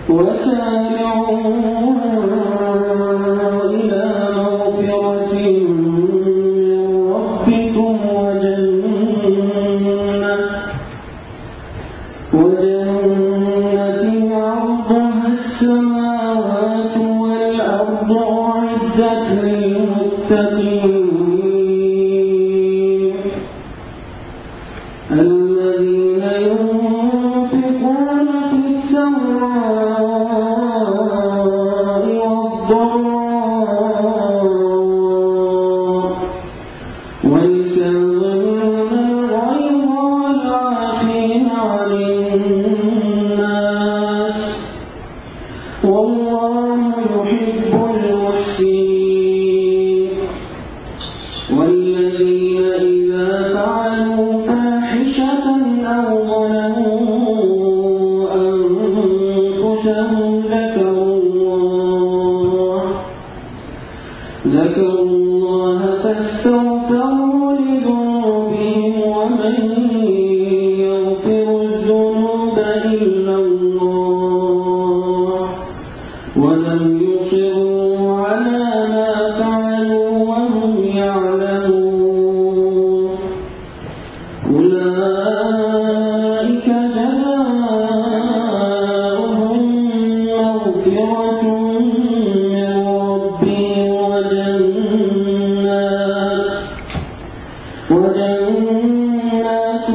وسارعوا إلى مغفرة من ربكم وجنة وجنة عرضها السماوات والأرض أعدت للمتقين الذين ينفقون في السراء والضراء والكاظمين الغيظ والعافين عن الناس والله يحب المحسنين والذين إذا فعلوا فاحشة أو ظلموا أنفسهم ذكروا الله ذكروا الله فاستغفروا لذنوبهم ومن يغفر الذنوب إلا الله ولم يصروا على ما فعلوا وهم يعلمون أولئك جزاؤهم مغفرة من ربهم وجنات وجنات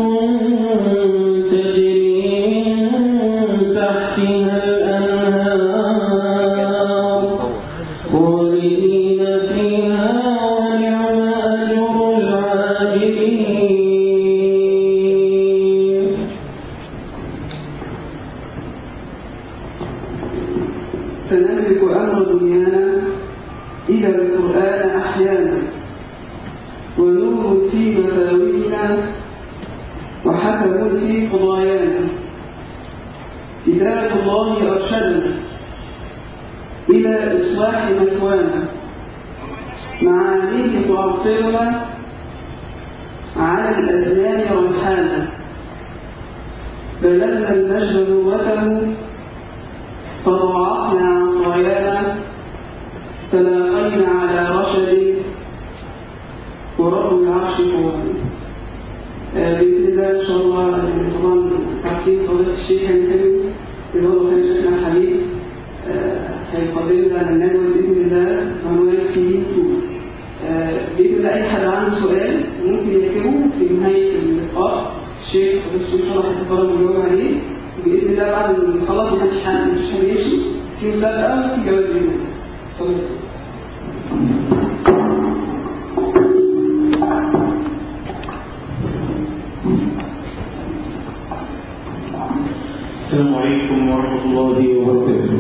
تجري من تحتها الأنهار خالدين فيها ونعم أجر العاملين سنملك أمر دنيانا إلى القرآن أحيانا ونور في مساوينا وحكم في قضايانا كتاب الله أرشدنا إلى إصلاح مثوانا معانيه تعطرنا على الأزمان ريحانا بلغنا المجد ذروته فضاعفنا عطايانا تلاقينا على رشد ورب العرش قوانا آه، بإذن الله إن شاء الله آه، طبعا تعرفين فضيلة الشيخ الكريم إذا هو كان شيخنا الحبيب آه، هيقدم لنا الندوة بإذن الله عنوان في تو بإذن الله أي حد عنده سؤال ممكن يكتبه في نهاية اللقاء الشيخ فضيلة الشيخ إن شاء الله هيتفرج ويجاوب عليه بإذن الله بعد ما نخلص محدش حد مش هيمشي في مسابقة وفي جواز بإذن الله اتفضل. السلام عليكم ورحمة الله وبركاته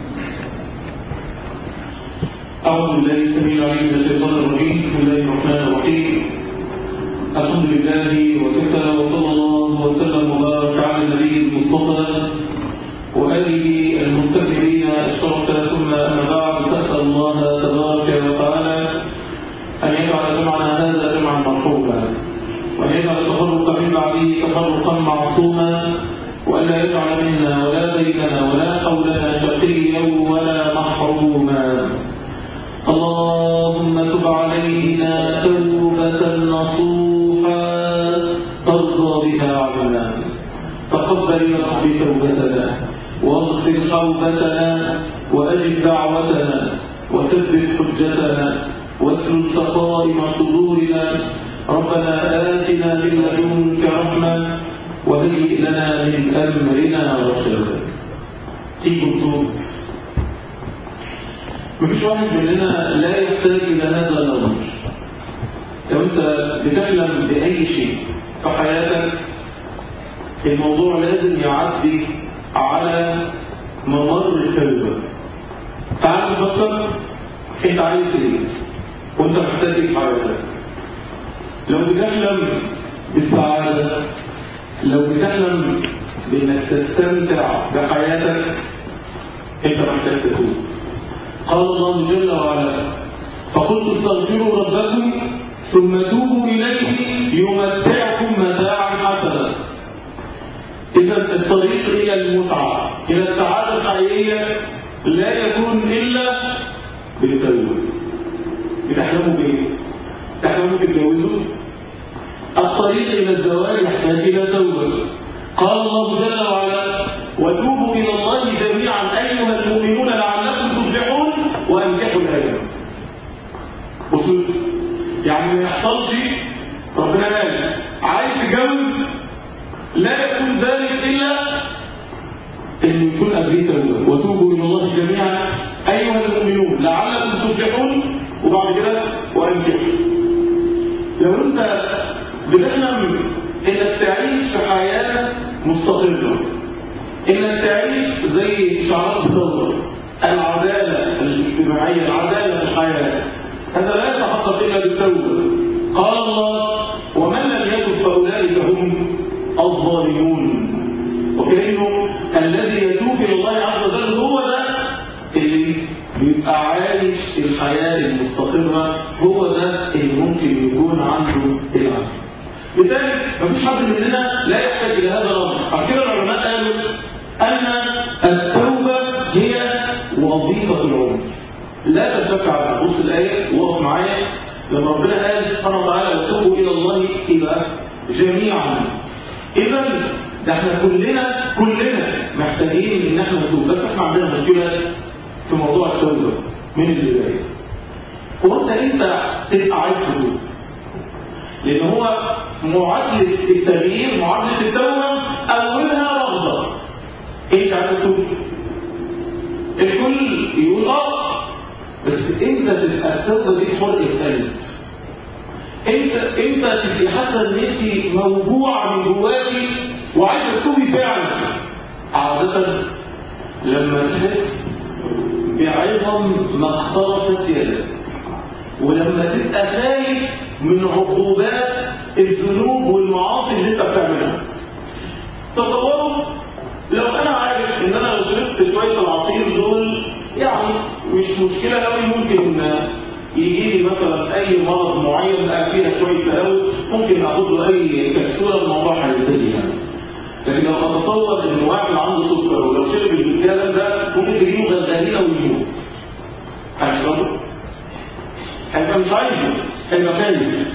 أعوذ بالله السميع العليم من الشيطان الرجيم بسم الله الرحمن الرحيم الحمد لله وكفى وصلى الله وسلم وبارك على النبي المصطفى وآله المستكبرين الشرفى ثم أما بعد فأسأل الله تبارك وتعالى أن يجعل جمعنا هذا جمعا مرحوما وأن يجعل التفرق من بعده تفرقا معصوما وألا يجعل منا ولا بيننا ولا حولنا شقيا ولا محروما اللهم تب علينا توبة نصوحا ترضى بها عنا تقبل يا رب توبتنا واغسل حوبتنا وأجب دعوتنا وثبت حجتنا واسلل سقائم صدورنا ربنا آتنا من لدنك رحمة وهيئ لنا من أمرنا رشدا تيجوا نتوب مفيش واحد مننا لا يحتاج إلى هذا الأمر لو أنت بتحلم بأي شيء في حياتك الموضوع لازم يعدي على ممر التوبة تعال نفكر انت عايز ايه وانت محتاج ايه في حياتك لو بتحلم بالسعادة لو بتحلم بانك تستمتع بحياتك انت محتاج تتوب قال الله جل وعلا فقلت استغفروا ربكم ثم توبوا اليه يمتعكم متاعا حسنا اذا الطريق الى المتعه إلى السعادة الحقيقية لا يكون إلا بالتوبة بتحلموا بإيه؟ تحلموا تتجوزوا؟ الطريق إلى الزواج يحتاج إلى توبة قال الله جل وعلا وتوبوا إلى الله جميعا أيها المؤمنون لعلكم تفلحون وأنكحوا الأيام وصلت يعني ما يحصلش ربنا قال عايز تتجوز لا يكون ذلك إلا أن يكون قبليه توبة وتوبوا إلى الله جميعا أيها المؤمنون لعلكم تفلحون وبعد كده وأنكحوا لو أنت بتحلم إنك تعيش في حياة مستقرة إنك تعيش زي شعارات الثورة العدالة الاجتماعية العدالة في الحياة هذا لا يتحقق إلا بالتوبة قال الله ومن لم يتب فأولئك هم الظالمون وكأنه الذي يتوب إلى الله عز وجل هو ده اللي بيبقى عايش الحياة المستقرة هو ده اللي ممكن يكون عنده العافية لذلك مفيش حد مننا لا يحتاج إلى هذا الأمر عشان كده العلماء قالوا أن التوبة هي وظيفة العمر لا تنفك عنها بص الآية وقف معايا لما ربنا قال سبحانه وتعالى وتوبوا إلى الله إلى جميعا إذا ده احنا كلنا كلنا محتاجين ان احنا نتوب بس احنا عندنا مشكلة في موضوع التوبة من البداية هو انت انت تبقى عايز تتوب لان هو معادلة التغيير معادلة التوبة اولها رغبة انت عايز تتوب الكل يقول اه بس انت تبقى التوبة دي حرقة قلب انت انت تبقى حاسه ان انت موجوعه من جواكي وعايزه تتوبي فعلا عاده لما تحس بعظم ما اقترفت يدك ولما تبقى خايف من عقوبات الذنوب والمعاصي اللي انت بتعملها تصوروا لو انا عارف ان انا لو شربت شويه العصير دول يعني مش مشكله قوي ممكن يجي لي مثلا اي مرض معين بقى فيها شويه تلوث ممكن اخد له اي كبسوله الموضوع هينتهي يعني لكن لو اتصور ان واحد عنده سكر ولو شرب الكلام ده ممكن تجيله غلغلينه ويموت هيشربه هيبقى مش عايزه هيبقى خايف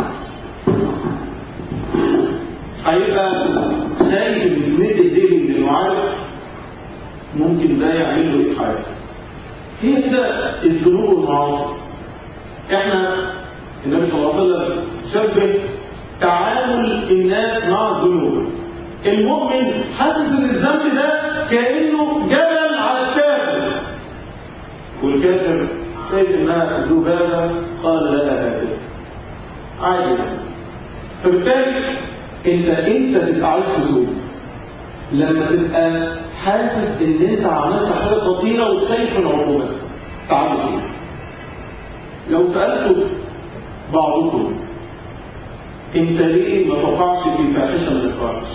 هيبقى خايف ان يمد ايديه لانه عارف ممكن ده يعمل له ايه في حياته هي كده الذنوب والمعاصي احنا النبي صلى الله عليه وسلم شبه تعامل الناس مع الذنوب المؤمن حاسس ان الذنب ده كانه جبل على الكافر والكافر شايف انها ذبابه قال لها هكذا عادي فبالتالي انت انت تبقى عايز تتوب لما تبقى حاسس ان انت عملت حاجه خطيره وخايف من عقوبتها تعالوا فيها لو سألت بعضكم انت ليه ما تقعش في فاحشة من الفاحش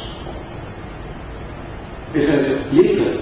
بخاف ليه كده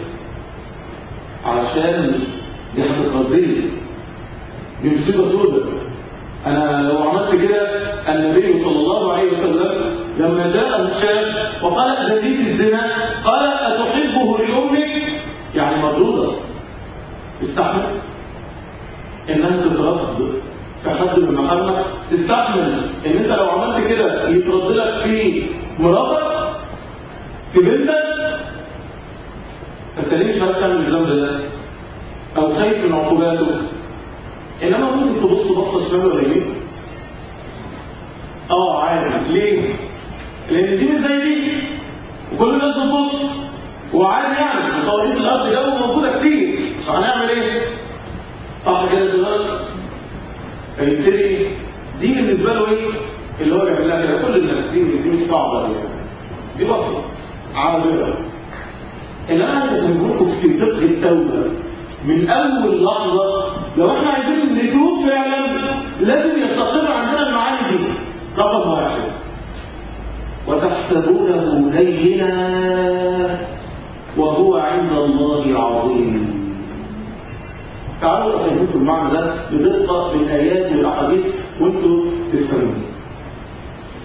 علشان دي هتتردلي دي مصيبة سودة انا لو عملت كده النبي صلى الله عليه وسلم لما جاء شاب وقال أذني في الزنا قال أتحبه لأمك يعني مردودة استحمل انها تترد في حد من محلك تستحمل ان انت لو عملت كده يترد لك في مراتك في بنتك انت ليه مش عارف تعمل الذنب ده او خايف من عقوباته انما ممكن تبص بصه شمال ولا يمين اه عادي ليه لان دي مش زي دي وكل الناس بتبص وعادي يعني مصورين الارض جو موجوده كتير فهنعمل ايه صح كده يا شباب فيبتدي دي بالنسبه له ايه اللي هو بيعمل لها كده كل الناس دي دي مش صعبه دي دي بسيطه عابره اللي انا عايز اقول في فقه التوبه من اول لحظه لو احنا عايزين نتوب فعلا لازم يستقر عندنا المعاني دي رقم واحد وتحسبونه هينا وهو عند الله عظيم تعالوا افهمكم المعنى ده بدقه بالايات والاحاديث وانتوا تفهموا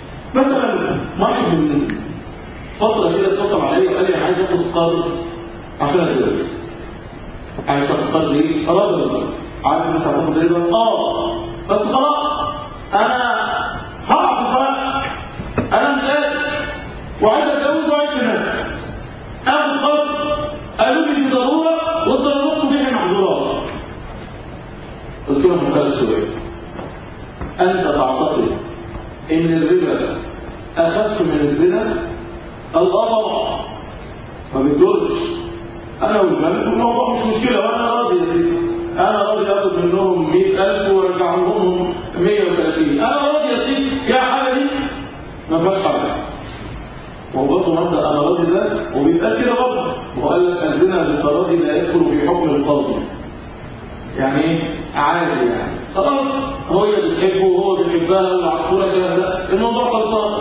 مثلا واحد من فتره كده اتصل عليا وقال لي عايز اخد قرض عشان اتجوز عايز تاخد ايه؟ رجل عارف انت هتاخد ربا؟ اه بس خلاص انا هعرف بقى انا مش قادر وعايز اتجوز وعايز في نفسي اخد قرض قالوا لي دي ضروره والضرورات تبيح المحظورات قلت لهم هسألك سؤال انت تعتقد ان الربا اخف من الزنا؟ قال اه طبعا ما بيضرش انا والبنك الموضوع مش مشكله وانا راضي يا سيدي انا راضي اخد منهم 100000 وارجع لهم 130 انا راضي يا سيدي يا حاجه دي ما فيهاش حاجه وهو برضه مبدا انا راضي ده وبيتقال كده برضه وقال لك الزنا بالتراضي لا يدخل في حكم القاضي يعني ايه عادي يعني خلاص هو اللي بتحبه وهو بيحبها والعصفوره شبه ده الموضوع خلصان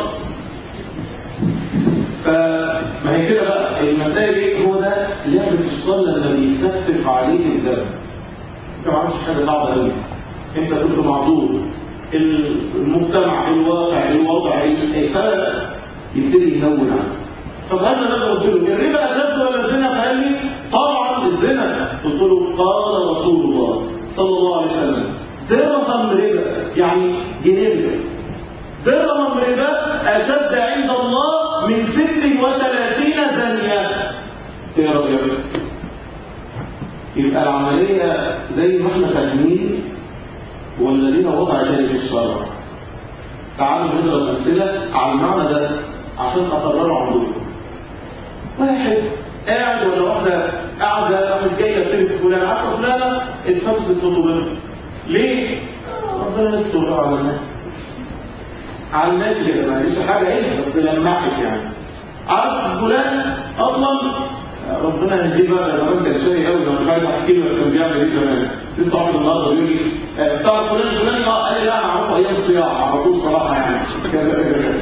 فما هي كده بقى المسائل ايه هو ده لعبه الشيطان لما بيخفف عليك الذنب انت ما عملتش حاجه صعبه قوي انت كنت معذور المجتمع الواقع الوضع الفرق يبتدي يهون عنك فسألنا ده قلت له الربا أشد ولا الزنا فقال لي طبعا الزنا قلت له قال رسول الله صلى الله عليه وسلم درهم ربا يعني جنيه ربا درهم ربا أشد عند الله من 36 زانية ايه رأيك؟ يبقى العملية زي ما احنا فاهمين ولا ليها وضع تاني في الشرع تعالوا نضرب أمثلة على المعنى ده عشان أقرره عندكم واحد قاعد ولا واحدة قاعدة راحت جاية سيرة فلان عارفة فلانة اتفسدت خطوبتها ليه؟ ربنا يستر على الناس على الناس كده ما ليش حاجة ايه بس لمحت يعني عارف فلان أصلا ربنا يهديه بقى زمان كان شقي قوي انا مش عايز احكي لك كان بيعمل ايه زمان لسه واحد النهارده بيقول لي بتاع فلان الفلاني اه قال لي لا انا اعرفه ايام الصياعه على طول صراحه يعني كذا كذا كذا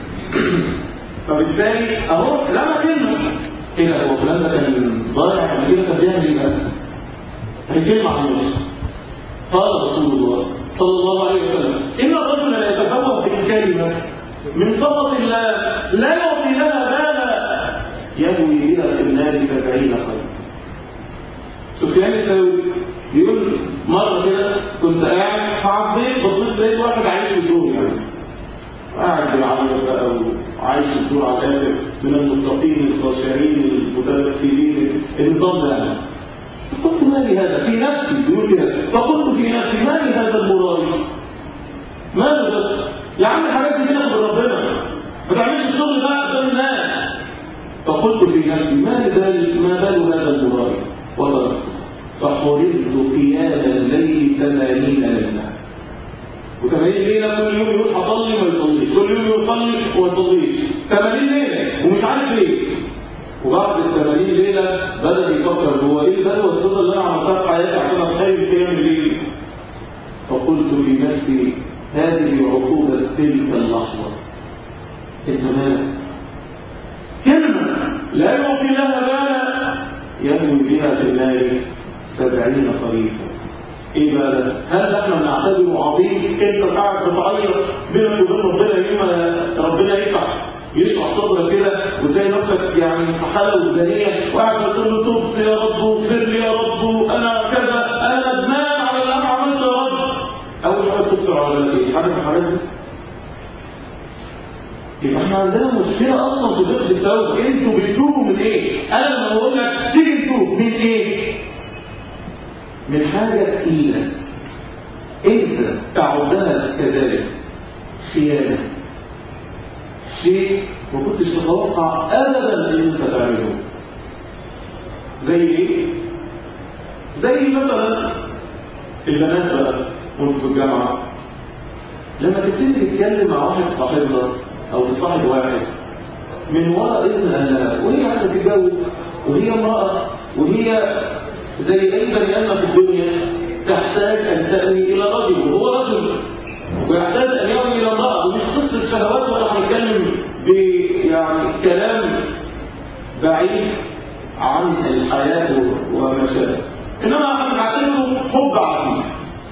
فبالتالي اهو لما كلمه ايه ده هو فلان ده كان ضايع قبل كده كان بيعمل ايه بقى؟ الكلمه عن نفسه قال رسول الله صلى الله عليه وسلم ان الرجل لا يتفوه بالكلمه من سخط الله لا يعطي لها بالا يهوي بها في النار سبعين قلب سفيان الثوري بيقول مرة كده كنت قاعد فعديت بصيت لقيت واحد عايش في الدور يعني قاعد بيعيط بقى وعايش في الدور على الاخر من المتقين الخاشعين المتبتلين النظام ده يعني فقلت ما لي هذا في نفسي بيقول كده فقلت في نفسي ما لي هذا المرائي ماله ده يا عم الحاجات دي بينك وبين ربنا ما تعملش الشغل ده قدام الناس فقلت في نفسي ما بال ما بال هذا المرائي وضربت فحرمت قيام الليل ثمانين ليله وثمانين ليله كل يوم يقول هصلي وما يصليش كل يوم يصلي وما يصليش 80 ليله ومش عارف ليه وبعد ال 80 ليله بدا يفكر هو ايه البلوى السوداء اللي انا عملتها في حياتي عشان اتخيل قيام الليل فقلت في نفسي هذه عقوبه تلك اللحظه انت مالك كلمة لا يعطي لها بالا ينوي بها في النار سبعين خريفا ايه بقى ده؟ هل احنا بنعتبره عظيم انت قاعد بتعيط بينك وبين ربنا يوم ربنا يفتح يشرح صدرك كده وتلاقي نفسك يعني في حاله وزنيه وقاعد بتقول له تبت يا رب واغفر لي يا رب انا كذا انا ندمان على اللي انا عملته يا رب اول حاجه تخطر على بالك ايه؟ حاجه في الحاجات دي يبقى احنا عندنا مشكلة أصلا في فقه التوبة انتوا بتتوبوا من ايه؟ أنا لما بقول لك تيجي تتوب من ايه؟ من حاجة تقيلة انت تعدها كذلك خيانة شيء ما كنتش تتوقع أبدا ان انت تعمله زي ايه؟ زي مثلا البنات بقى وانتوا في الجامعة لما تبتدي تتكلم مع واحد صاحبنا او تصاحب واحد من وراء اذن الله وهي عايزه تتجوز وهي امراه وهي زي اي بني ادم في الدنيا تحتاج ان تأوي الى رجل وهو رجل ويحتاج ان يأوي الى امراه ومش قصه الشهوات ولا هنتكلم يعني كلام بعيد عن الحياه وما شابه انما هنعتبره حب عفيف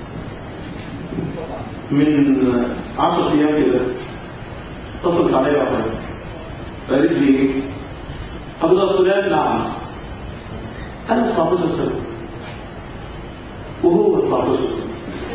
من عشرة ايام كده اتصلت عليا واحدة فقالت لي ايه؟ حضرتك فلان نعم انا 19 سنه وهو 19 سنه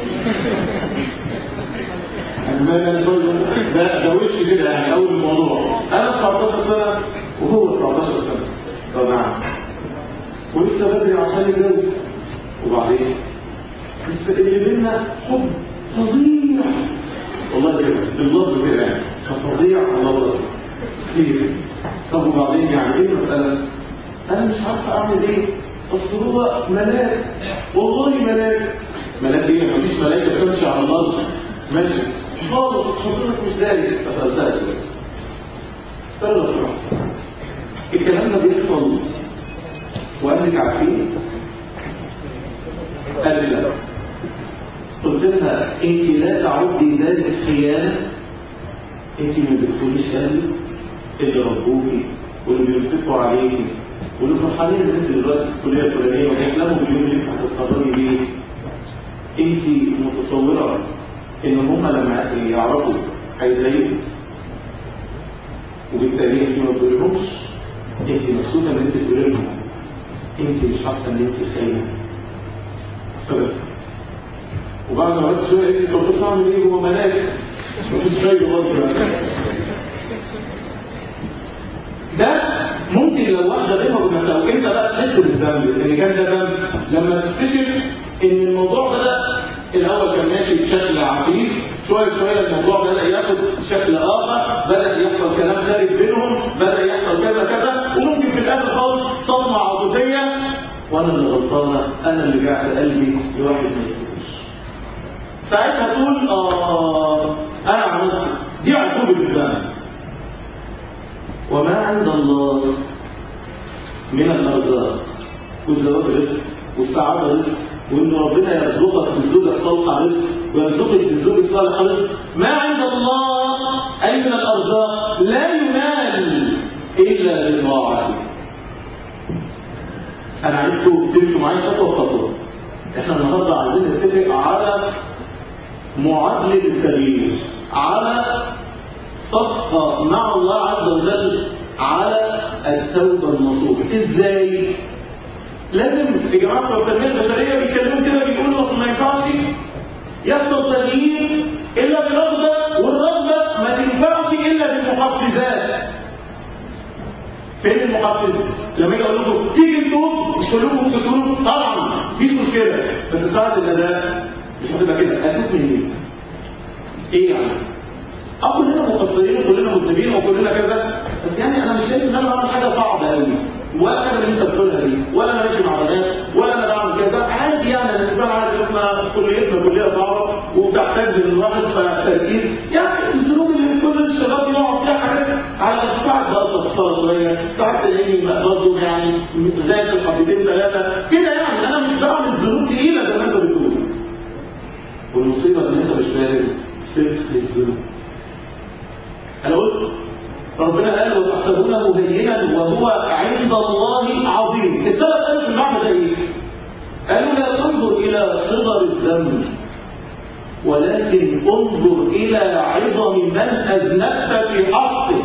يعني ما ده ده ده وش كده يعني اول الموضوع انا 19 سنه وهو 19 سنه طب نعم ولسه بدري عشان يتجوز وبعدين بس اللي بينا حب فظيع والله كده باللفظ كده يعني فظيع الله اكبر كتير طب وبعدين يعني ايه المساله انا مش عارفه اعمل ايه اصل هو ملاك والله ملاك ملاك ايه مفيش ملائكه بتمشي على الارض ماشي خالص حضرتك مش داري فسالتها سؤال قال لو سمحت الكلام ده بيحصل واهلك عارفين قال لي لا قلت لها انت لا تعدي ذلك خيانه انت ما بتكونيش قلبي اللي ربوكي واللي بينفقوا عليكي واللي فرحانين ان انت دلوقتي في الكليه الفلانيه وبيحلموا باليوم اللي انت هتتخرجي بيه انت متصوره ان هم لما يعرفوا هيتضايقوا وبالتالي انت ما تقولهمش انت مبسوطه ان انت تقولي لهم انت مش حاسه ان انت خاينه فبقى وبعد ما قلت شويه ايه طب بس اعمل ايه هو ملاك مفيش خير برضه ده ممكن لو واحده بينها وبين نفسها وانت بقى تحس بالذنب ان كان ده ذنب لما تكتشف ان الموضوع بدا الاول كان ماشي بشكل عفيف شويه شويه الموضوع بدا ياخد شكل اخر بدا يحصل كلام خارج بينهم بدا يحصل كذا كذا وممكن في الاخر خالص صدمه عاطفيه وانا اللي غلطانه انا اللي بعت قلبي لواحد ما يستاهلش ساعتها تقول اه انا عملت دي عقوبه الذنب وما عند الله من الارزاق والزواج رزق والسعاده رزق وان ربنا يرزقك بالزوجه الصالحه رزق ويرزقك بالزوج الصالح رزق ما عند الله اي من الارزاق لا ينال الا بطاعته انا عايزكم تمشوا معايا خطوه خطوه احنا النهارده عايزين نتفق على معادله التغيير على صفقه مع الله عز وجل على التوبه النصوح ازاي لازم يا جماعه بتوع التنميه البشريه بيتكلموا كده بيقولوا اصل ما ينفعش يحصل تغيير الا برغبه والرغبه ما تنفعش الا بالمحفزات فين المحفز؟ لما يجي اقول لكم تيجي نتوب كلكم تقولوا طبعا مفيش مشكله بس ساعه النداء مش هتبقى كده اتوب منين؟ ايه يعني؟ اه كلنا مقصرين وكلنا مذنبين وكلنا كذا بس يعني انا مش شايف ان انا بعمل حاجه صعبه قوي ولا حاجه اللي انت بتقولها دي ولا انا ماشي مع بنات ولا انا بعمل كذا عادي يعني الانسان عادي احنا كليتنا كليه صعبه وبتحتاج من الواحد تركيز يعني الذنوب اللي كل الشباب يقعد فيها حاجات على ساعات بقصد الصلاه شويه ساعات تلاقيني برضه يعني ذاكر حبتين ثلاثه كده يعني انا مش بعمل ذنوب تقيله زي ما انت بتقول والمصيبه ان انت مش فاهم فقه الذنوب انا قلت ربنا قال وتحسبونه هينا وهو عند الله عظيم السبب قالوا في المعنى ده ايه قالوا لا تنظر الى صغر الذنب ولكن انظر الى عظم من اذنبت في حقه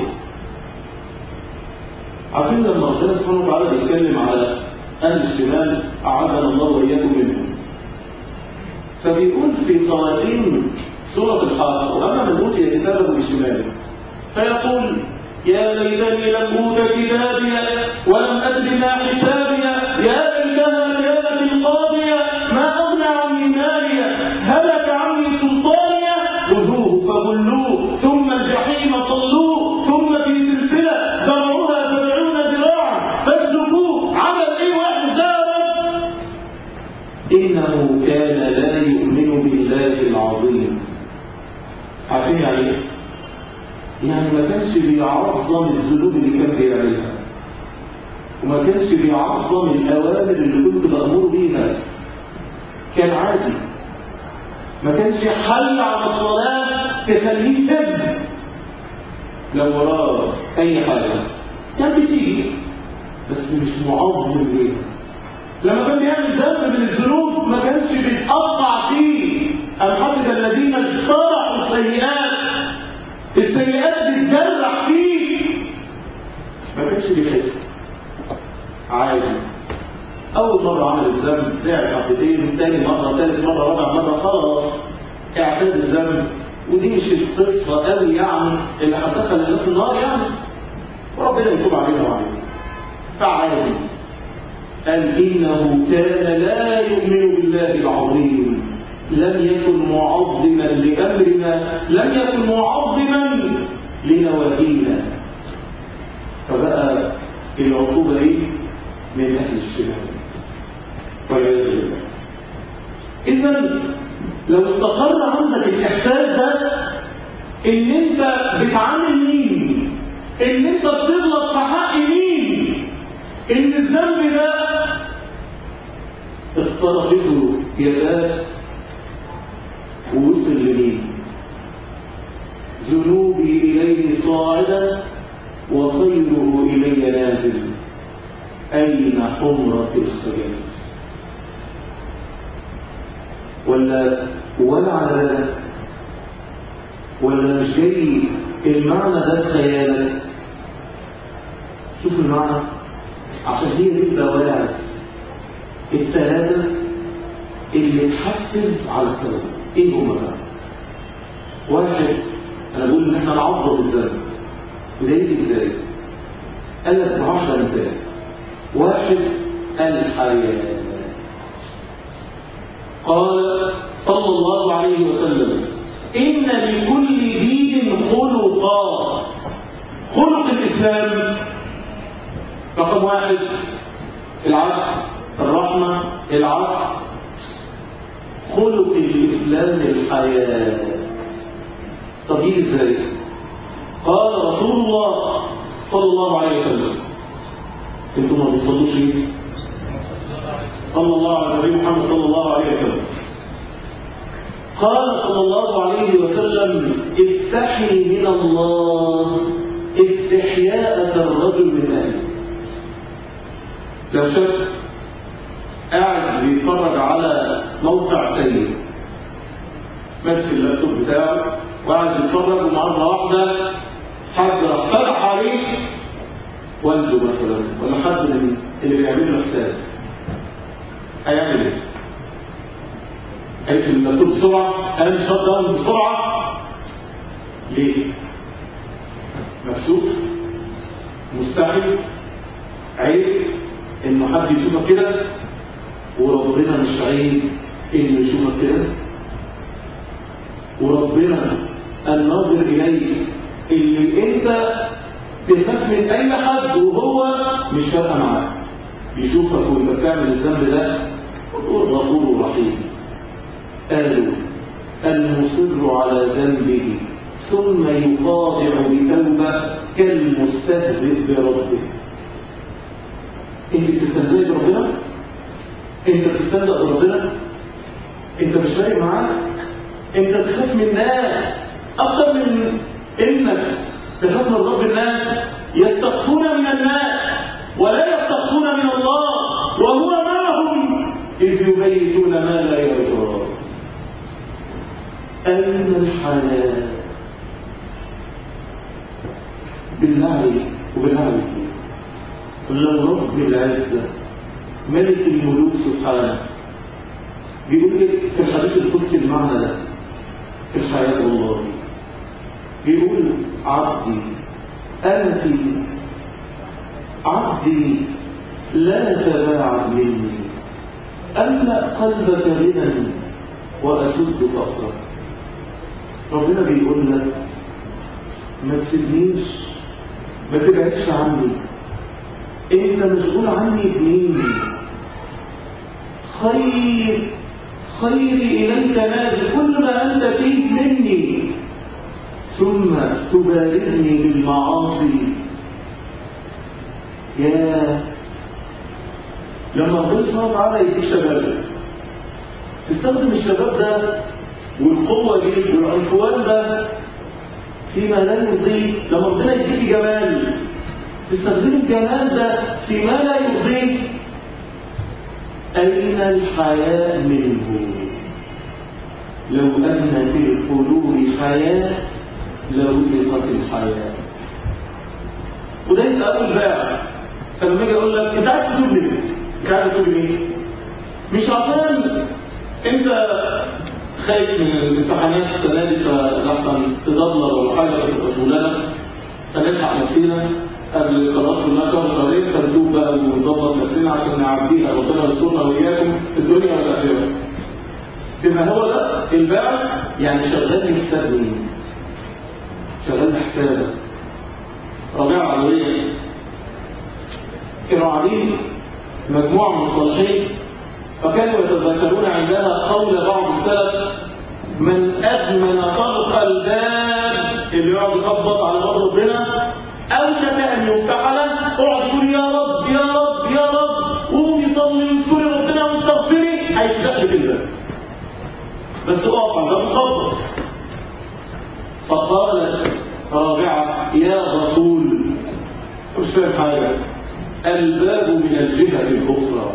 عارفين لما ربنا سبحانه وتعالى بيتكلم على اهل الشمال اعاذنا الله واياكم منهم فبيقول في خواتيم سوره الحاقه واما من اوتي كتابه بشماله فيقول يا ليتني لم اوت كتابيا ولم ادر ما حسابيا يا ليتها كانت القاضيه ما اغنى عني ماليا هلك عني سلطانيا خذوه فغلوه ثم الجحيم صلوه ثم في سلسله ذرعها سبعون ذراعا فاسلكوه عمل ايه واحد ده يا رب انه كان لا يؤمن بالله العظيم عارفين يعني ايه يعني ما كانش بيعظم الذنوب اللي كان بيعملها وما كانش بيعظم الأوامر اللي كنت بأمر بيها كان عادي ما كانش حل على الصلاة تخليه فز لو وراه أي حاجة كان بتيجي بس مش معظم ليها لما كان بيعمل ذنب من الذنوب ما كانش بيتقطع فيه أم حسب الذين اجترحوا السيئات السيئات بتجرح فيه ما كانش بيحس عادي أول مرة عمل الذنب زعل حبتين تاني مرة تالت مرة رابع مرة خلاص اعتاد الذنب ودي مش القصة قوي يعني اللي هتدخل الناس النار يعني وربنا يتوب علينا وعلينا فعادي قال إنه كان لا يؤمن بالله العظيم لم يكن معظما لأمرنا لم يكن معظما لنواهينا فبقى العقوبة ايه من أهل الشمال والعياذ بالله إذا لو استقر عندك الإحساس ده إن أنت بتعامل مين إن أنت بتغلط في حق مين إن الذنب ده اخترقته يداك ووصل لمين ذنوبي إليه صاعدة وخيره إلي نازل أين حمرة الخيال ولا ولا على بالك ولا مش جاي المعنى ده في خيالك شوف المعنى عشان هي دي البواعث الثلاثة اللي تحفز على التوبة ايه هما بقى؟ واحد انا بقول ان احنا نعظم الذنب وده يجي ازاي؟ قال لك بعشرة امتياز واحد الحياة قال صلى الله عليه وسلم إن لكل دين خلقا خلق الإسلام رقم واحد العدل الرحمة العصر خلق الإسلام الحياة طب يجي ازاي؟ قال رسول الله صلى الله عليه وسلم انتم ما بتصلوش ليه؟ صلى الله على النبي محمد صلى الله عليه وسلم قال صلى الله عليه وسلم استحي من الله استحياء الرجل من اهله لو شاف قاعد بيتفرج على موقع سيء ماسك اللابتوب بتاعه وقاعد بيتفرج ومره واحده حد راح فتح عليه والده مثلا ولا حد من اللي بيعمل له حساب هيعمل ايه؟ هيقفل اللابتوب بسرعه قام شت داون بسرعه ليه؟ مكسوف مستحي عيب انه حد يشوفك كده وربنا مش عيب انه يشوفك كده وربنا الناظر اليك اللي انت تخاف من اي حد وهو مش فارقه معاك بيشوفك وانت بتعمل الذنب ده وتقول غفور رحيم قالوا المصر على ذنبه ثم يخاضع بتوبه كالمستهزئ بربه انت بتستهزئ بربنا انت بتستهزئ بربنا انت مش فارق معاك انت بتخاف من الناس اكتر من انك تخاف من رب الناس يستخفون من الناس ولا يستخفون من الله وهو معهم اذ يبيتون ما لا يرضى اين الحياه بالله عليك وبالله عليك لو رب العزه ملك الملوك سبحانه بيقول لك في الحديث القدسي المعنى ده في الحياة والله بيقول عبدي أنتي عبدي لا تباعد مني أملأ قلبك غنى وأسد فقرا ربنا بيقول لك ما تسيبنيش ما تبعدش عني انت مشغول عني بمين خير خيري إليك نازل كل ما أنت فيه مني ثم تبارزني بالمعاصي يا لما ربنا سبحانه وتعالى يديك شباب تستخدم الشباب ده والقوة دي والعنفوان ده فيما لا يرضيك لما ربنا يديك جمال تستخدم الجمال ده فيما لا يرضيك أين الحياء منه لو أن في القلوب حياة لرزقت الحياة وده انت أول باع فلما اجي أقول لك أنت عايز تتوب ليه؟ مش عايز تقول مين مش عشان انت خايف من الامتحانات السنه دي فلحسن تضلل ولا حاجه فتبقى شغلانه فنلحق نفسينا قبل خلاص كلها شهر شهرين فندوب بقى ونظبط نفسنا عشان نعديها ربنا يسترنا واياكم في الدنيا والاخره بما هو ده البعث يعني شغال لحساب مين؟ شغال لحسابك ربيعه العدويه كانوا قاعدين مجموعه من الصالحين فكانوا يتذكرون عندها قول بعض السلف من أدمن طرق الباب اللي يقعد يخبط على باب ربنا أوشك أن يفتح له اقعد يقول يا رب يا رب يا رب قوم يصلي ويذكري ربنا واستغفري هيفتح لك الباب بس اقف على الباب خبط فقالت رابعة يا رسول مش فاهم حاجة الباب من الجهة الأخرى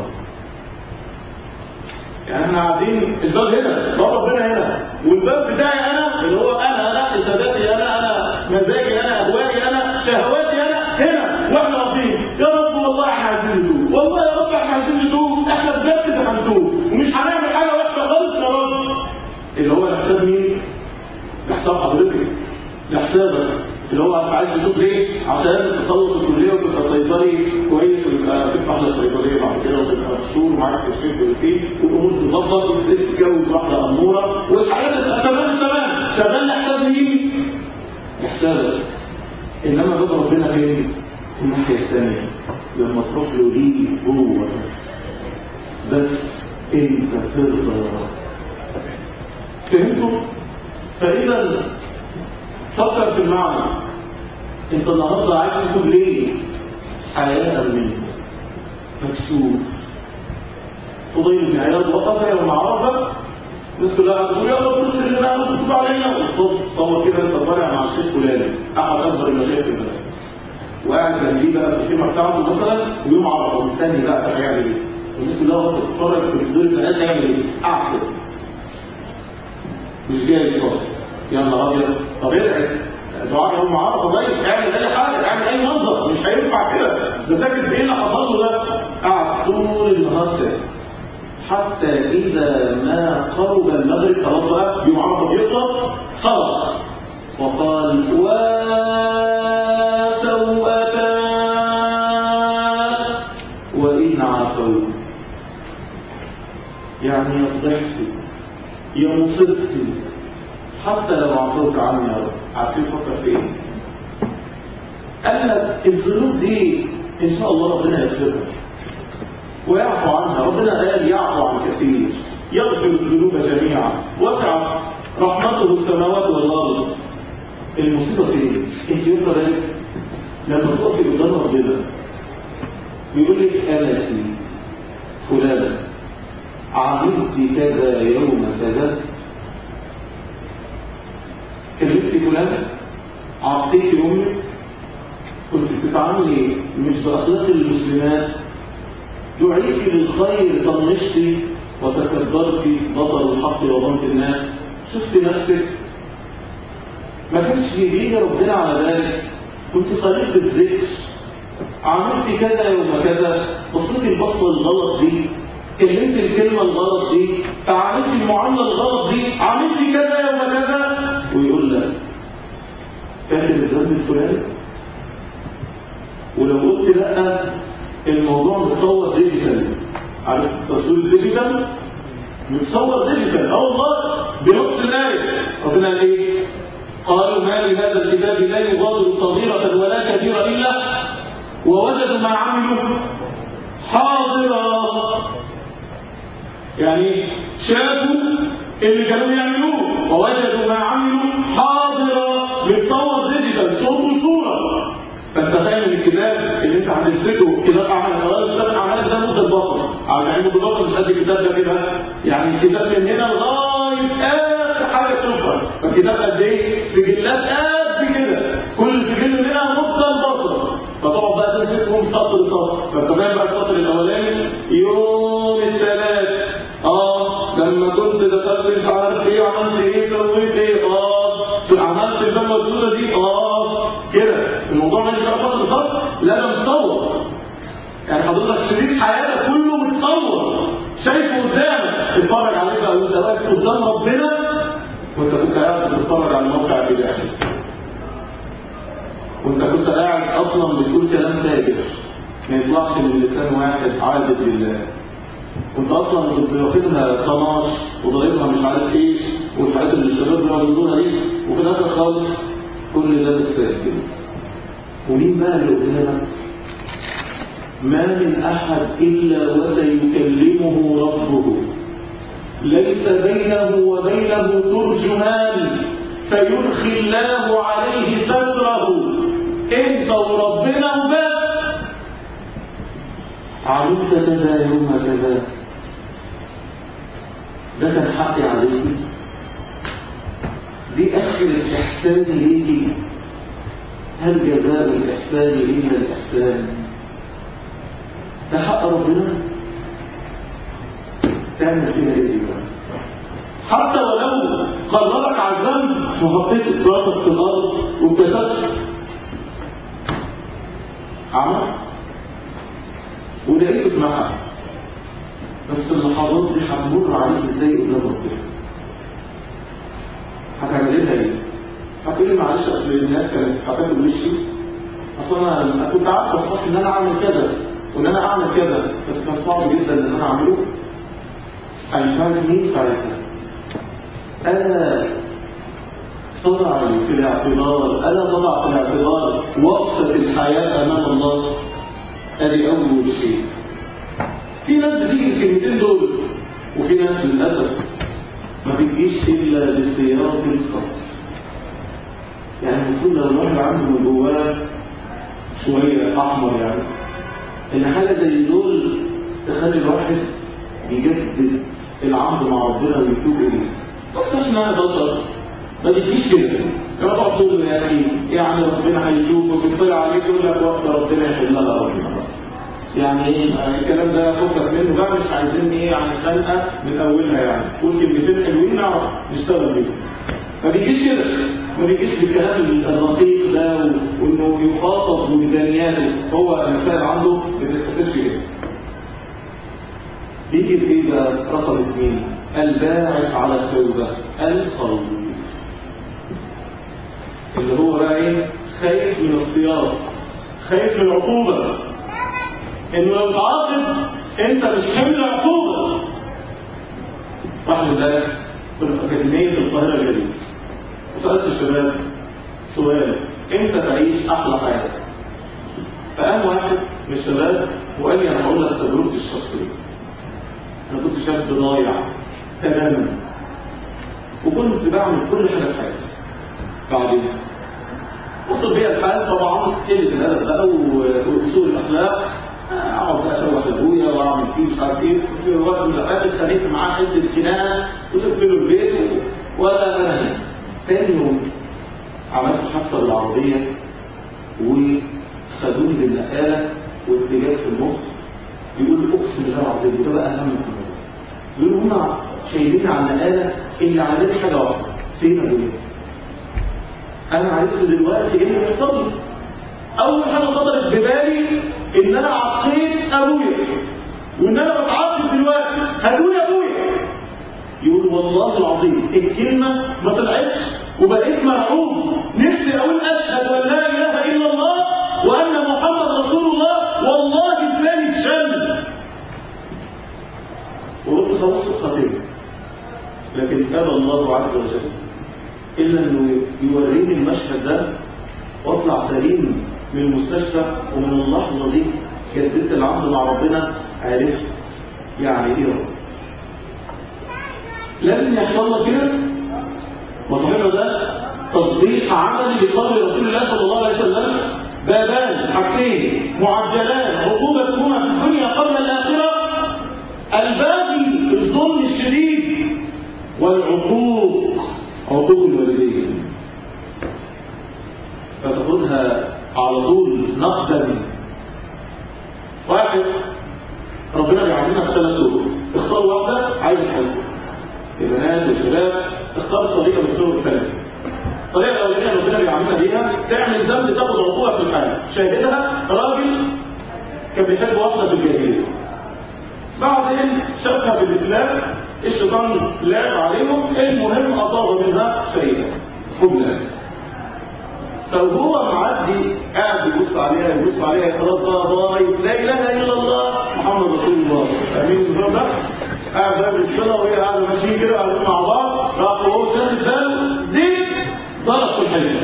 يعني احنا قاعدين الباب هنا باب ربنا هنا والباب بتاعي انا اللي هو انا انا احساساتي انا انا مزاجي انا اهوائي انا شهواتي انا هنا واحنا واقفين يا رب والله احنا عايزين نتوب والله يا رب احنا عايزين نتوب احنا بجد هنتوب ومش هنعمل حاجه وحشه خالص يا رب اللي هو حساب مين؟ لحساب حضرتك لحسابك اللي هو انت عايز تشوف ليه عشان تخلص الكليه وتبقى صيدلي كويس وتبقى تفتح لك صيدليه بعد كده وتبقى مشهور ومعاك تشفير كويسين والامور تظبط وتتجوز واحده اموره والحياه تبقى تمام تمام شغال لحساب مين؟ لحسابك انما باب ربنا فين؟ في الناحيه الثانيه لما تروح له ليه هو بس بس انت ترضى فهمتوا؟ فاذا فكر في المعنى انت النهارده عايز تكتب ليه حياء منه مكسوف فضيل بن عياض وقف يوم عرفه الناس كلها تقول يا رب اغفر لنا وتب علينا تصور كده انت طالع مع الشيخ فلان احد اكبر المشايخ في البلد وقاعد جنبيه بقى في الخيمه بتاعته مثلا ويوم عرفه مستني بقى طب هيعمل ايه والناس كلها واقفه تتفرج في دور البنات هيعمل ايه؟ قاعد مش جاي خالص يا نهار ابيض طب ادعي دعاء يوم عرفه طيب اعمل اي حاجه اعمل اي منظر مش هينفع كده ده ساكت ايه اللي حصل له ده قعد طول النهار ساكت حتى اذا ما قرب المغرب خلاص بقى يوم عرفه بيخلص خلص وقال وسوءتا وان عفوا يعني يا فضحتي يا مصيبتي حتى لو عفوت عني يا رب عارفين فكر في ايه قال لك الذنوب دي ان شاء الله ربنا يغفرها ويعفو عنها ربنا قال يعفو عن كثير يغفر الذنوب جميعا وسعت رحمته السماوات والارض المصيبه فين انت يوم بالك لما تقفي قدام ربنا بيقول لك انا سيدي فلان عملت كذا يوم كذا كلمتي فلان عطيتي امك كنت بتتعاملي مش باخلاق المسلمات دعيتي للخير طنشتي وتكبرتي بطل الحق وضمت الناس شفت نفسك ما كانش يجي ربنا على ذلك كنت قليلة الذكر عملتي كذا يوم كذا بصيتي البصه الغلط دي كلمت الكلمه الغلط دي فعملتي المعامله الغلط دي عملتي كذا يوم كذا ويقول لك فاكر الذنب الفلاني ولو قلت لا الموضوع متصور ديجيتال عارف تصوير الديجيتال متصور ديجيتال اه والله بنص الايه ربنا قال ايه قالوا ما لهذا الكتاب لا يغادر صغيرة ولا كبيرة إلا ووجدوا ما عملوا حاضرا يعني شافوا اللي كانوا يعملوه ووجدوا ما عملوا حاضرا متصور ديجيتال صوت وصوره فانت فاهم الكتاب اللي انت هتمسكه كتاب اعمال خلاص كتاب اعمال ده مده البصر على علم البصر مش قد الكتاب ده كده يعني الكتاب من هنا لغايه اخر حاجه تشوفها فالكتاب قد ايه؟ سجلات قد كده كل سجل منها مده البصر فتقعد بقى تمسكهم سطر سطر فانت فاهم بقى السطر الاولاني يوم الثلاث اه لما كنت دخلت مش عارف ايه وعملت ايه سويت ايه اه عملت البلوه السوداء دي اه كده الموضوع مش بقى سطر سطر لا ده مصور يعني حضرتك شريط حياتك كله تتفرج عليه بقى وانت واقف قدام ربنا وانت كنت قاعد بتتفرج على الموقع الاباحي وانت كنت قاعد اصلا بتقول كلام فاجر ما يطلعش من لسان واحد عابد لله وانت اصلا كنت واخدها طناش وضربها مش عارف ايش والحاجات اللي الشباب بيعملوها دي وفي الاخر خالص كل ده بتسجل ومين بقى اللي قدامك ما من احد الا وسيكلمه ربه ليس بينه وبينه ترجمان فيرخي الله عليه ستره انت وربنا وبس عملت كذا يوم كذا ده كان حقي عليك دي اخر الاحسان ليكي هل جزاء الاحسان الا الاحسان ده حق ربنا تعمل فيها ايه دي بقى حتى ولو قررك على الذنب وحطيت راسك في الارض واتكسفت عملت ولقيته اتمحى بس اللحظات دي هتمر عليك ازاي قدام ربنا هتعمل لها ايه؟ هتقولي معلش اصل الناس كانت هتاكل وشي اصل انا كنت عارفه الصح ان انا اعمل كذا وان انا اعمل كذا بس كان صعب جدا ان انا اعمله هيفعل مين ساعتها؟ الا تضع في الاعتبار الا تضع في الاعتبار وقفه الحياه امام الله ادي اول شيء في ناس بتيجي الكلمتين دول وفي ناس للاسف ما بتجيش الا بسياق الخط يعني المفروض لو الواحد عنده من جواه شويه احمر يعني ان حاجه زي دول تخلي الواحد يجدد العهد مع ربنا ويتوب اليه بس احنا بشر ما بتجيش كده لما تقعد تقول له يا اخي يعني ربنا هيشوفك ويطلع عليك يقول لك وقت ربنا يحلها ربنا يعني ايه الكلام ده فكك منه بقى مش عايزين ايه يعني خلقه من اولها يعني قول كلمتين حلوين نعرف نشتغل بيهم ما بيجيش كده ما بيجيش بالكلام الرقيق ده وانه يخاطب بوجدانياته هو المسائل عنده ما بتتحسبش كده بيجي بايه بقى رقم اثنين الباعث على التوبه الخوف اللي هو بقى ايه خايف من الصياط خايف من العقوبه انه لو تعاقب انت مش حمل عقوبه واحد ذلك كنا في اكاديميه القاهره الجديده وسالت الشباب سؤال امتى تعيش احلى حياه فقام واحد من الشباب وقال لي انا هقول لك تجربتي الشخصيه انا كنت شاب ضايع تماما وكنت بعمل كل حاجه في حياتي بعدين وصل بيا الحال طبعا قله الادب بقى وسوء الاخلاق اقعد اشوح لابويا واعمل فيه مش عارف ايه في وقت من الاوقات اتخانقت معاه حته خناقه وسبت له البيت ولا انا تاني يوم عملت حادثه بالعربيه وخدوني بالنقاله واتجاه في المخ يقول اقسم بالله العظيم ده بقى اهم من الموضوع يقولوا هم شايلين على النقاله اللي عملت حاجه واحده فين ابويا؟ انا عرفت دلوقتي ايه اللي بيحصل لي اول حاجه خطرت ببالي ان انا عقيت ابويا وان انا بتعاقب دلوقتي هتقول يا ابويا يقول والله العظيم الكلمه ما طلعتش وبقيت مرعوب نفسي اقول اشهد ان لا اله الا الله وان محمد رسول الله والله لساني اتشل وقلت خلاص خطير لكن ابى الله عز وجل الا انه يوريني المشهد ده واطلع سليم من المستشفى ومن اللحظه دي جددت العهد مع ربنا عرفت يعني ايه رب لازم يحصل لك كده وصحيح ده تطبيق عملي لقول رسول الله صلى الله عليه وسلم بابان حاجتين معجلان عقوبتهما في الدنيا قبل الاخره الباقي الظلم الشديد والعقوق عقوق الوالدين فتاخدها على طول نقدا واحد ربنا بيعلمنا في ثلاث طرق اختار واحده عايز حلو البنات والشباب اختار طريقه من الطرق الثلاثه الطريقه الاولانيه ربنا بيعلمنا بيها تعمل ذنب تاخد عقوبه في الحياه شاهدها راجل كان بيحب واحده في الجاهليه بعدين شافها في الاسلام الشيطان لعب عليهم المهم اصاب منها شيئا قبلا فهو معدي قاعد يبص عليها يبص عليها خلاص بقى باي لا اله الا الله محمد رسول الله فاهمين النظام ده؟ قاعد بقى بالصلاه وهي قاعده ماشيين كده قاعدين مع بعض راح وهو شاف باله دي ضرب في الحلم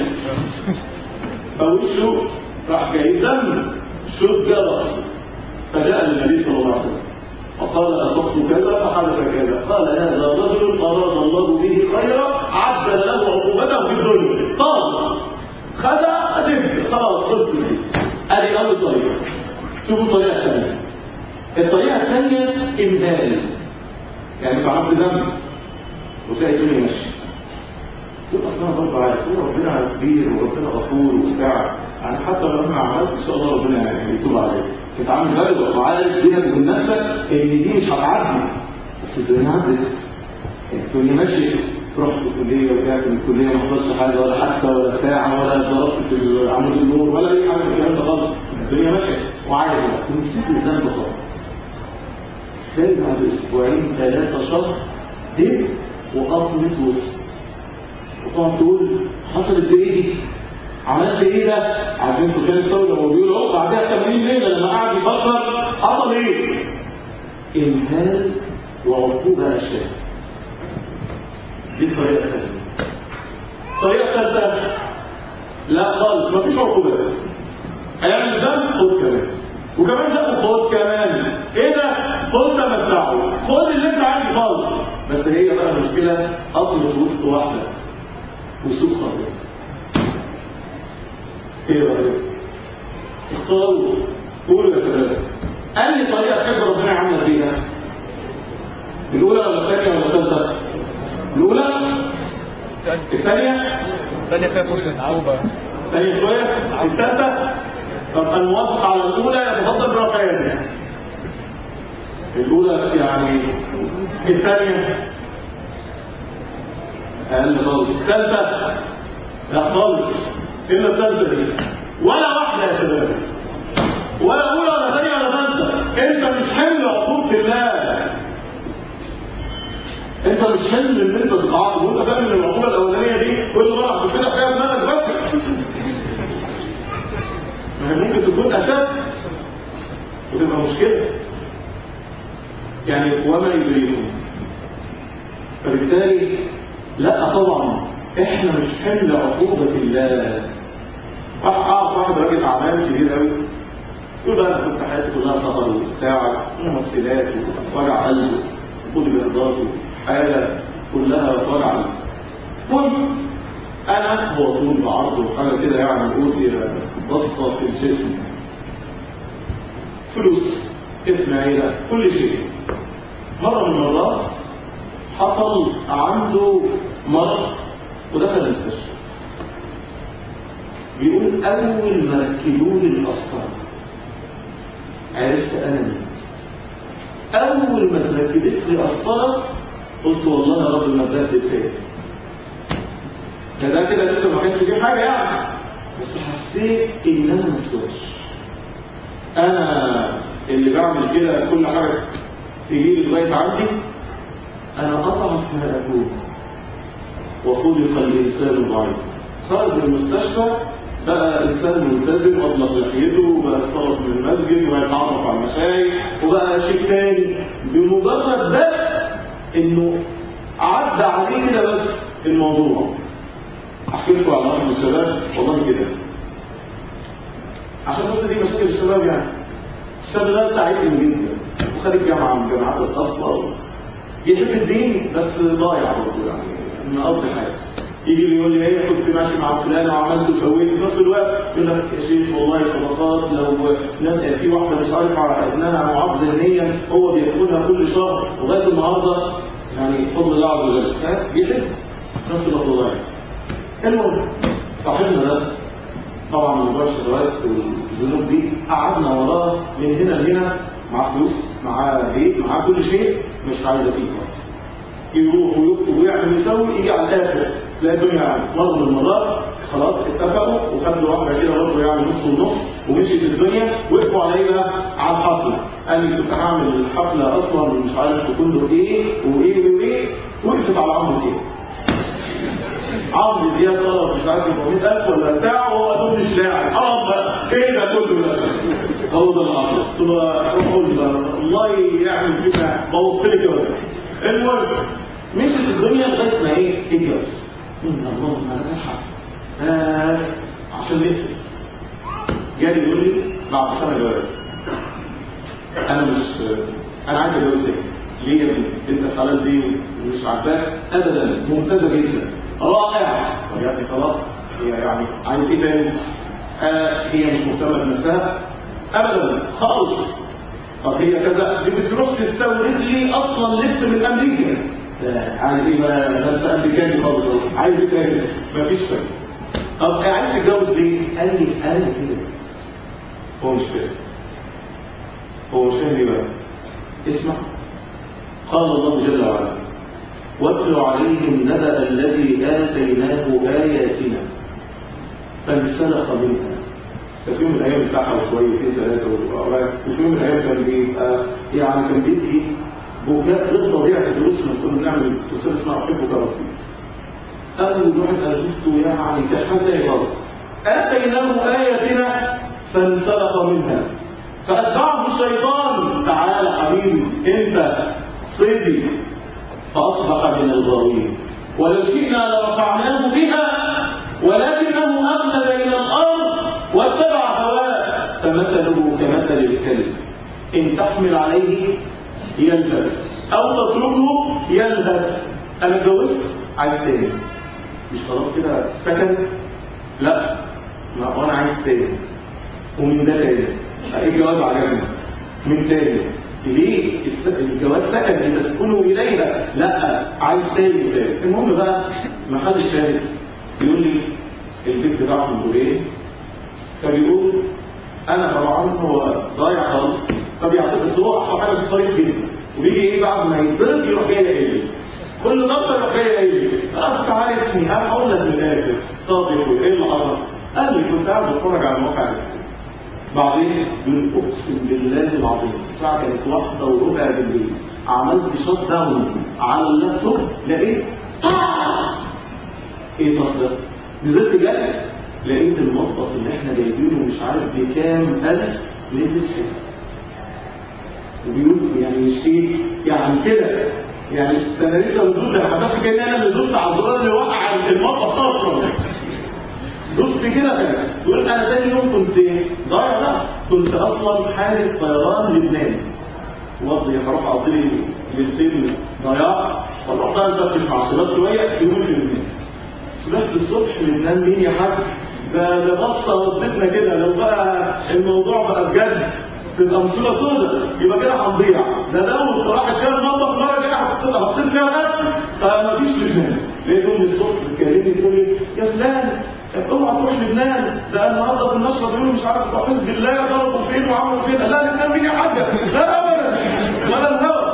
فوشه راح جاي دم شوط جرس فجاء النبي صلى الله عليه وسلم فقال أصبت كذا فحدث كذا قال هذا رجل أراد الله به خيرا عجل له عقوبته في الدنيا طال خدع أدب خلاص خلص ادي أول طريقة شوفوا الطريقة الثانية الطريقة الثانية إمهال يعني أنت عملت ذنب وتلاقي الدنيا ماشية تبقى اصلا برضه عارف هو ربنا كبير وربنا غفور وبتاع يعني حتى لو انا عملت ان شاء الله ربنا يعني يتوب عليك انت عامل بالك وعارف بينك وبين نفسك ان دي مش هتعدي بس الدنيا عدت الدنيا ماشيه رحت الكليه ورجعت من الكليه ما حصلش حاجه ولا حادثه ولا بتاع ولا ضربت في عمود النور ولا اي حاجه من الكلام ده خالص الدنيا ماشيه وعادي ونسيت الذنب خالص تلاقي بعد اسبوعين ثلاثه شهر دب وقطمه وسط وتقعد تقول حصلت بايه دي؟ عملت ايه ده؟ عارفين سفيان الثوري لما بيقول اهو بعدها 80 ليله لما قعد يفكر حصل ايه؟ امهال وعقوبه اشياء. دي الطريقه الثانيه. الطريقه الثالثه لا خالص مفيش عقوبات. هيعمل ذنب خد كمان. وكمان ذنب خد كمان. ايه ده؟ خد تمتعه. خد اللي انت عايزه خالص. بس هي بقى المشكله قطمه وسط واحده. وسوء خاطر ايه رايك اختاروا قولوا يا شباب انهي طريقه تحب ربنا يعمل بيها الاولى ولا الثانيه ولا الثالثه الاولى الثانيه الثانية فيها فرصة عقوبة الثانيه شويه الثالثه طب الموافق على الاولى يتفضل برفع يده الاولى يعني الثانيه اقل خالص الثالثه لا خالص الا الثالثه دي ولا واحده يا شباب ولا اولى ولا ثانيه ولا ثالثه انت مش حمل عقوبه الله انت مش حمل ان انت تتعاقب وانت فاهم ان العقوبه الاولانيه دي كل مره هتفتح فيها دماغك بس ما هي ممكن تكون اشد وتبقى مشكله يعني وما يدريكم فبالتالي لا طبعا احنا مش حمل عقوبة الله واحد اعرف واحد راجل اعمال كبير قوي يقول بقى انا كنت حياتي كلها سفر وبتاع ممثلات ووجع قلب وخد بإرضاته حالة كلها وجع قلب المهم انا هو طول بعرض وحاجه كده يعني اوتي بسطه في الجسم فلوس اسم عيله كل شيء مره من المرات حصل عنده مرض ودخل المستشفى بيقول اول ما ركبوا لي القسطره عرفت انا مين اول ما اتركبت لي قسطره قلت والله يا رب ما اتبهدل فيا ده كده لسه ما كانش فيه حاجه يعني بس حسيت ان انا مسؤولش انا اللي بعمل كده كل حاجه تجي لي لغايه عندي انا اضعف ما اكون وخلق الانسان ضعيف خرج من المستشفى بقى انسان ملتزم اطلق لحيته وبقى الصلاه من المسجد ويتعرف على المشايخ وبقى شيء تاني بمجرد بس انه عدى عليه كده بس الموضوع احكي لكم على واحد من الشباب والله كده عشان بس دي مشاكل الشباب يعني الشاب ده بتاع علم جدا وخارج جامعه من الجامعات الخاصه يحب الدين بس ضايع برضه يعني من ارض حياته يجي لي يقول لي ايه كنت ماشي مع فلان وعملت وسويت في نفس الوقت يقول لك يا شيخ والله صدقات لو نبقى في واحده مش عارف على انها معاق ذهنيا هو بياخدها كل شهر لغايه النهارده يعني بفضل الله عز وجل بيحب في نفس الوقت ضايع المهم صاحبنا ده طبعا موضوع الشهوات والذنوب دي قعدنا وراه من هنا لهنا معاه فلوس معاه بيت معاه كل شيء مش عايز فيه خالص يروح ويكتب ويعمل ويسوي يجي على الاخر تلاقي الدنيا يعني مره من المرات خلاص اتفقوا وخدوا واحده كده برضه يعني نص ونص ومشيت الدنيا وقفوا على ايه بقى؟ على الحفله قال لي كنت هعمل الحفله اصلا مش عارف في فندق ايه وايه وقفت على عمرو دياب عمرو دياب طلب مش عارف 400000 ولا بتاع وهو قال مش لاعب خلاص بقى ايه ده كله ده هو ده العصر قلت له قول الله يعمل فينا بوظت لي جواز المهم مشيت الدنيا لغايه ما ايه اتجوز قلنا اللهم انا الحق بس عشان نقفل جالي يقول لي بعد سنه جواز انا مش انا عايز اتجوز تاني ليه يا ابني انت الحلال دي مش عاجباك ابدا ممتازه جدا رائعه طب يعني خلاص هي يعني عايز ايه تاني آه هي مش مهتمه بنفسها ابدا خالص طب هي كذا دي بتروح تستورد لي اصلا لبس من امريكا آه، عايز ايه بقى ده انت امريكاني خالص أهو. عايز ايه تاني مفيش فايده طب عايز تتجوز ليه قال لي انا كده هو مش فاهم هو مش فاهم ايه بقى اسمع قال الله جل وعلا واتل عليهم نبأ الذي آتيناه آياتنا فانسلخ منها ففي يوم من الايام بتاعها وشويتين ثلاثه وفي يوم من الايام كان بيبقى يعني كان بيدي بكاء غير طبيعي في دروسنا كنا بنعمل سلسله اسمها احبك ربي اول واحد انا شفته يعني كان حاجه تاني خالص اتيناه اياتنا فانسلخ منها فاتبعه الشيطان تعالى حبيبي انت صيدي فاصبح من الغاوين ولو شئنا لرفعناه بها ولكنه اخلد الى الارض واتبع هواه فمثله كمثل الكلب ان تحمل عليه يلهث او تتركه يلهث انا اتجوزت عايز تاني مش خلاص كده سكن لا ما انا عايز تاني ومن ده تاني الجواز عجبني من تاني ليه الس- الجواز سكن لتسكنوا اليها لا عايز تاني تاني المهم بقى محل الشاهد بيقول لي البيت بتاعهم دول ايه فبيقول انا طبعا هو ضايع خالص فبيعطيك بس هو احلى حاجه بالصريح جدا وبيجي ايه بعد ما يتضرب يروح جاي قايل لي كل ضربه يروح جاي قايل لي انا كنت عارفني انا هقول لك من الاخر طب يا اخويا ايه اللي حصل؟ قال لي كنت قاعد بتفرج على الموقع ده بعدين يقول اقسم بالله العظيم الساعه كانت واحدة وربع بالليل عملت شوت داون على اللابتوب لقيت طاح ايه طاح ده؟ نزلت جري لقيت المطبخ اللي احنا جايبينه مش عارف بكام الف نزل حته وبيقول يعني مش ايه يعني كده يعني ده انا لسه بدوس ده انا حسبت كان انا اللي دوست على الزرار اللي وقع المطبخ اصلا دوست كده كده يقول انا تاني يوم كنت ضايع بقى كنت اصلا حارس طيران لبنان وقضي هروح اقضي لي ليلتين ضياع واروح بقى نفكر مع الشباب شويه يقول في لبنان سمعت الصبح لبنان مين يا حاج ده ده بصه ودتنا كده لو بقى الموضوع بقى بجد تبقى مصيبه سودة يبقى كده هنضيع ده لو راحت كده المطبخ مره كده حطيت حطيت فيها الاكل فمفيش لبنان لقيت امي الصبح بتكلمني تقول لي يا فلان اوعى تروح لبنان ده النهارده في النشره بيقولوا مش عارف بتوع حزب الله ضربوا فين وعملوا فين لا لبنان مين يا حاجه لا ابدا ولا الهوى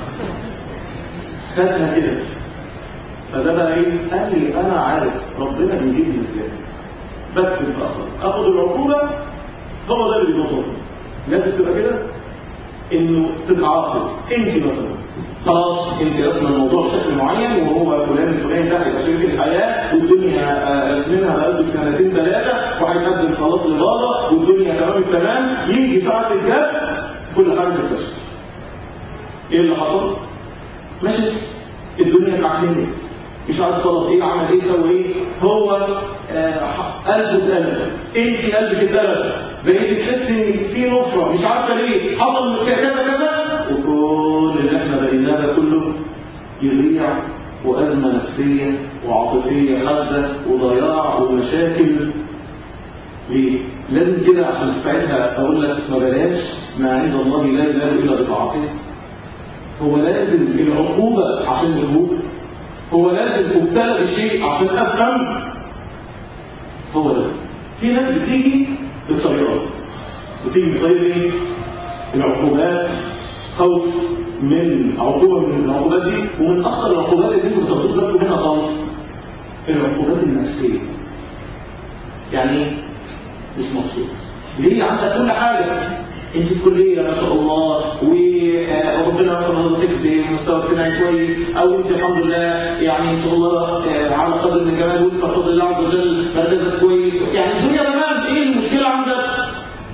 خدها كده فده بقى ايه قال لي انا عارف ربنا بيجيبني ازاي بكتب بقى خلاص اخد العقوبه هو ده اللي بيظبطني لازم تبقى كده انه تتعاقب انت مثلا خلاص انت رسم الموضوع بشكل معين وهو فلان الفلاني ده هيبقى شريك الحياه والدنيا آه، رسمينها بقاله سنتين ثلاثه وهيقدم خلاص لبابا والدنيا تمام التمام يجي ساعه الجد كل حاجه تتفشل ايه اللي حصل؟ مشت الدنيا اتعكنت مش عارف طلب ايه عمل ايه سوى ايه هو آه، قلبه اتقلب انت قلبك اتقلب بقيت تحس ان في نفره مش عارفه ليه حصل كذا كذا كذا وكل اللي احنا بقيناه ده كله يضيع وازمه نفسيه وعاطفيه حاده وضياع ومشاكل ليه؟ لازم كده عشان ساعتها اقول لك ما بلاش ما عند الله لا ينال الا بطاعته هو لازم العقوبة عشان نفوق هو لازم ابتلى بشيء عشان افهم هو ده في ناس بتيجي بطريقة بتيجي بطريقة ايه؟ العقوبات خوف من عقوبة من العقوبات دي ومن اخطر العقوبات اللي انتوا بتاخدوش بالكم منها خالص العقوبات النفسية يعني ايه؟ مش مبسوط ليه عندك كل حاجة انت في كلية ما شاء الله وربنا يسر نظرتك بمستوى اجتماعي كويس او انت الحمد لله يعني ان شاء الله آه، على قدر من الجمال وانت بفضل الله عز وجل مركزك كويس يعني الدنيا تمام ايه المشكله عندك؟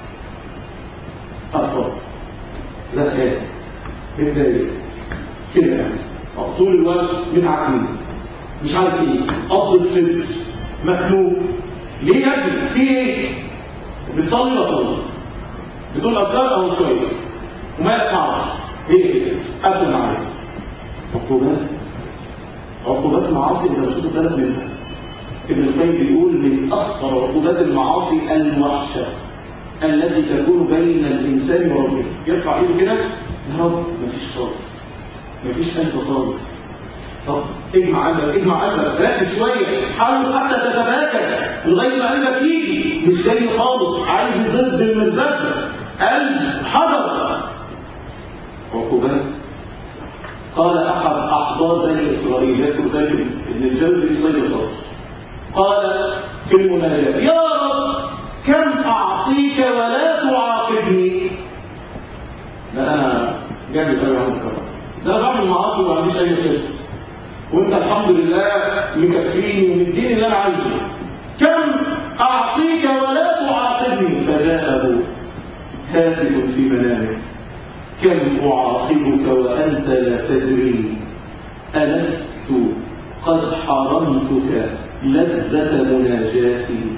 اتفضل زهقان متضايق كده يعني أو طول الوقت متعكين مش عارف ايه قبض الصدر مخنوق ليه يا ابني في ايه بتصلي بصلي بتقول اذكار او شويه وما يقطعش هي كده قفل معايا عقوبات عقوبات المعاصي اذا مش واخد بالك منها ابن القيم بيقول من اخطر عقوبات المعاصي الوحشه التي تكون بين الانسان وربه يرفع ايده كده يا رب مفيش خالص مفيش قلب خالص طب اجمع قلبك اجمع قلبك ركز شويه حاول حتى تتباكى لغايه ما قلبك يجي مش جاي خالص عايز ضد المرزقه قلب حجر عقوبات قال احد احبار بني اسرائيل يذكر ذلك ابن الجوزي في صيد القصر قال في المناجاه يا رب كم اعصيك ولا تعاقبني لا انا جامد قوي يا عم ده انا بعمل معاصي وما عنديش اي مشاكل وانت الحمد لله مكفيني ومديني اللي انا عايزه كم اعصيك ولا تعاقبني فجاءه هاتف في منامه كم اعاقبك وانت لا تدري الست قد حرمتك لذة مناجاتي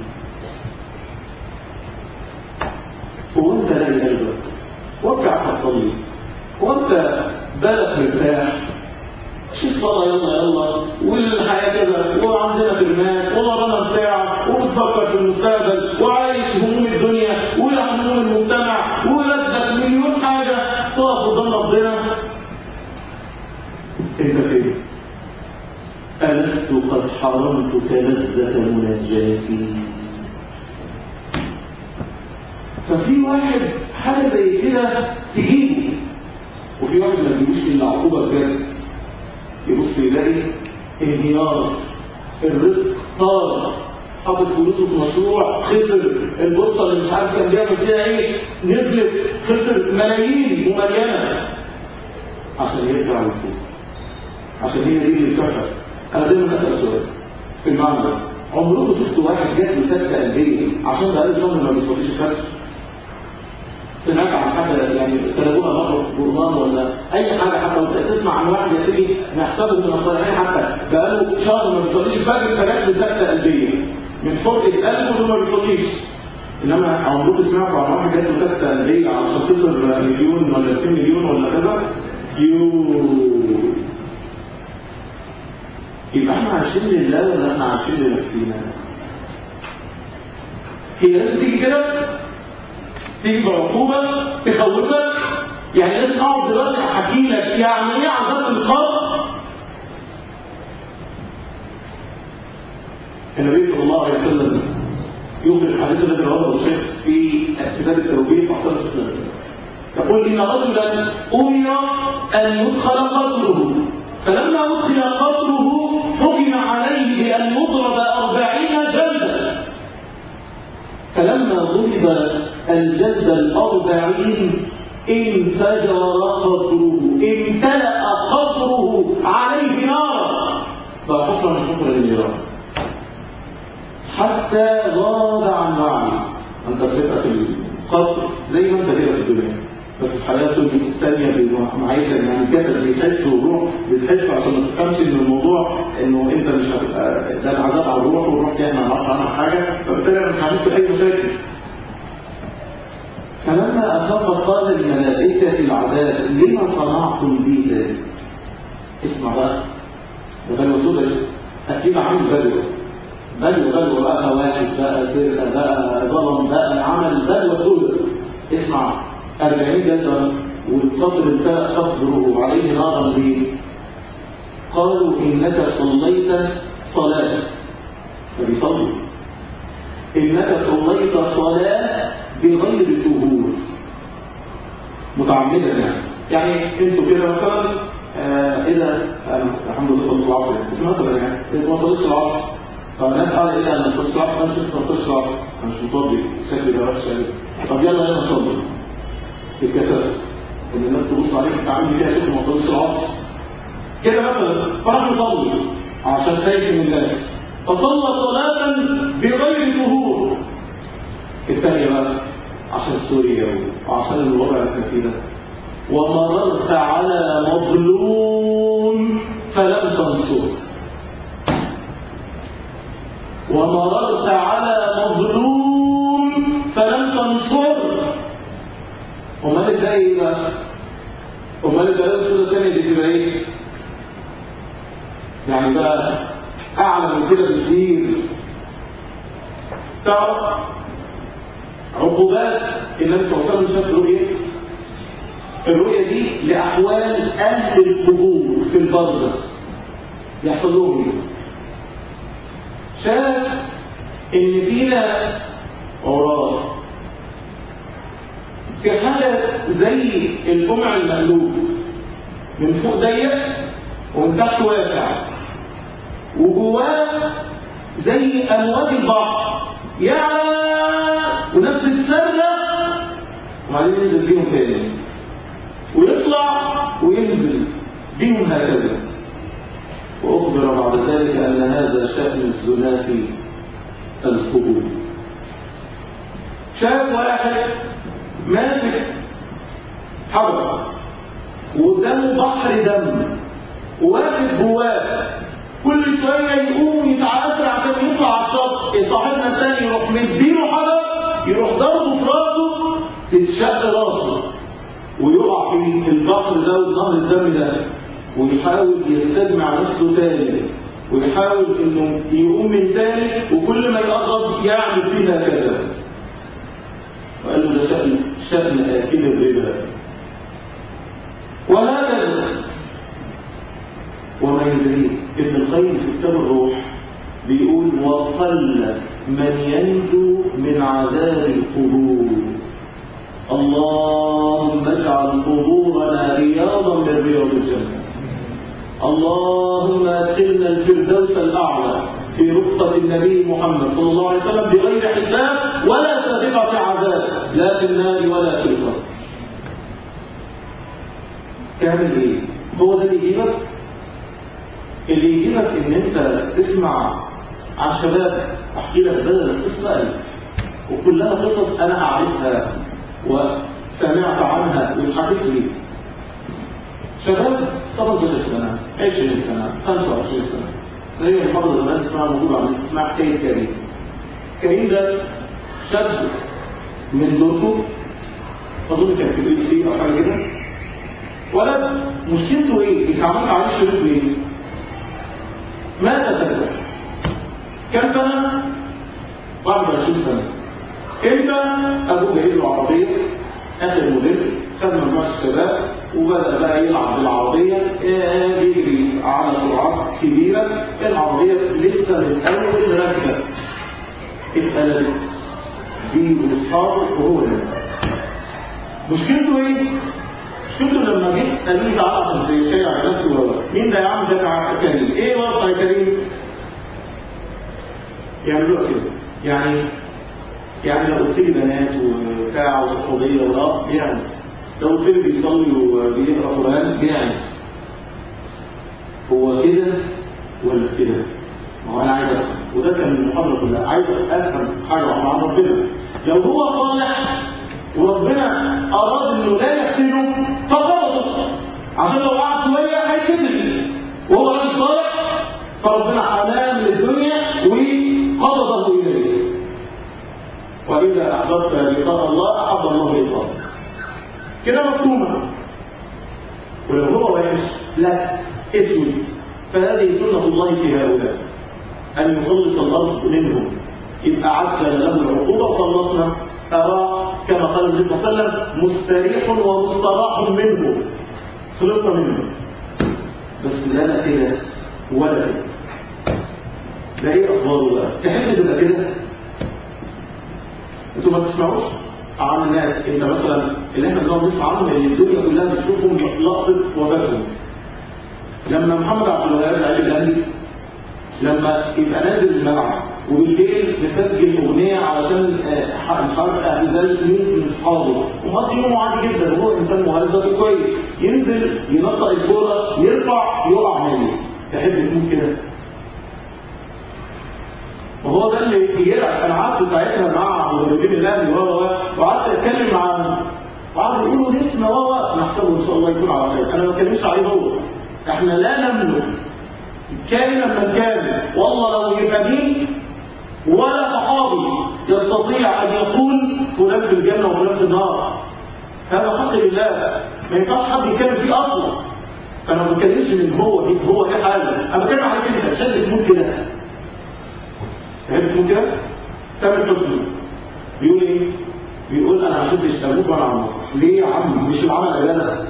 وانت لاقي قلبك وانت عارف تصلي وانت بالك مرتاح مش الصلاة يلا يلا والحياة كذا وعندنا ترمات وورانا بتاع وبتفكر في المستقبل وعايش هموم الدنيا وهموم المجتمع ولدك مليون حاجة تقف قدام ربنا انت فين؟ ألست قد حرمتك لذة مناجاتي ففي واحد حاجة زي كده تجيبه وفي واحد ما بيجيبوش إلا عقوبة بجد يبص يلاقي انهيار الرزق طار حاطط فلوسه في مشروع خسر البورصه اللي مش عارف كان بيعمل فيها ايه نزلت خسر ملايين ومليانه عشان يرجع للفوق عشان هي دي اللي بتحرق انا دايما اسال سؤال في المعنى ده عمركم شفتوا واحد جات له سكته قلبيه عشان بقاله شهر ما بيصليش الفجر سمعت عن حاجه يعني كتبوها مره في جورنال ولا اي حاجه حتى وانت تسمع عن واحد يا سيدي نحسبه من الصالحين حتى بقاله شهر ما بيصليش الفجر فجات له سكته قلبيه من فرقه قلبه ما بيصليش انما عمركم سمعتوا عن واحد جات له سكته قلبيه عشان خسر مليون ولا 2 مليون ولا كذا يو يبقى احنا عايشين لله ولا احنا عايشين لنفسينا؟ هي لازم تيجي كده تيجي بعقوبة تخوفك يعني لازم اقعد دلوقتي احكي لك يعني ايه عذاب القبر النبي صلى الله عليه وسلم يخبر الحديث الذي رواه الشيخ في كتاب التوبيه في احسن الاسلام يقول ان رجلا امر ان يدخل قبره فلما ادخل قبره حكم عليه بان يضرب أربعين جلدا فلما ضرب الجلد الأربعين انفجر قبره امتلأ قبره عليه نارا بقى حفرة من حفر النيران حتى غاب عن وعي انت بتبقى في القبر زي ما انت كده في الدنيا بس الحياة الثانية معايا يعني الجسد بيحس والروح بتحس عشان ما تفهمش ان الموضوع انه انت مش هتبقى ده العذاب على الروح والروح دي احنا ما نعرفش عنها حاجة فبالتالي انا مش هحس بأي مشاكل فلما أخاف قال الملائكة العذاب لما صنعتم بي ذلك اسمع بقى ده بلوى سودة أكيد عامل بلوى بلوى بلوى بقى فواحش بقى سرقة بقى ظلم بقى عمل بلوى سودة اسمع أربعين جلدة والقبر امتلأ قبره عليه نارا ليه؟ قالوا إنك صليت صلاة فبيصلي إنك صليت صلاة بغير طهور متعمدا يعني يعني انتوا كده مثلا آه اذا آه الحمد لله صلاه العصر بس مثلا يعني انت ما صليتش العصر فالناس قال ايه انا ما صليتش العصر انا ما صليتش العصر انا مش مطبق شكلي ده وحش قوي طب يلا يلا نصلي الكسل ان الناس تبص عليك انت عامل كده شكل ما صليتش العصر كده مثلا فراح يصلي عشان خايف من الناس فصلى صلاة بغير طهور الثانية بقى عشان سوريا وعشان الوضع اللي احنا فيه ده ومررت على مظلوم فلم تنصره ومررت على مظلوم فلم تنصره امال الباقي ايه بقى امال البلاء السوداء الثانيه دي تبقى ايه يعني بقى اعلى من كده بكثير تعرف عقوبات النبي صلى الله عليه وسلم شاف رؤيه الرؤيه دي لاحوال اهل القبور في البرزخ يحصل لهم ايه شاف ان في ناس عراة في حاجة زي القمع المقلوب من فوق ضيق ومن تحت واسع وجواه زي امواج البحر يعلى وناس بتصرخ وبعدين ينزل بيهم تاني ويطلع وينزل بيهم هكذا وأخبر بعد ذلك أن هذا شأن الزنا في القبور شاف واحد ماسك حجر وقدامه بحر دم وواقف جواه كل شويه يقوم يتعافر عشان يطلع على الشط صاحبنا الثاني يروح مديله حجر يروح ضربه في راسه تتشق راسه ويقع في البحر ده ونهر الدم ده ويحاول يستجمع نفسه تاني ويحاول انه يقوم من تاني وكل ما يقرب يعمل فيها كذا وقال له ده شأن شأن آكل الربا وهكذا وما يدري ابن القيم في كتاب الروح بيقول وقل من ينجو من عذاب القبور اللهم اجعل قبورنا رياضا من رياض الجنه اللهم ادخلنا الفردوس الاعلى في رفقه النبي محمد صلى الله عليه وسلم بغير حساب ولا سابقه عذاب لا في النار ولا في القبر تعمل ايه هو ده اللي يجيبك اللي يجيبك ان انت تسمع عن شباب احكي لك بدل القصه ألف وكلها قصص انا اعرفها وسمعت عنها واتحكت لي شباب 18 سنه 20 سنه 25 سنه هي المحاضره زمان اسمها موجوده عندنا اسمها حكايه كريم كريم ده شاب من دوركم اظن كان في بي سي او حاجه كده ولد مشكلته ايه؟ اتعمل عليه شروط ايه؟ مات تتبع كم سنة؟ 21 سنة امتى ابوه جايب له عربية اخر موديل خد مجموعة الشباب وبدأ بقى يلعب بالعربية بيجري على سرعات كبيرة العربية لسه من أول ركبة اتقلبت بيه واصحابه وهو اللي مشكلته ايه؟ مشكلته لما جيت قالوا لي تعالى عشان تشيع الناس مين ده يا عم ده كريم؟ ايه وضع يا كريم؟ يعملوا كده يعني يعني لو قلت لي بنات وبتاع وصحوبيه ولا بيعمل لو قلت لي بيصلي وبيقرا قران بيعمل هو كده ولا كده؟ ما هو انا عايز افهم وده كان المحاضره كلها عايز افهم حاجه واحده عن ربنا لو هو صالح وربنا اراد انه لا يقتله فغلطه عشان لو قعد شويه هيتقتل وهو راجل صالح فربنا حماه من الدنيا وقبضه اليه واذا احببت لقاء الله احب الله لقاءك كده مفهومه ولو هو وحش لا اسود فهذه سنه الله في هؤلاء ان يخلص الارض منهم يبقى عجل له العقوبه وخلصنا أراه كما قال النبي صلى الله عليه وسلم مستريح ومستراح منه خلصنا منه بس لا لا كده ولا كده ده ايه اخباره بقى تحب تبقى كده انتوا ما تسمعوش عن الناس انت مثلا اللي احنا بنقعد نسمع عنهم اللي الدنيا كلها بتشوفهم لقطه وفاتهم لما محمد عبد الوهاب لعيب الاهلي لما يبقى نازل الملعب وبالليل مسجل اغنيه علشان مش عارف اعتزال مين من اصحابه ومقضي يومه عادي جدا وهو انسان مهذب كويس ينزل ينطق الكوره يرفع يقع تحب تموت كده وهو ده اللي يلعب انا قعدت ساعتها مع مدربين الاهلي و وقعدت اتكلم مع وقعدوا يقولوا نسمه و نحسبه ان شاء الله يكون على خير انا ما بتكلمش عليه هو احنا لا نملك كائنا من كان والله لو يبقى مين ولا صحابي يستطيع ان يقول فلان في الجنه وفلان في النار هذا حق لله ما ينفعش حد يتكلم فيه اصلا انا ما بتكلمش من هو دي هو ايه حاله انا بتكلم عليك انت عشان تموت كده تحب تموت كده تامر حسني بيقول ايه بيقول انا ما بحبش اموت وانا على المسرح ليه يا عم مش العمل عباده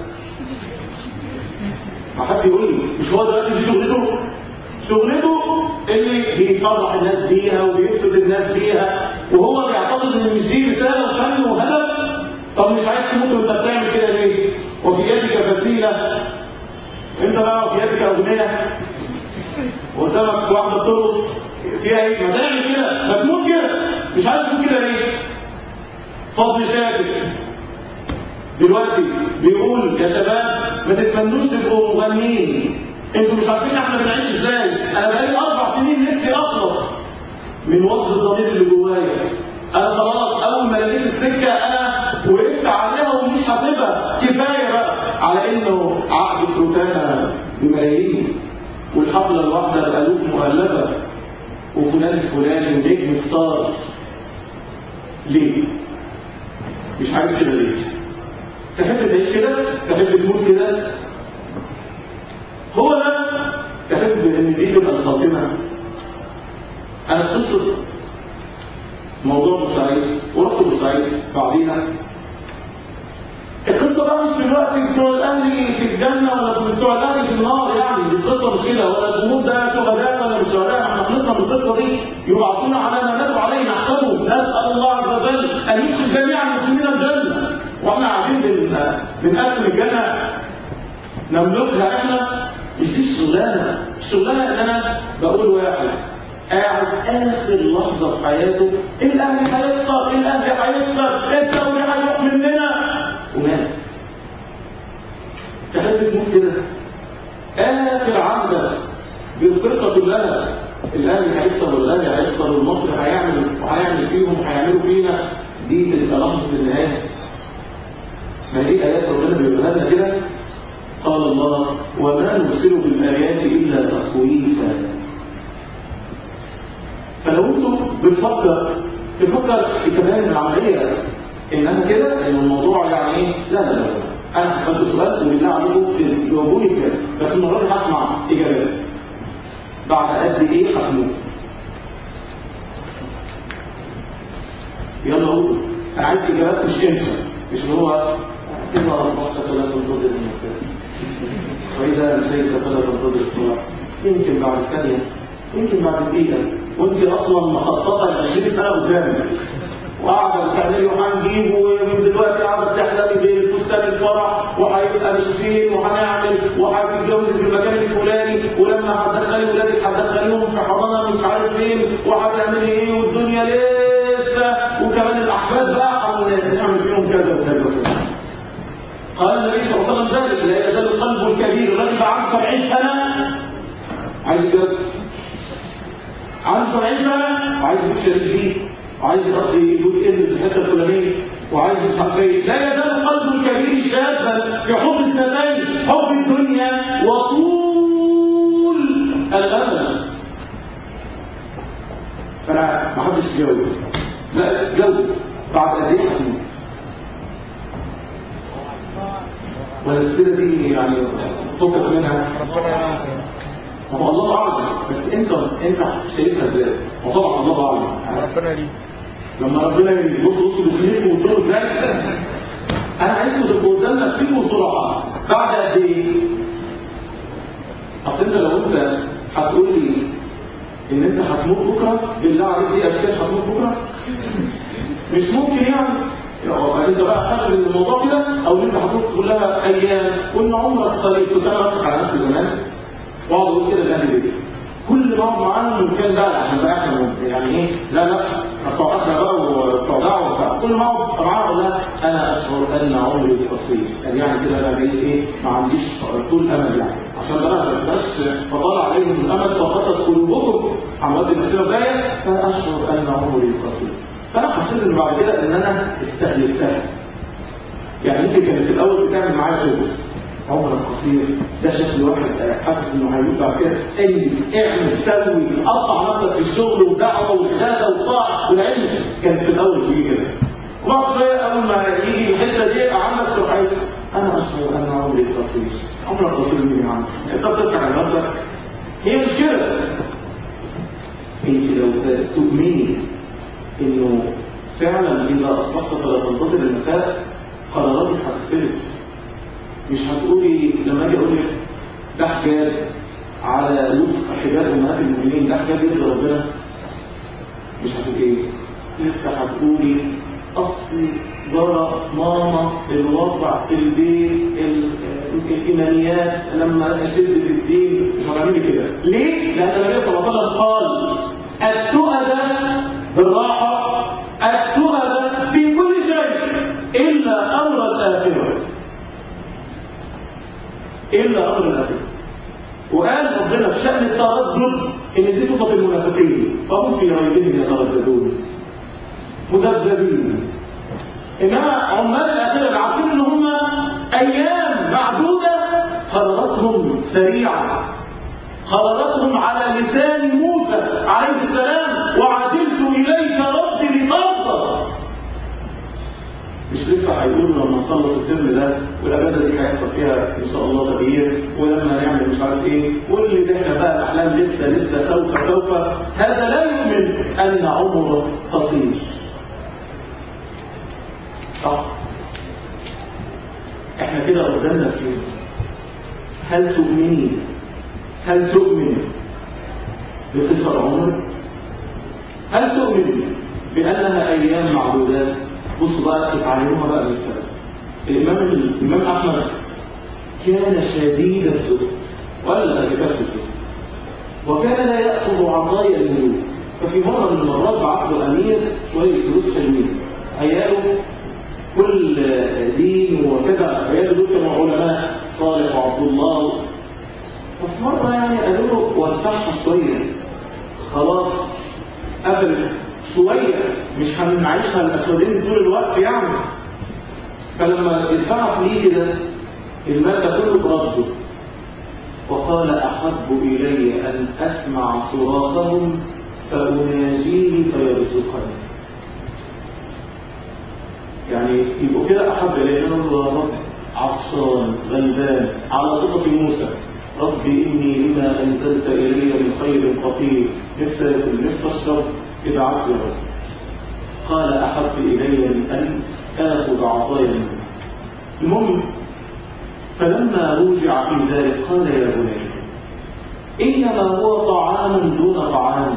ما حد يقول لي مش هو دلوقتي دي شغلته شغلته اللي بيفرح الناس بيها وبيبسط الناس بيها وهو بيعتقد ان مش دي رساله وفن وهدف طب مش عايز تموت وانت بتعمل كده ليه وفي يدك فسيله انت بقى في يدك اغنيه وقدامك واحده ترقص فيها ايه ما تعمل كده ما تموت كده مش عايز تموت كده ليه فضل شاكر دلوقتي بيقول يا شباب ما تتمنوش تبقوا مغنيين انتوا مش عارفين احنا بنعيش ازاي انا بقالي اربع سنين نفسي اخلص من وصف الضمير اللي جوايا انا خلاص اول ما لقيت السكه انا وقفت عليها ومش هسيبها كفايه بقى على انه عقد روتانا بملايين والحفله الواحده بالالوف مؤلفه وفلان الفلاني ونجم ستار ليه؟ مش عايز كده ليه؟ تحب تعيش كده؟ تحب تموت كده؟ هو ده تحب ان دي تبقى الخاتمه انا قصه موضوع بورسعيد ورحت بورسعيد بعديها القصه بقى مش دلوقتي بتوع الاهلي في الجنه ولا بتوع الاهلي في النار يعني القصه مش كده ولا الجمهور ده شهداء ولا مش شهداء احنا خلصنا من القصه دي يبعثون على ما ماتوا عليه نحسبه نسال الله عز وجل ان يدخل جميع المسلمين الجنه واحنا قاعدين بن بنقسم الجنه نملكها احنا مش دي الشغلانه الشغلانه ان انا بقول واحد قاعد اخر لحظه في حياته الاهلي هيخسر الاهلي هيخسر الدوري هيروح مننا ومات تحب تموت كده اخر عهده بالقصه كلها الاهلي هيخسر والاهلي هيخسر والمصري هيعمل وهيعمل فيهم وهيعملوا فينا دي تبقى لحظه النهايه ما دي ايات ربنا بيقولها لنا كده قال الله وما نرسل بالايات الا تخويفا فلو انتم بتفكر بتفكر في تفاهم العمليه انها كده ان الموضوع يعني ايه لا لا لا انا هسالكم سؤال وبالله عليكم جاوبوا لي كده بس المره دي هسمع اجابات بعد قد ايه هتموت يلا قولوا انا عايز اجابات مش انت مش اللي هو اذا اصبحت فلا تنتظر المساء واذا امسيت فلا تنتظر الصباح يمكن بعد ثانيه يمكن بعد دقيقه وانت اصلا مخططه ل 20 سنه قدامك وقاعده بتعملي وهنجيب ومن دلوقتي قاعده بتحلمي بالفستان الفرح وهيبقى مش فين وهنعمل وهتتجوز في المكان الفلاني ولما هتدخلي ولادك هتدخليهم في حضانه مش عارف فين وهتعملي ايه والدنيا لسه وكمان الاحفاد بقى هنعمل فيهم كذا وكذا وكذا قال النبي صلى الله عليه وسلم ذلك لا يزال القلب الكبير الراجل بقى عنده 70 سنه عايز يتجوز عنده 70 سنه وعايز يجيب شريك جديد وعايز يقضي يقول اذن في الحته الفلانيه وعايز يصحى لا يزال القلب الكبير شابا في حب الزمان حب الدنيا وطول الامل فانا ما حدش يجاوب لا جاوب بعد قد ايه هتموت ولا السيره دي يعني فكك منها ما هو الله اعلم بس انت انت شايفها ازاي وطبعا الله اعلم ربنا ليه لما ربنا يبص بص بخليكم وتقولوا ازاي انا عايزكم تبقوا قدام نفسكم بصراحه بعد قد ايه اصل انت لو انت هتقول لي ان انت هتموت بكره بالله عليك دي اشكال هتموت بكره مش ممكن يعني يعني انت بقى حاسس ان الموضوع كده او ان انت هتموت كلها ايام وان عمرك قليل كنت انا بضحك على نفسي زمان واقعد اقول كده الاهلي بيكسب كل ما اقعد معاهم كان بقى عشان بقى احنا يعني ايه لا لا بتوع اخره بقى وبتوع دعوه وبتاع كل ما اقعد معاهم اقول لها انا اشعر ان عمري قصير يعني يعني كده انا بقيت ايه ما عنديش طول امل يعني عشان بقى بس بطلع عليهم عملت نفسي بدايه فاشعر ان عمري قصير فانا حسيت ان بعد كده ان انا استهلكتها يعني يمكن كانت في الاول بتعمل معايا شغل عمرك قصير ده شكل واحد حاسس انه هيموت بعد كده انجز اعمل سوي قطع نفسك في الشغل والدعوه والعباده والطاعه والعلم كانت في الاول تيجي كده وبعد شويه اول ما يجي الحته دي عندك تروح قايل انا اشعر ان عمري قصير عمرك قصير مين يا عم انت بتضحك على نفسك هي مش كده انت لو تؤمني انه فعلا اذا اصبحت فلا تنتظر المساء قراراتك هتختلف مش هتقولي لما اجي اقول لك ده حجاب على وفق حجاب امهات المؤمنين ده حجاب يرضي ربنا مش هتقولي لسه هتقولي اصلي جرى ماما الوضع البيت ال- الايمانيات لما اشد في الدين مش هتعملي كده ليه؟ لان النبي صلى الله عليه وسلم قال التؤدى بالراحه التؤدى في كل شيء الا امر الاخره إلا أمر الأخير وقال ربنا في شأن التردد إن دي صفة المنافقين فهم في ريبهم يترددون مذبذبين إنما عمال الآخرة اللي عارفين إن هم أيام معدودة قراراتهم سريعة قراراتهم على لسان موسى عليه السلام وعجلت إليك ربي لترضى مش لسه هيقولوا لما نخلص الترم ده والاجازه دي هيحصل فيها ان شاء الله تغيير ولما نعمل مش عارف ايه واللي احنا بقى الاحلام لسه لسه سوف سوف هذا لا يؤمن ان عمره قصير صح احنا كده قدامنا فين هل تؤمني هل تؤمن بقصر عمرك هل تؤمن بانها ايام معدودات بص بقى تتعلموها بقى من السلف الإمام الإمام أحمد كان شديد الزهد ولا كتاب الزهد وكان لا يأخذ عطايا الملوك ففي مرة من المرات بعت له أمير شوية فلوس حلوين عياله كل دين وكذا عياله دول كانوا علماء صالح وعبد الله ففي مرة يعني قالوا له وسعها شوية خلاص قفلت شوية مش هنعيشها الأسودين طول الوقت يعني فلما اتبعت لي كده المال ده كله برده وقال أحب إلي أن أسمع صراخهم فأناجيه فيرزقني يعني يبقوا كده أحب إلي أن الله رب عطشان غلبان على صفة موسى ربي إني لما أنزلت إلي من خير فقير نفسي أكل نفسي أشرب ابعث لي رب قال أحب إلي من أن آخذ عطايا منه المهم فلما رجع في ذلك قال يا بني إنما هو طعام دون طعام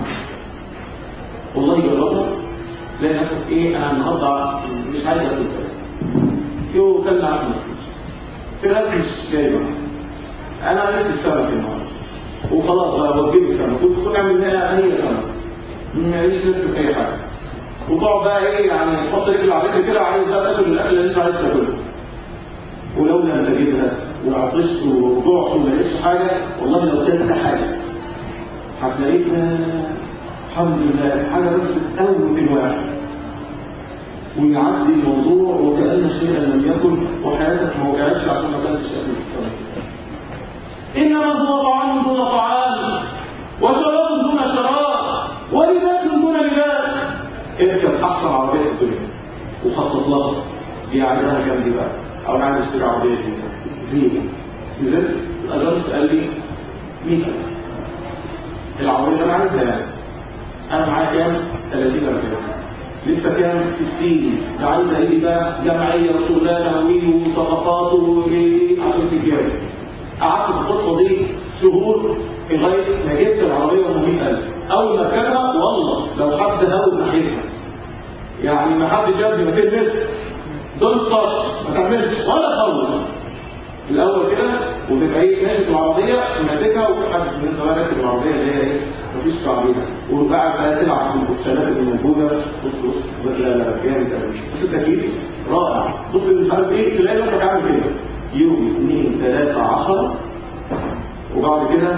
والله جربها تلاقي نفسك إيه أنا النهارده مش عايز أكل بس يو كلنا عن نفسي فراخ مش جايبة أنا لسه السمك النهارده وخلاص بقى وجبت سمك كنت تكون اعمل هنا هي سمك ماليش نفس في اي حاجه وتقعد بقى ايه يعني تحط رجل على رجل كده عايز بقى تاكل الاكل اللي انت عايز تاكله ولو لم تجدها وعطشت ورجعت وما لقيتش حاجه والله لو كانت حاجه هتلاقيك الحمد لله حاجه بس تقوت الواحد ويعدي الموضوع وكأن شيئا لم يكن وحياتك ما وقعتش عشان ما كانتش اكل السمك انما هو طعام دون طعام وشراب دون شراب ولباس دون لباس اركب احسن عربيه في الدنيا وخطط لها دي عايزاها كام دي بقى او انا عايز اشتري عربيه جديده زينه نزلت الاجانس قال لي 100000 العربيه اللي انا عايزها يعني انا معايا كام 30000 لسه كام 60 ده عايزه ايه بقى جمعيه وشغلانه وصفقات عشان تتجوز قعدت في القصه دي شهور لغايه ما جبت العربيه ب 100000 اول ما ركبها والله لو حد هاول ناحيتها يعني ما حدش يبني ما تلبس دول تاتش ما تعملش ولا هول الاول كده وتبقى ايه ماشي في العربيه ماسكها وحاسس ان انت بقى راكب العربيه اللي هي ايه مفيش فيها وبقى بقى تلعب في الاوبشنات اللي موجوده بص بص لا لا جامد قوي بص التكييف رائع بص مش عارف ايه تلاقي نفسك عامل كده يوم اثنين ثلاثة عشرة وبعد كده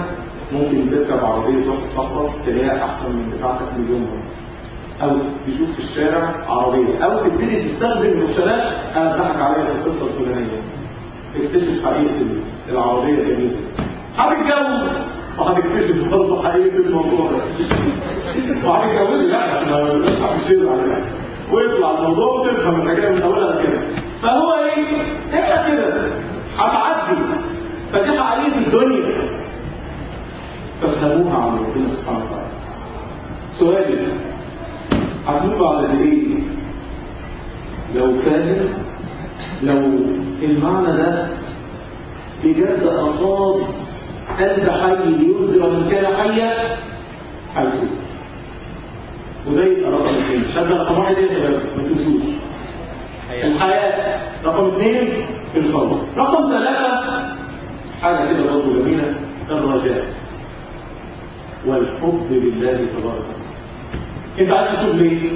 ممكن تركب عربية تروح الصحراء تلاقيها أحسن من بتاعتك مليون مرة أو تشوف في الشارع عربية أو تبتدي تستخدم الأوبشنات أنا ضحك عليها في القصة الفلانية تكتشف حقيقة العربية الجميلة هتتجوز وهتكتشف برضه حقيقة الموضوع ده وهتتجوز لا عشان ما يبقاش هتشيل عليها ويطلع الموضوع وتفهم الحكاية من أولها كده فهو إيه؟ هي كده هتعدي فدي حقيقة الدنيا فافهموها عن ربنا سبحانه وتعالى سؤالي هتموت بعد قد ايه لو فاهم لو المعنى ده بجد اصاب قلب حي لينذر من كان حيا هيتوب وده يبقى رقم اثنين شد رقم واحد ايه يا شباب ما تنسوش الحياه رقم اثنين الخوف رقم ثلاثه حاجه كده برضه جميله الرجاء والحب بالله تبارك وتعالى انت عايز تتوب ليه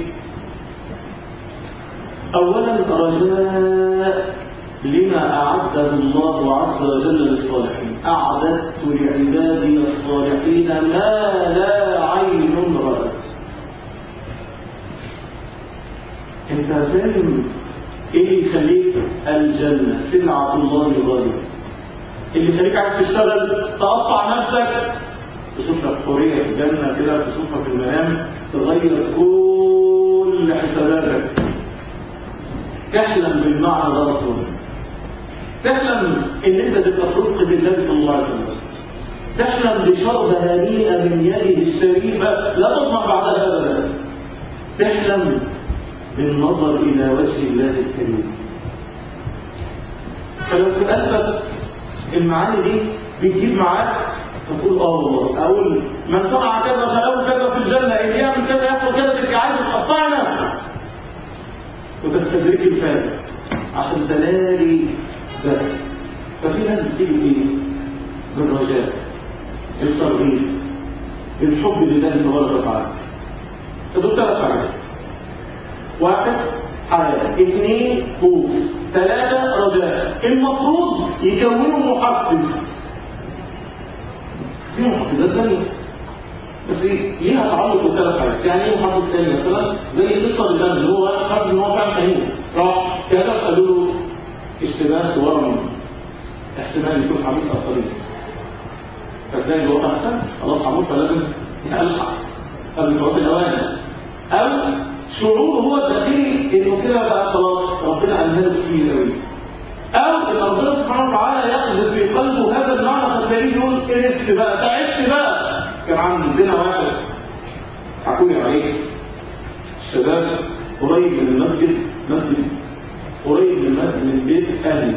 اولا رجاء لما اعده الله عز وجل للصالحين اعددت لعبادي الصالحين ما لا عين رأت انت فاهم ايه اللي يخليك الجنه سلعه الله غاليه اللي يخليك عايز تشتغل تقطع نفسك تشوف لك حورية في الجنة كده تشوفها في المنام تغير كل حساباتك تحلم بالمعنى ده اصلا تحلم ان انت تبقى في رفقة النبي صلى الله عليه وسلم تحلم بشرب هنيئة من يده الشريفة لا تطمع بعدها ابدا تحلم بالنظر الى وجه الله الكريم فلو في قلبك المعاني دي بتجيب معاك فتقول اه والله اقول من صنع كذا فله كذا في الجنه اللي يعمل كذا يحصل كذا تبقى عايز تقطع نفسك وتستدرك الفائت عشان تنالي ده ففي ناس بتيجي بايه؟ بالرجاء بالترغيب بالحب لله تبارك وتعالى فدول ثلاث حاجات واحد حياة اثنين خوف ثلاثة رجاء المفروض يكونوا محفز في محفزات ثانية بس ايه ليها تعلق بثلاث حاجات يعني ايه محفز ثاني مثلا زي القصه اللي كان اللي هو حاسس ان هو فعلا هيموت راح كشف قالوا له اشتباه ورم احتمال يكون حميد اخرين فتلاقي الوضع اختلف خلاص هموت فلازم الحق قبل فوات الاوان او شعوره هو الداخلي انه كده بقى خلاص ربنا امهله كتير قوي او ان ربنا سبحانه وتعالى يقذف في قلبه هذا المعنى فتلاقيه يقول قرفت بقى تعبت بقى كان عندنا واحد حكوا لي عليه الشباب قريب من المسجد مسجد قريب من من بيت اهلي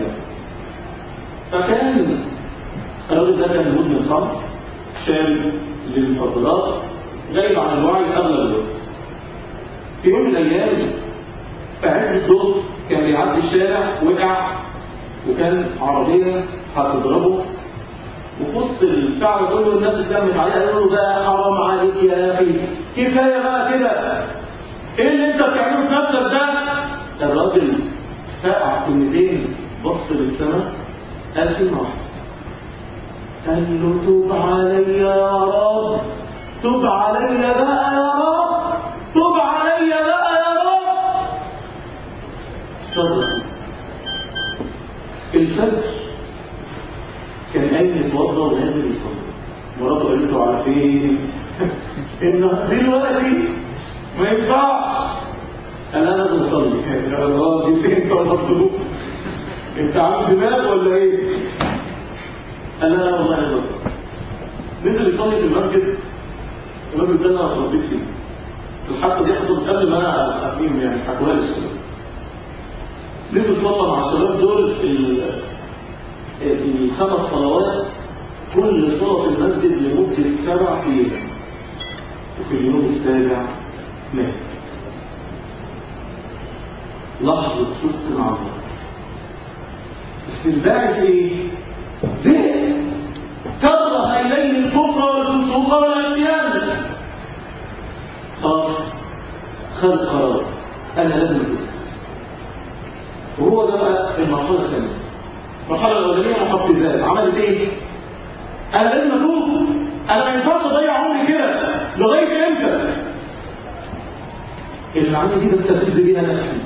فكان الراجل ده كان مدمن خمر شارب للمخدرات غايب عن الوعي اغلب الوقت في يوم من الايام في عز الظهر كان بيعدي الشارع وقع وكان عربيه هتضربه وفي وسط البتاع ده كله الناس اتلمت عليه قالوا له بقى حرام عليك يا اخي كفايه بقى كده ايه اللي انت بتعمله في نفسك ده الراجل فقع كلمتين بص للسماء قال كلمه واحده قال له توب علي يا رب توب علي بقى يا رب توب علي بقى يا رب صدق الفجر كان قايم يتوضى ونازل يصلي مراته قالت له على فين ان دلوقتي ما ينفعش قال انا لازم اصلي يا الله دي فين طلبته انت عامل دماغ ولا ايه قال لا لا والله عايز اصلي نزل يصلي في المسجد المسجد ده انا اتربيت فيه بس الحادثه دي حصلت قبل ما انا افهم يعني حكوها للشباب نزل صلى مع الشباب دول الخمس صلوات كل صلاة في المسجد لمدة سبع أيام وفي اليوم السابع مات لحظة صدق مع الله بس الباعث ايه؟ زهق كره إليه الكفر والفسوق والعصيان خلاص خد قرار أنا لازم أتوب وهو ده بقى المرحلة الثانية المرحلة الأولانية محفزات عملت إيه؟ أنا لازم أتوب انا ما ينفعش اضيع عمري كده لغايه امتى المعلومه دي بستفز بيها نفسي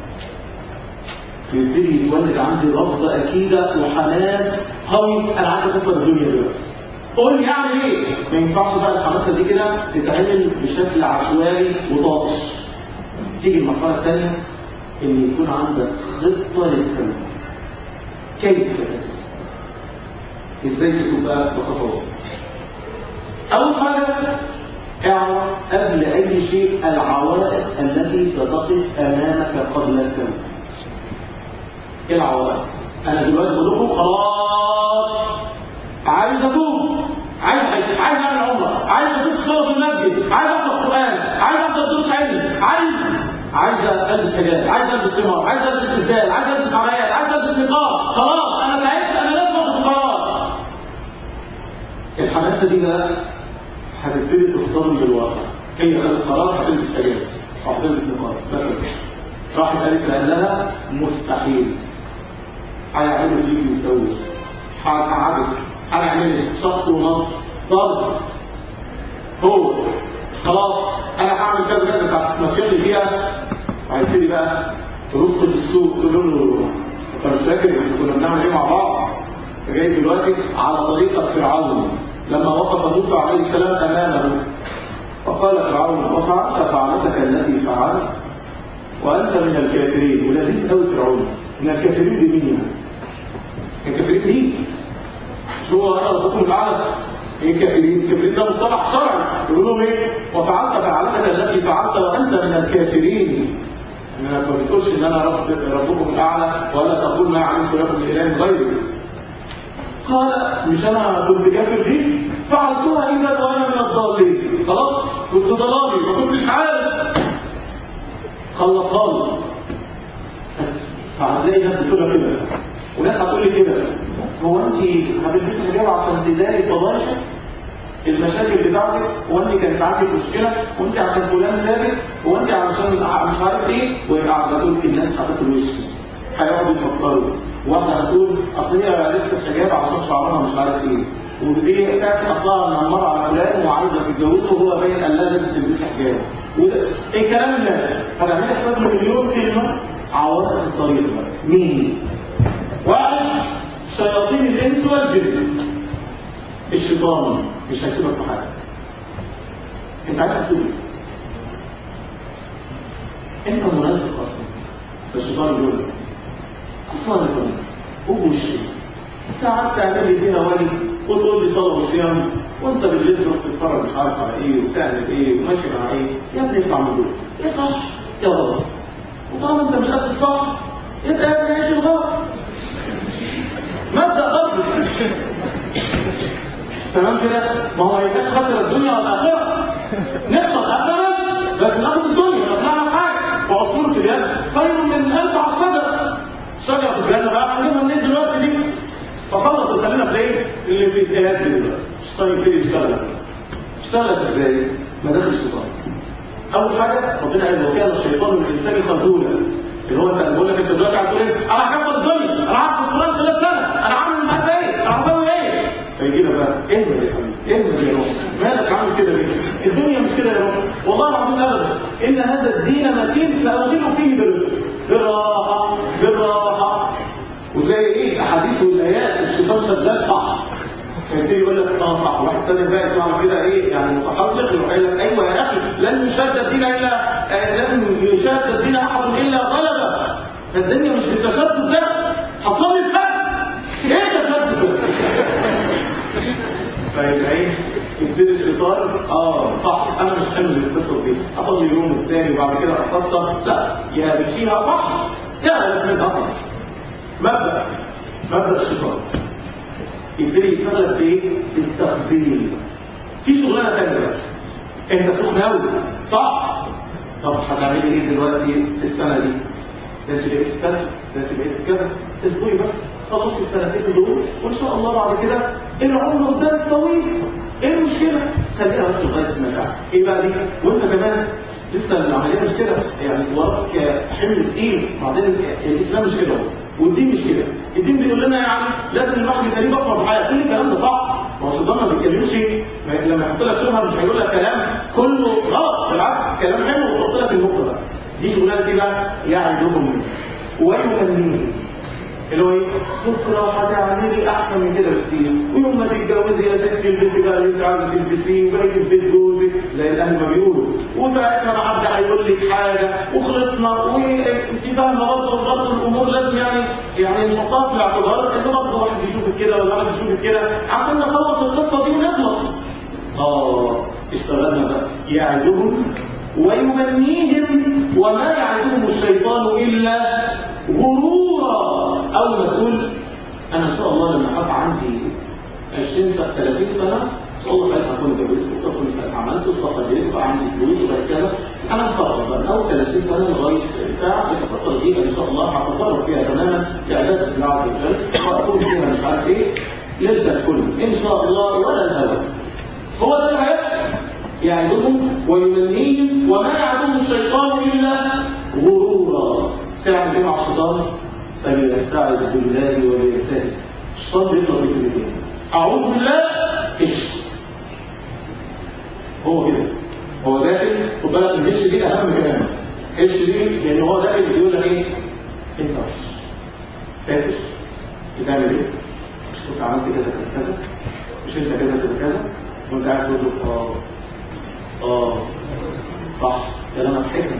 يبتدي يتولد عندي رغبه اكيده وحماس قوي انا عايز اكسر الدنيا دلوقتي قول لي اعمل ايه ما ينفعش بقى الحماسه دي كده تتعمل بشكل عشوائي وطاطش تيجي المرحله الثانيه ان يكون عندك خطه للكلام كيف تكتب ازاي تكتب بقى بخطوات اول حاجه اعرف قبل اي شيء العوائق التي ستقف امامك قبل الكلام ايه العوائق انا دلوقتي بقول لكم خلاص عايز اتوب عايز عايز اعمل عمره عايز اشوف صلاه في المسجد عايز احفظ قران عايز احضر دروس علم عايز عايز البس حجاب عايز البس خمار عايز البس ازاي عايز البس عبايات عايز البس نقاب خلاص انا تعبت انا لازم اخد قرار الحماسه دي بقى هتبتدي تصطدم بالواقع هي خدت قرار هتلبس حجاب او هتلبس نقاب بس راحت قالت لها مستحيل هيعملوا فيك ويسوي هتقعدك هنعمل شخص ونص ضرب هو خلاص انا هعمل كذا كذا بتاع تستمشي فيها وهيبتدي بقى ترص في السوق تقول له انت مش فاكر احنا كنا بنعمل ايه مع بعض جاي دلوقتي على طريقه فرعون لما وقف موسى عليه السلام امامه فقال فرعون وفعلت فعلتك التي فعلت وانت من الكافرين ولذيذ قوي فرعون من الكافرين بمين الكافرين دي مش هو انا ربكم الاعلى ايه كافرين الكافرين ده مصطلح شرعي يقول لهم ايه وفعلت فعلتك التي فعلت وانت من الكافرين انك ما بتقولش ان انا رب ربكم الاعلى ولا تقول ما علمت لكم من اله غيري قال مش انا كنت كافر دي فعلتها اذا وانا من الضالين خلاص كنت ضلالي ما كنتش عارف خلصها لي فهتلاقي ناس بتقول كده وناس هتقول لي كده هو انت هتلبسي حجاب عشان تداري فضايحك المشاكل بتاعتك هو انت كانت عندك مشكله وانت عشان فلان ثابت هو انت علشان مش عارف ايه وهي قاعده تقول الناس هتاكل وشي هيقعدوا يفكروا واحده هتقول اصل هي لبست حجاب عشان شعرها مش عارف ايه ودي كانت اصلها منمره على فلان وعايزه تتجوزه وهو باين قال لها لازم تلبسي حجاب وده ايه كلام الناس هتعملي حساب مليون كلمه عوائق الطريق مين؟ واحد شياطين الانس والجن الشيطان مش هيسيبك في حاجه انت عايز تقول انت منافق اصلا فالشيطان يقول لك اصلا يا قوم وشي ساعات تعمل لي فيها ولي وتقول لي صلاه وصيام وانت بالليل تروح تتفرج مش عارف على ايه وبتعمل ايه وماشي مع ايه يا ابني اطلع من دول يا صح يا غلط وطالما انت مش قد الصح يبقى يا ابني عيش الغلط مبدا غلط تمام كده ما هو هيبقاش خسر الدنيا والاخره نخسر الاخره بس ناخد الدنيا نطلعها حاجه وعصفور في اليد خير من الف على الشجره شجره في الجنه بقى هنجيبها منين دلوقتي دي فخلص وخلينا في ايه اللي في الجهاد دي دلوقتي الشيطان يبتدي يشتغل اشتغلت ازاي مداخل الشيطان اول حاجه ربنا قال وكان الشيطان من الانسان خذولا اللي هو انت بقول لك انت دلوقتي هتقول ايه انا هكسر الدنيا انا هعمل فلان خلال سنه انا هعمل مش عارف ايه انا هسوي ايه فيجي لك بقى اهدى يا حبيبي اهدى يا روح مالك عامل كده ليه الدنيا مش كده يا روح والله العظيم ابدا ان هذا الدين متين فاغلق فيه بالرفق بالراحه بالراحه وتلاقي ايه الاحاديث والايات الشيطان شغال صح فيبتدي يقول لك اه صح واحد تاني بقى يطلع كده ايه يعني متحقق يروح قايل لك ايوه يا اخي لن يشاد الدين الا آه لن يشاد الدين احد الا غلبه الدنيا مش بالتشدد ده حصل لي فرق ايه التشدد ده؟ فيبقى ايه يبتدي الشيطان اه صح انا مش حمل القصص دي اصلي يوم الثاني وبعد كده اتفصل لا يا بتشيلها صح يا لازم خلاص مبدا مبدا الشيطان يبتدي يشتغل بايه؟ بالتخزين في شغلانه ثانيه بقى انت سخن قوي صح طب هتعملي ايه دلوقتي السنه دي؟ ده انت بقيت كذا ده انت بقيت كذا اسبوعي بس خلصت السنتين دول وان شاء الله بعد كده العمر قدام طويل ايه المشكله؟ خليها بس لغايه ما تعمل ايه بقى دي؟ وانت كمان لسه العمليه مش كده يعني وراك حمل تقيل بعدين الاسلام مش كده والدين مش كده الدين بيقول لنا يعني لازم الواحد يبقى ليه بصمه في الحياه كل الكلام ده صح ما هو الشيطان ما بيتكلمش لما يحط لك شبهه مش هيقول لك كلام كله غلط بالعكس كلام حلو ويحط لك النقطه بقى دي شغلانه ايه بقى يعدهم ويمنيهم اللي هو ايه بكره هتعملي احسن من كده كتير ويوم ما تتجوزي يا ستي البسي بقى اللي انت عايزه تلبسيه وبقيتي في بيت جوزك زي الاهل ما بيقولوا وساعتها ما حد هيقول لك حاجه وخلصنا وانت فاهمه برضه برضه الامور لازم يعني يعني نحطها في الاعتبار ان برضه واحد يشوفك كده ولا واحد يشوفك كده عشان نخلص القصه دي ونخلص اه اشتغلنا بقى يعدهم ويمنيهم وما يعدهم الشيطان الا غرورا اول ما تقول انا ان شاء الله لما ابقى عندي 20 سنه 30 سنه ان شاء الله ساعتها اكون اتجوزت واكون ساعتها عملت واستقريت وبقى عندي فلوس وبقى كذا انا مقرر بقى من اول 30 سنه لغايه بتاع الفتره دي ان شاء الله هتفرغ فيها تماما لعباده الله عز وجل واكون فيها مش عارف ايه لذة كله ان شاء الله ولا الهوى هو ده اللي هيحصل يعدهم ويمنيهم وما يعدهم الشيطان الا غرورا تعمل ايه مع الشيطان فليستعذ بالله وليبتهل الشيطان بيطلع في كلمتين اعوذ بالله ايش هو كده هو داخل خد بالك ان الهش دي اهم كلام الهش دي لان هو داخل بيقول لك ايه انت وحش فاكر بتعمل ايه مش كنت عملت كذا كذا كذا مش انت كذا كذا كذا وانت قاعد تقول له اه اه صح كلامك حكم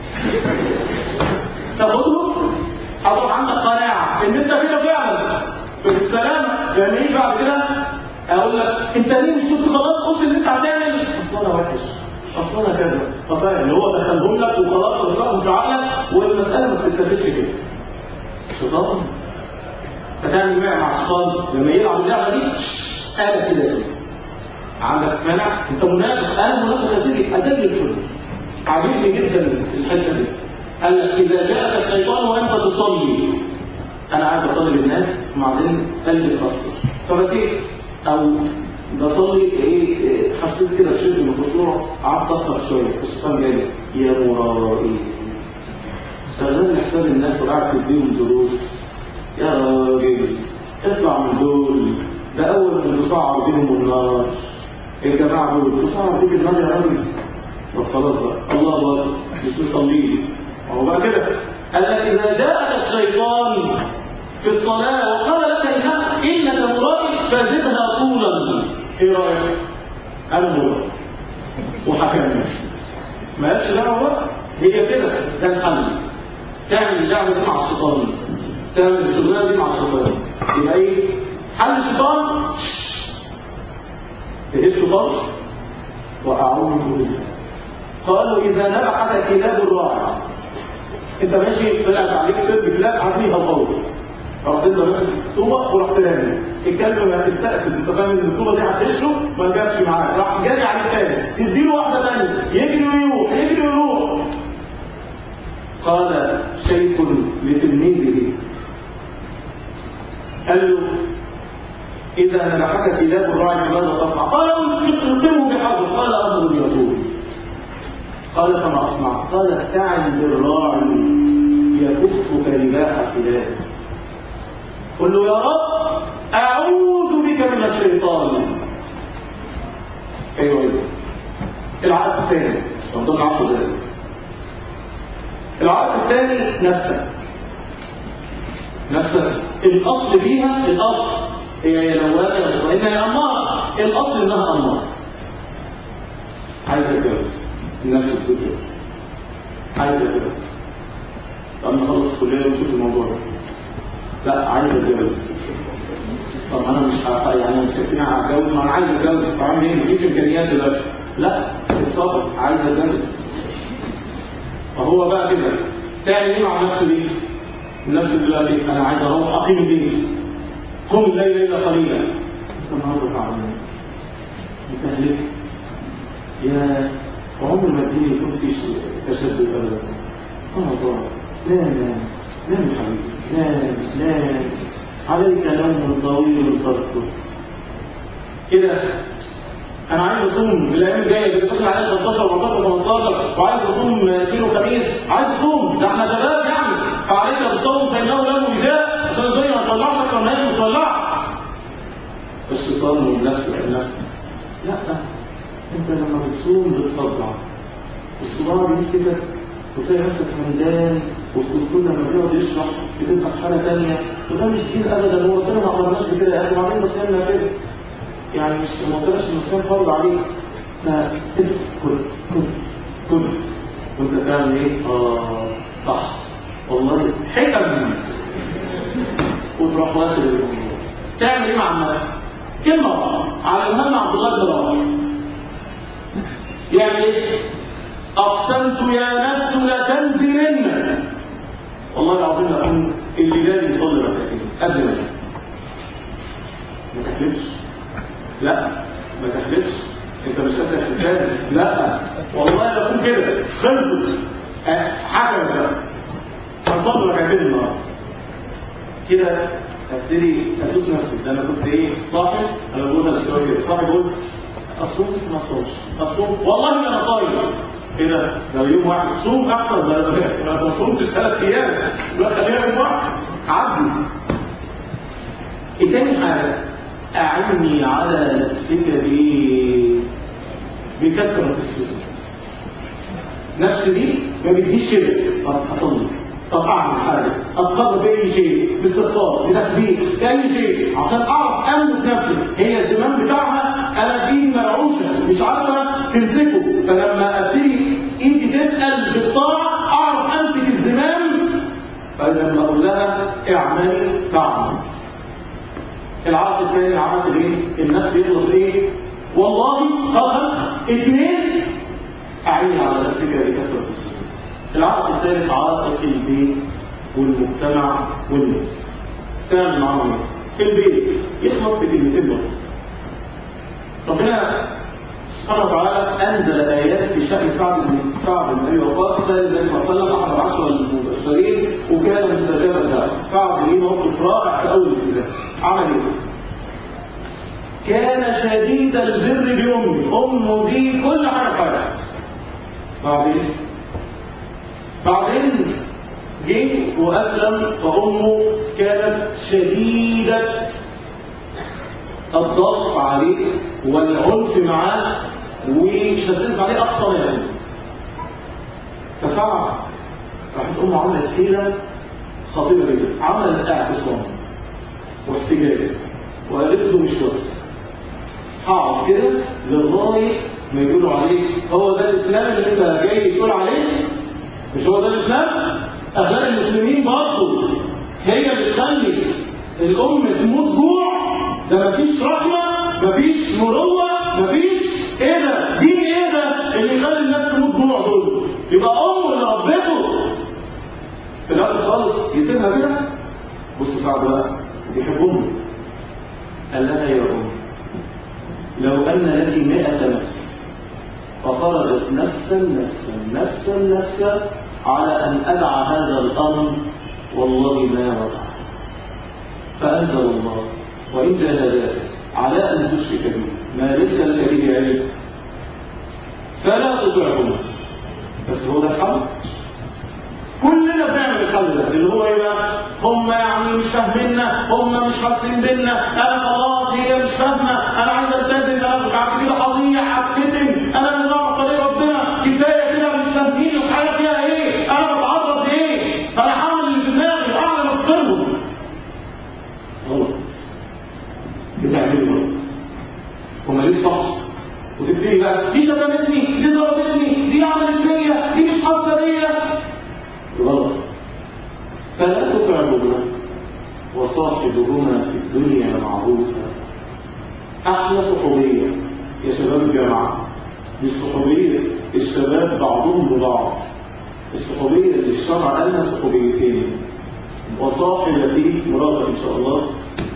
تاخده هتروح عندك قناعه ان انت كده فعلا بالسلام لان ايه بعد كده اقول لك انت ليه مش كنت خلاص قلت ان انت هتعمل اصل انا وحش اصل انا كذا فصاير اللي هو دخلهم لك وخلاص رزقهم في عقلك والمساله ما بتتكتبش كده الشيطان فتعمل معي مع الشيطان لما يلعب اللعبه دي انا كده يا سيدي عندك مانع انت منافق انا منافق يا سيدي ازل الكل عجبني جدا الحته دي قال لك اذا جاءك الشيطان وانت تصلي انا قاعد بصلي للناس وبعدين قلبي اتاثر فبكيت او بصلي ايه حسيت كده بشد من الخشوع قعدت اضغط شويه الشيطان جاي يا مرائي شغال حساب الناس وقاعد تديهم دروس يا راجل اطلع من دول ده اول من تصعر بهم النار الجماعه دول تصعر بهم النار يا راجل طب خلاص بقى الله اكبر مش تصلي لي هو بقى كده قال لك اذا جاءك الشيطان في الصلاه وقال لك انك انك مرائي فزدها طولا ايه رايك انا مرائي وهكمل ما قالش دعوه بقى هي كده ده الحل تعمل اللعبه دي مع الشيطان تعمل الشغلانه دي مع الشيطان يبقى ايه حل الشيطان تهش خالص واعوذ بالله قالوا اذا نبحك كلاب الراعي انت ماشي طلعت عليك سرب كلاب عارفينها القول رحت انت ماسك الطوبه ورحت رامي الكلب ما استأسد انت فاهم ان الطوبه دي هتهشه ما جاتش معاك راح جاري على الثاني تديله واحده ثانيه يجري ويروح يجري ويروح قال شيخ لتلميذه قال له إذا نبحك كلاب الراعي ماذا تصنع؟ قال القمه بحظ قال أمر يطول قال فما أصنع؟ قال استعن بالراعي يكفك رباح كلاب قل له يا رب أعوذ بك من الشيطان أيوة أيوة العقد الثاني من ضمن عشر ذلك العقد الثاني نفسك نفسك الأصل فيها الأصل هي لوامة وإنها هي أمارة الأصل إنها أمارة عايز أتجوز النفس تقول كده عايز أتجوز طب نخلص الكلية ونشوف الموضوع ده لا عايز أتجوز طب أنا مش ه- يعني مش هتنع أتجوز ما أنا عايز أتجوز طبعا إيه مفيش إمكانيات دلوقتي لا اتصبر عايز أتجوز فهو بقى كده تعمل إيه مع نفسه دي؟ النفس دلوقتي أنا عايز أروح أقيم البيت قم الليل إلا قليلا أنت النهارده تعبان متهلكت يا وعمر ما الدين يكون في شيء تشدد أبدا رمضان نام نام نام يا حبيبي نام نام عليك نوم طويل تركض كده انا عايز اصوم الايام الجايه اللي داخل عليها 13 14 15 وعايز اصوم اثنين وخميس عايز اصوم ده احنا شباب يعني فعليك بالصوم فانه له وجاء عشان الدنيا ما تطلعش اكتر ما هي مطلعه الشيطان من نفسه النفس لا انت لما بتصوم بتصدع الصداع بيمسكك وتلاقي نفسك همدان والدكتور لما بيقعد يشرح بتبقى في حاله ثانيه وده مش دين ابدا هو ربنا ما امرناش بكده يا اخي وبعدين ده صيامنا كده يعني مش ما قلتلكش ان الصيام فرض عليك لا كل كل كل كل وانت تعمل ايه؟ اه صح والله حكم وتروح واخد الموضوع تعمل ايه مع الناس؟ كلمه واحده على الهم عبد الله بن رافع يعني ايه؟ اقسمت يا نفس لتنزلن والله العظيم اكون اللي لازم يصلي ركعتين قبل ما ينام. ما تحلفش لا ما تحلفش انت مش قادر تحلف لا والله لو كنت كده خلصت أه، حكمت بقى هصلي ركعتين النهارده كده ابتدي اسوس نفسي ده انا كنت ايه صاحب انا بقول لك شويه كده صاحب قلت اصوم ما اصومش اصوم والله ما انا صايم ايه ده لو يوم واحد صوم احسن ده انا ما صومتش ثلاث ايام لا خلينا يوم واحد عدي ايه تاني حاجه اعني على نفسك بايه بكثره السجود نفسي دي ما بتجيش كده طب اصلي طب اعمل حاجه اتقرب باي شيء باستغفار بتسبيح باي شيء عشان اعرف املك نفسي هي الزمام بتاعها انا ايدي مرعوشه مش عارفه تمسكه فلما ابتدي ايدي تتقل بالطاعه اعرف امسك الزمام فلما اقول لها اعملي تعمل العقد الثاني عملت ايه؟ النفس يخلص ايه؟ والله فقط اثنين اعين على نفسك بكثره السجود العقد الثالث عاتق البيت والمجتمع والناس تعمل معاهم ايه؟ في البيت يخلص بكلمتين برضه ربنا سبحانه وتعالى انزل ايات في شان سعد بن سعد بن ابي وقاص سال النبي صلى الله عليه وسلم احد العشره المبشرين وكان مستجاب الدعوه سعد ليه موقف رائع في اول الالتزام عمل ايه؟ كان شديد البر بامه امه دي كل حاجه في حياته بعدين بعدين جه واسلم فامه كانت شديده الضغط عليه والعنف معاه وشددت عليه اقصى ما يمكن فسعد راحت امه عملت حيله خطيره جدا عملت اعتصام واحتجاج وقالت له مش وقت هقعد كده لغايه ما يقولوا عليه هو ده الاسلام اللي انت جاي تقول عليه مش هو ده الاسلام اخلاق المسلمين برضه هي اللي تخلي الام تموت جوع ده مفيش رحمه مفيش مروه مفيش ايه ده دين ايه ده اللي يخلي الناس تموت جوع دول يبقى امه اللي ربته في الاخر خالص يسيبها كده بص سعد بقى بيحب امه قال لها يا ام لو ان لك مئة نفس فخرجت نفسا نفسا نفسا نفسا على ان ادع هذا الامر والله ما وقع فانزل الله وان جاهداك على ان تشرك به ما ليس لك به علم فلا تطعهما بس هو ده الحل كلنا بنعمل الحل ده اللي هو ايه بقى هم يعني مش فاهميننا هم مش حاسين بينا انا خلاص هي مش فاهمه انا عايز التزم انا بعد كده هضيع هتفتن انا اللي بعرف طريق ربنا كفايه كده مش فاهمين الحاجه فيها ايه انا بتعرض لايه فانا هعمل اللي في دماغي واعمل افترضه غلط بتعملوا غلط هم ليه صح وتبتدي بقى دي شتمتني دي ضربتني دي عملت فيا دي مش حاسه بيا غلط فلا تطعمهما وصاحبهما في الدنيا معروفا احلى صحوبيه يا شباب الجامعه مش صحوبيه الشباب بعضهم ببعض الصحوبيه اللي الشرع قالها صحوبيتين وصاحبتي مرافق ان شاء الله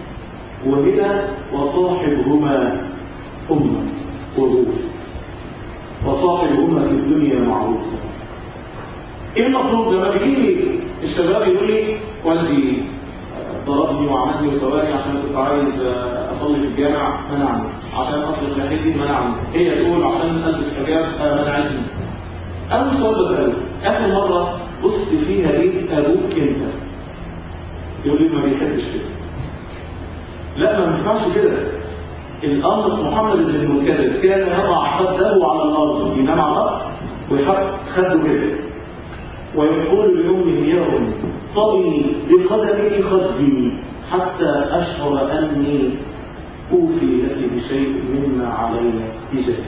وهنا وصاحبهما امه وروح وصاحبهما في الدنيا معروفا ايه المطلوب لما بيجي لي الشباب يقول لي والدي ضربني وعملني وسواني عشان كنت عايز اصلي في الجامع منعني عشان اطلق لحيتي منعني هي تقول عشان البس حجاب منعتني اول سؤال بساله اخر مره بصت فيها ايه ابوك انت يقول لي ما بيحبش كده لا ما ينفعش كده الامر محمد بن المكرر كان يضع خده ويحط خده كده ويقول لأمه يا أم طبي بقدمك خدي حتى أشعر أني أوفي لك بشيء مما علي تجاه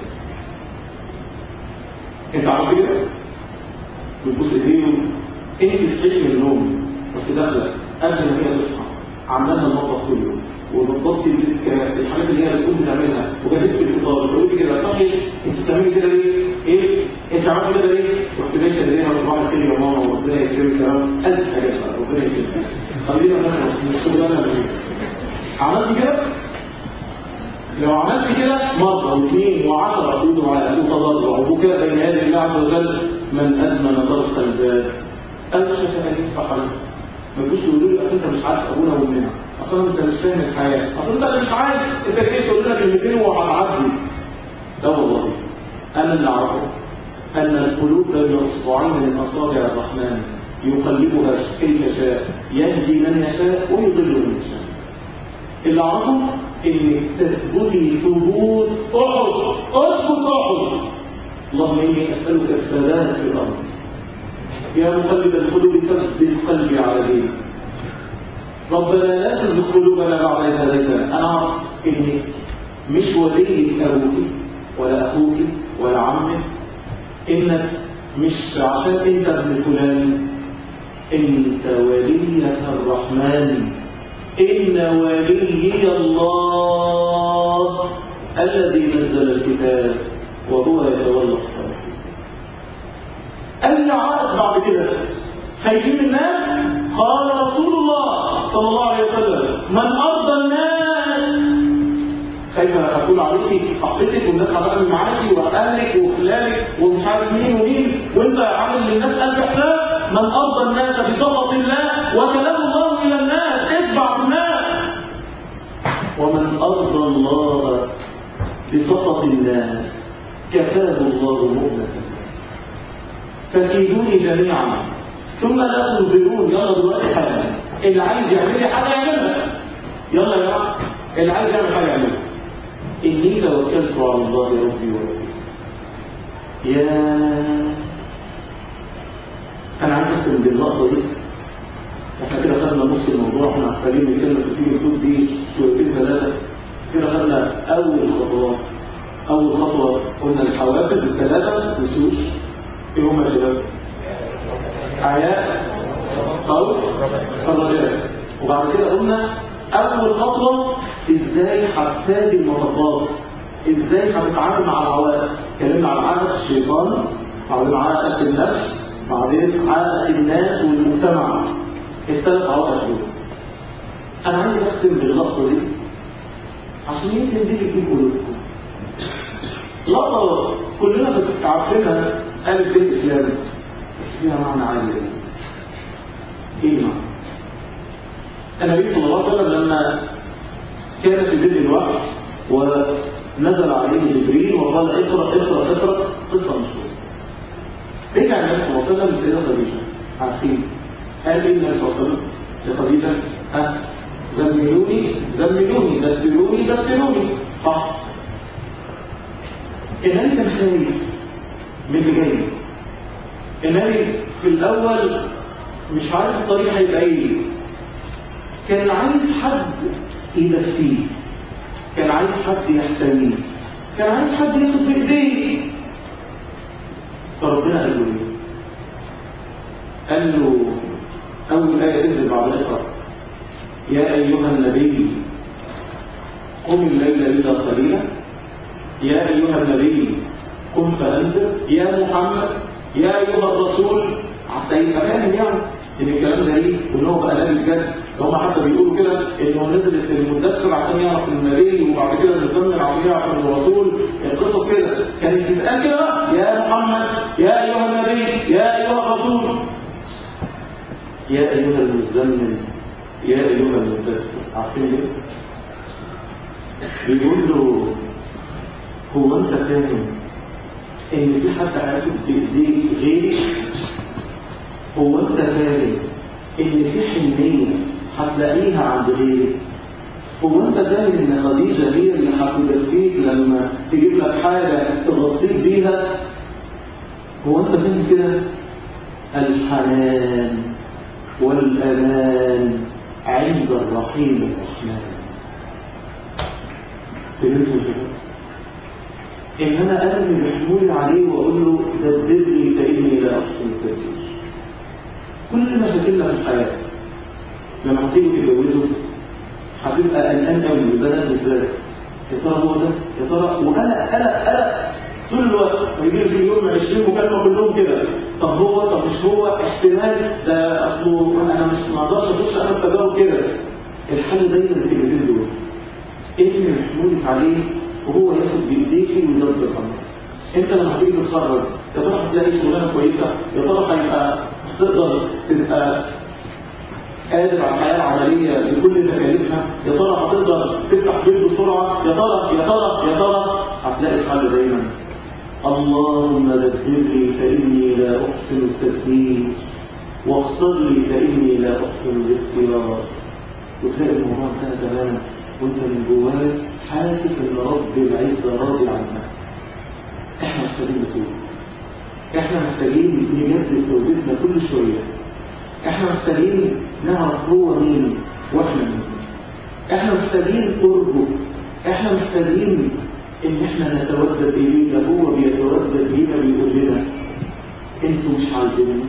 أنت عارف كده؟ بتبص ايديه انت صحيت من النوم رحت داخله قبل ما هي تصحى عمالها المطبخ كل يوم وظبطتي الحاجات اللي هي بتكون بتعملها وجهزت الفطار وسويتي كده صحي انت بتعملي كده ليه؟ ايه؟ انت عملت كده ليه؟ رحت لسه ايديها صباح الخير يا ماما وربنا يكرمك يا رب الف حاجات بقى ربنا يكرمك خلينا نخلص مش شغلانه عملت كده؟ لو عملت كده مرة واثنين وعشرة تقولوا على تضرع وبكاء بين يدي الله عز وجل من أدمن طرق الباب أوشك أن يفتح له ما تجوش تقولوا لي أصل أنت مش عارف أبونا وأمنا أصل أنت مش فاهم الحياة أصل أنت مش عايز أنت جاي تقول لنا كلمتين وهتعدي لا والله أنا اللي أعرفه أن القلوب بين إصبعين من أصابع الرحمن يقلبها كيف شاء يهدي من يشاء ويضل من يشاء اللي أعرفه إن تثبتي ثبوت أحد أثبت أحد اللهم إني أسألك الثبات في الأرض يا مقلب القلوب ثبت قلبي على دينك ربنا لا تزغ قلوبنا بعد إذ هديتنا أنا أعرف إن مش ولي أبوك ولا أخوك ولا عمك إنك مش عشان أنت ابن فلان أنت وليك الرحمن إن وليي الله الذي نزل الكتاب وهو يتولى الصالحين أي عارض بعد كده خايفين الناس قال رسول الله صلى الله عليه وسلم من أرضى الناس كيف هتقول عليكي صاحبتك والناس هتعمل معاكي واهلك وخلالك ومش عارف مين ومين وانت عامل للناس الف حساب من ارضى الناس بسخط الله وكلام الله الى الناس اشبع الناس ومن ارضى الله بسخط الناس كفاه الله مؤنة الناس فكيدوني جميعا ثم لا تنظرون يلا دلوقتي حاجه اللي عايز يعمل لي حاجه يعملها يلا يا جماعه اللي عايز يعمل حاجه يعملها إني توكلت على الله ربي وربي يا أنا عايز أختم باللقطة دي إحنا كده خدنا نص الموضوع إحنا محتاجين نتكلم في تيجي الكود دي شويتين ثلاثة كده خدنا أول خطوات أول خطوة قلنا الحوافز الثلاثة تنسوش إيه هم يا شباب؟ حياة خوف الرجاء وبعد كده قلنا أول خطوة إزاي هتفادي المطبات إزاي هتتعامل مع العوائق اتكلمنا عن عائق الشيطان بعدين عائق النفس بعدين عائق الناس والمجتمع الثلاث عوائق دول أنا عايز أختم باللقطة دي عشان يمكن دي تجيب قلوبكم لقطة كلنا عارفينها ألف بيت إسلام بس فيها معنى عالي إيه المعنى؟ النبي صلى الله عليه وسلم لما كان في ذل الوحي ونزل عليه جبريل وقال اقرا اقرا اقرا قصه مشهوره رجع النبي صلى الله عليه وسلم للسيده خديجه عارفين قال ايه النبي صلى الله عليه وسلم لخديجه ها زملوني زملوني دثروني دثروني صح النبي كان خايف من اللي جاي النبي في الاول مش عارف الطريق هيبقى ايه كان عايز حد يدفيه كان عايز حد يحتميه كان عايز حد ياخد بايديه فربنا قال له ايه قال له اول ايه تنزل بعد اقرا يا ايها النبي قم الليل الا قليلا يا ايها النبي قم فانذر يا محمد يا ايها الرسول حتى يبقى فاهم يعني ان الكلام ده ايه وان هو بقى نبي بجد هم حتى بيقولوا كده انه نزلت المدثر عشان يعرف النبي وبعد كده المزمل عشان يعرف الرسول القصص كده كانت تتقال كده بقى يا محمد يا ايها النبي يا ايها الرسول يا ايها المزمل يا ايها المدثر عارفين ليه؟ بيقول له هو انت فاهم ان في حد هياخد بايديك غيري هو انت فاهم ان في حنيه هتلاقيها عند غيرك هو انت فاهم ان خديجه هي اللي هتدفيك لما تجيب لك حاجه تغطيك بيها هو انت فين كده الحنان والامان عند الرحيم الرحمن فهمتوا كده ان انا ارمي بحمولي عليه واقول له دبرني فاني لا احسن التدبير كل مشاكلنا في الحياه لما هتيجوا تتجوزوا هتبقى قلقان قوي البنات بالذات يا ترى هو ده يا ترى وقلق قلق قلق طول الوقت هيجي في اليوم 20 مكالمه كلهم كده طب هو طب مش هو احتمال ده اصله انا مش ما اقدرش اخش انا التجارب كده الحل دايما الكلمتين دول ارمي محمولك عليه وهو ياخد بايديكي ويدبر امرك انت لما هتيجي تتخرج يا ترى هتلاقي شغلانه كويسه يا ترى هيبقى تقدر تبقى قادر على الحياه العمليه بكل تكاليفها يا ترى هتقدر تفتح بيت بسرعه يا ترى يا ترى يا ترى هتلاقي الحل دايما اللهم دبرني فاني لا احسن التدبير واختر لي فاني لا احسن الاختيار وتلاقي الموضوع انتهى تماما وانت من جواك حاسس ان رب العزه راضي عنك احنا محتاجين نتوب احنا محتاجين نجدد توبتنا كل شويه احنا محتاجين نعرف هو مين واحنا مين احنا محتاجين قربه احنا محتاجين ان احنا نتودد اليه ده هو بيتودد الينا بيقول لنا انتوا مش عايزيني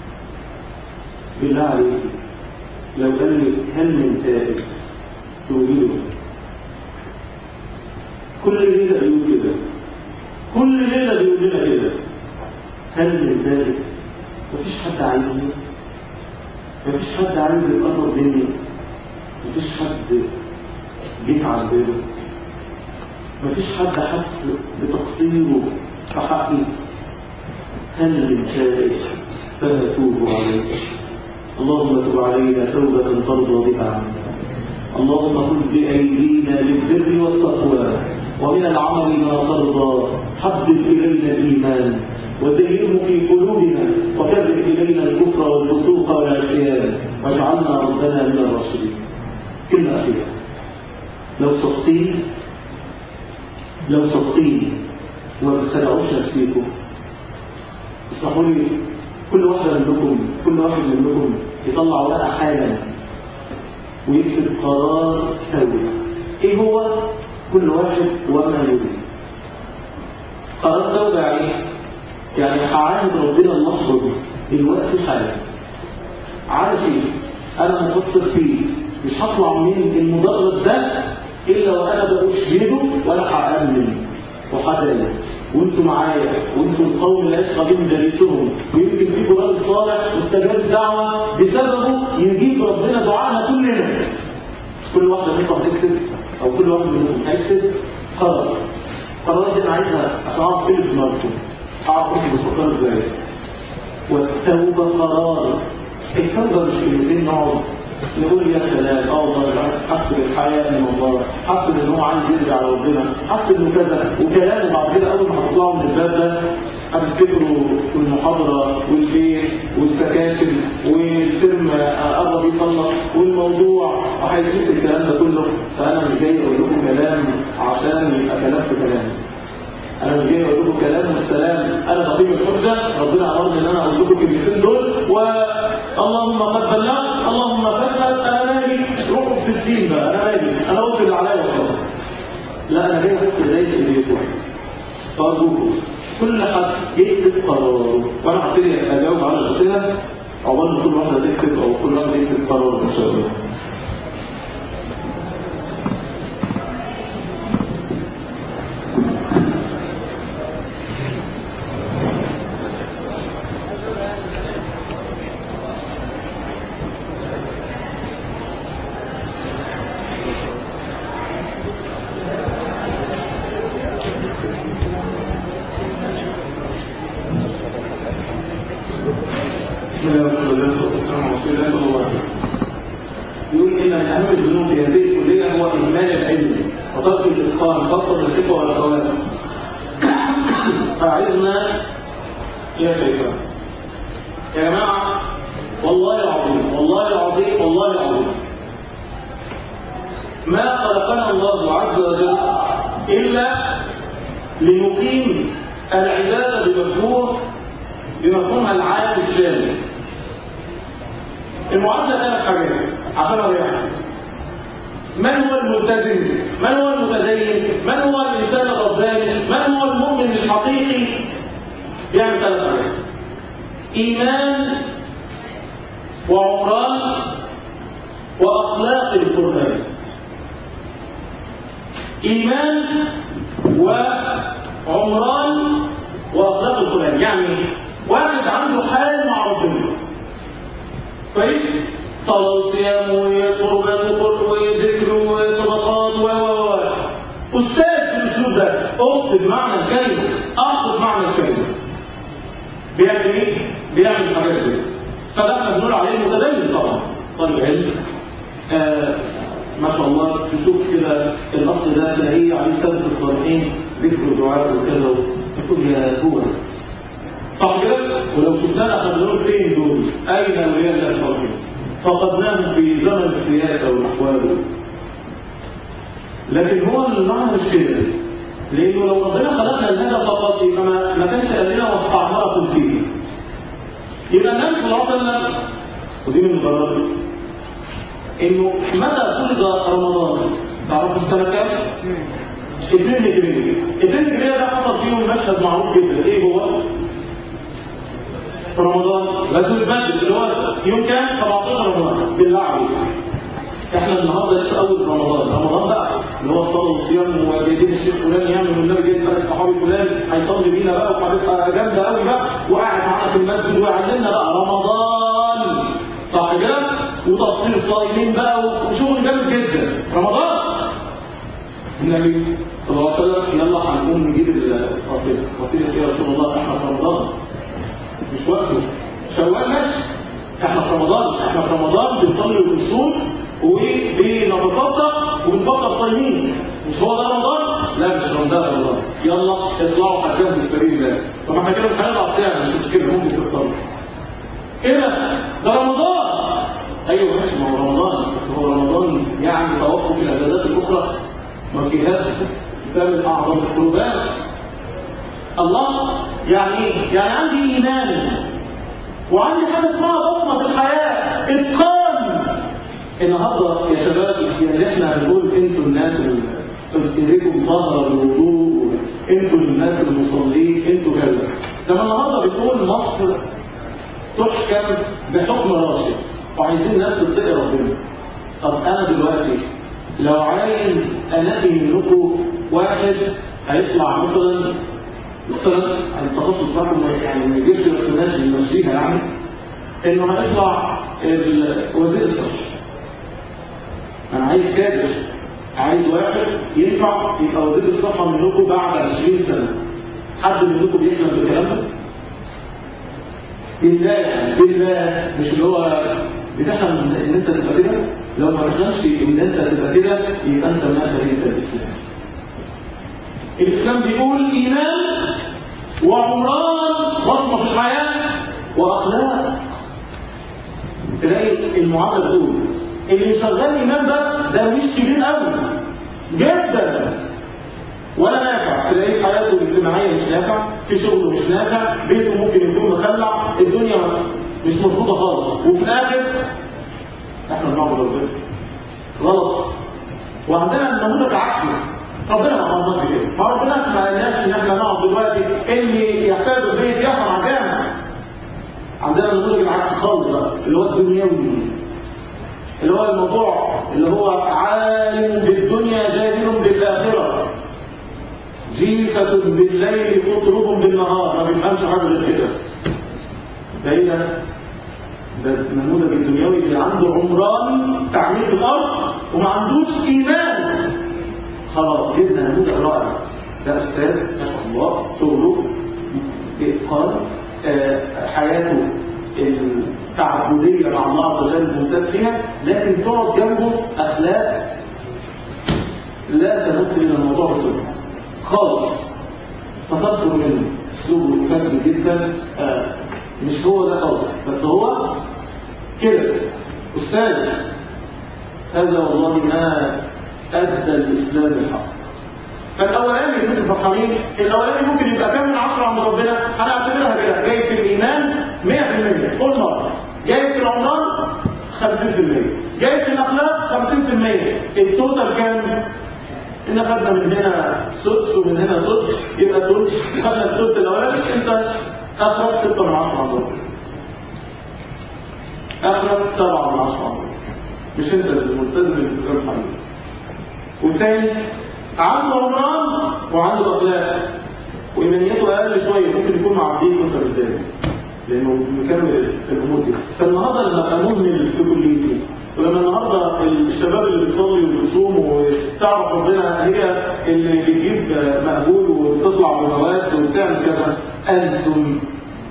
بالله عليك لو قال لي هل من تائب تقولي له كل ليله بيقول كده كل ليله بيقول لنا كده هل من تائب مفيش حد عايزني مفيش حد عايز يتقرب مني مفيش حد جيت على باله مفيش حد حس بتقصيره في حقي هل من تائب فنتوب عليه اللهم تب علينا توبة ترضى بها عنا اللهم خذ بأيدينا للبر والتقوى ومن العمل ما ترضى حبب إلينا الإيمان وزينه في قلوبنا وكرر إلينا الكفر والفسوق والعصيان واجعلنا ربنا من الراشدين كلمة أخيرة لو صدقين لو صدقين وما تخدعوش نفسيكم اسمحوا لي كل واحدة منكم كل واحد منكم يطلع ورقة حالا ويكتب قرار توبة ايه هو كل واحد وما يريد قرار توبة يعني يعني هعاهد ربنا اللحظة دي دلوقتي حالا عارف ايه انا مقصر فيه مش هطلع من المدرج ده الا وانا بأشهده وانا هأمن وحدايا وانتوا معايا وانتوا القوم لا يشقى بهم جليسهم ويمكن فيكم راجل صالح مستجاب دعوه بسببه يجيب ربنا دعاءنا كلنا كل واحده منكم هتكتب او كل واحد منكم هيكتب قرار القرارات دي انا عايزها عشان اعرف ايه اللي في دماغكم اعرف انتوا بتفكروا ازاي والتوبه قرار التوبه مش كلمتين نقعد نقول يا سلام اه والله الواحد حس بالحياه من الله حس ان هو عايز يرجع لربنا حس انه كذا وكلامه بعد كده اول ما هتطلعوا من الباب ده هتفتكروا المحاضره والبيت والسكاشن والفيلم قرب يخلص والموضوع وهيتنسي الكلام ده كله فانا مش جاي اقول لكم كلام عشان يبقى كلام في كلام انا مش جاي اقول لكم كلام والسلام انا بقيم الحجه ربنا امرني ان انا اقول لكم الكلمتين دول واللهم قد بلغت اللهم فاشهد انا مالي روحوا في الدين بقى انا مالي انا قلت اللي عليا وخلاص لا انا جاي احط بدايه اللي فارجوكم كل حد يكتب قراره وانا هبتدي اجاوب على الاسئله عقبال ما كل واحده تكتب او كل واحد يكتب قرار ان شاء الله بسم الله الرحمن الرحيم والصلاه والسلام على رسول الله صلى الله عليه وسلم يقول ان من اهم الذنوب في هذه الكليه هو اهمال العلم وترك الاتقان خاصه الاخوه والاخوات فعظنا يا شيخنا يا جماعه والله العظيم والله العظيم والله العظيم ما خلقنا الله عز وجل الا لنقيم العباده بمفهوم بمفهومها العام الشامل المعادله ثلاث حاجات عشان اريحك من هو الملتزم من هو المتدين من هو الانسان الرباني من هو المؤمن الحقيقي بيعمل ثلاث حاجات ايمان وعمران واخلاق القران ايمان وعمران واخلاق القران يعني واحد عنده حال مع ربنا كويس صلاه وصيام وقربات وذكر وصدقات و و و استاذ في الاسلوب ده اخت بمعنى الكلمه اخ بمعنى الكلمه بيعمل ايه؟ بيعمل الحاجات دي فده احنا بنقول عليه المتدين طبعا طالب علم آه ما شاء الله تشوف كده الاخ ده تلاقيه عليه سنه الصالحين ذكر ودعاء وكذا تقول يا هو صح كده؟ ولو شفنانا احنا بنقول فين دول؟ اين اولياء الله الصالحين؟ فقدناهم في زمن السياسه والاحوال لكن هو المعنى مش كده لانه لو ربنا خلقنا لهذا فقط يبقى ما, ما كانش قال لنا واستعمركم فيه يبقى النبي صلى الله عليه وسلم ودي من البرامج انه متى فرض رمضان تعرفوا السنه كام؟ 2 هجريه 2 هجريه ده حصل فيهم مشهد معروف جدا ايه هو؟ في رمضان غزوه بدر اللي هو يوم كام 17 رمضان بالله عليك احنا النهارده لسه اول رمضان رمضان بقى اللي هو الصلاه والصيام وجايبين الشيخ فلان يعمل والنبي جايب بقى الصحابي فلان هيصلي بينا بقى وهتبقى جامده قوي بقى وقاعد معانا في المسجد ويعلمنا بقى رمضان صح كده وتفطير الصائمين بقى وشغل جامد جدا رمضان النبي صلى الله عليه وسلم يلا هنقوم نجيب الفطيره فطيره يا رسول الله احنا في رمضان مش وقته شوال ماشي احنا في رمضان احنا في رمضان بنصلي وبنصوم وبنتصدق وبنفطر صايمين مش هو ده رمضان؟ لا مش رمضان رمضان يلا اطلعوا حاجات في سبيل الله طب احنا كده مش هنطلع صيام مش مشكله ممكن تفطروا ايه ده؟ ده رمضان ايوه ماشي ما هو رمضان بس هو رمضان يعني توقف العبادات الاخرى موجهات تعمل اعظم القربات الله يعني ايه؟ يعني عندي ايمان وعندي حاجه اسمها بصمه في الحياه اتقان النهارده يا شباب يعني احنا بنقول انتوا الناس اللي ايديكم طاهره بالوضوء انتوا الناس المصلين انتوا كذا لما النهارده بتقول مصر تحكم بحكم راشد وعايزين ناس تتقي ربنا طب انا دلوقتي لو عايز انقي منكم واحد هيطلع مثلا مثلا التخصص بتاعه يعني ما يجيبش بس ماشي يمشيها يعني انه هيطلع وزير الصحه انا عايز كادر عايز واحد ينفع يبقى وزير الصحه منكم بعد 20 سنه حد منكم بيحلم بالكلام ده؟ بالله يعني بالله مش اللي هو بتحلم ان انت تبقى كده لو ما تفهمش ان انت تبقى كده يبقى انت ما خليت الاسلام الاسلام بيقول ايمان وعمران بصمه في الحياه واخلاق تلاقي المعادله تقول اللي شغال ايمان بس ده مش كبير قوي جدا ولا نافع تلاقيه في حياته الاجتماعيه مش نافع في شغله مش نافع بيته ممكن يكون مخلع الدنيا مش مظبوطه خالص وفي الاخر احنا بنعبد ربنا غلط وعندنا النموذج عكسي ربنا ما عملناش كده ما ربناش ما قالناش ان احنا نقعد دلوقتي اللي يحتاج البيت يحرم على الجامع عندنا النموذج العكسي خالص بقى اللي هو الدنيوي اللي هو الموضوع اللي هو عالم بالدنيا جاهل بالآخرة جيفة بالليل خطرب بالنهار ما بيفهمش حاجة غير كده ده ايه ده؟ ده النموذج الدنيوي اللي عنده عمران تعمير في الأرض وما عندوش إيمان خلاص جبنا نموذج رائع ده أستاذ ما شاء الله شغله بإتقان آه حياته التعبدية مع الله عز وجل ممتاز فيها لكن تقعد جنبه أخلاق لا تمت من الموضوع بصدق خالص فتذكر منه اسلوبه فجر جدا آه مش هو ده خالص بس هو كده أستاذ هذا والله ما أدى الإسلام الحق فالأولاني اللي انتم فرحانين الأولاني ممكن يبقى كام من عشرة عند ربنا هنعتبرها كده جاي في الإيمان جايب في الاخلاق 50% التوتال كام؟ ان خدنا من هنا سدس ومن هنا سدس يبقى دول خدنا الثلث الاولاني انت اخرج 6 من 10 عمرك اخرج 7 من 10 عمرك مش انت الملتزم الالتزام حقيقي والتاني عنده عمران وعنده اخلاق وايمانياته اقل شويه ممكن يكون معديك وانت بالتالي لانه مكمل الامور دي فالنهارده لما ابقى مهمل في كليتي ولما النهارده الشباب اللي بتصلي وبتصوم وتعرف ربنا هي اللي بتجيب مقبول وتطلع بمواد وبتعمل كذا انتم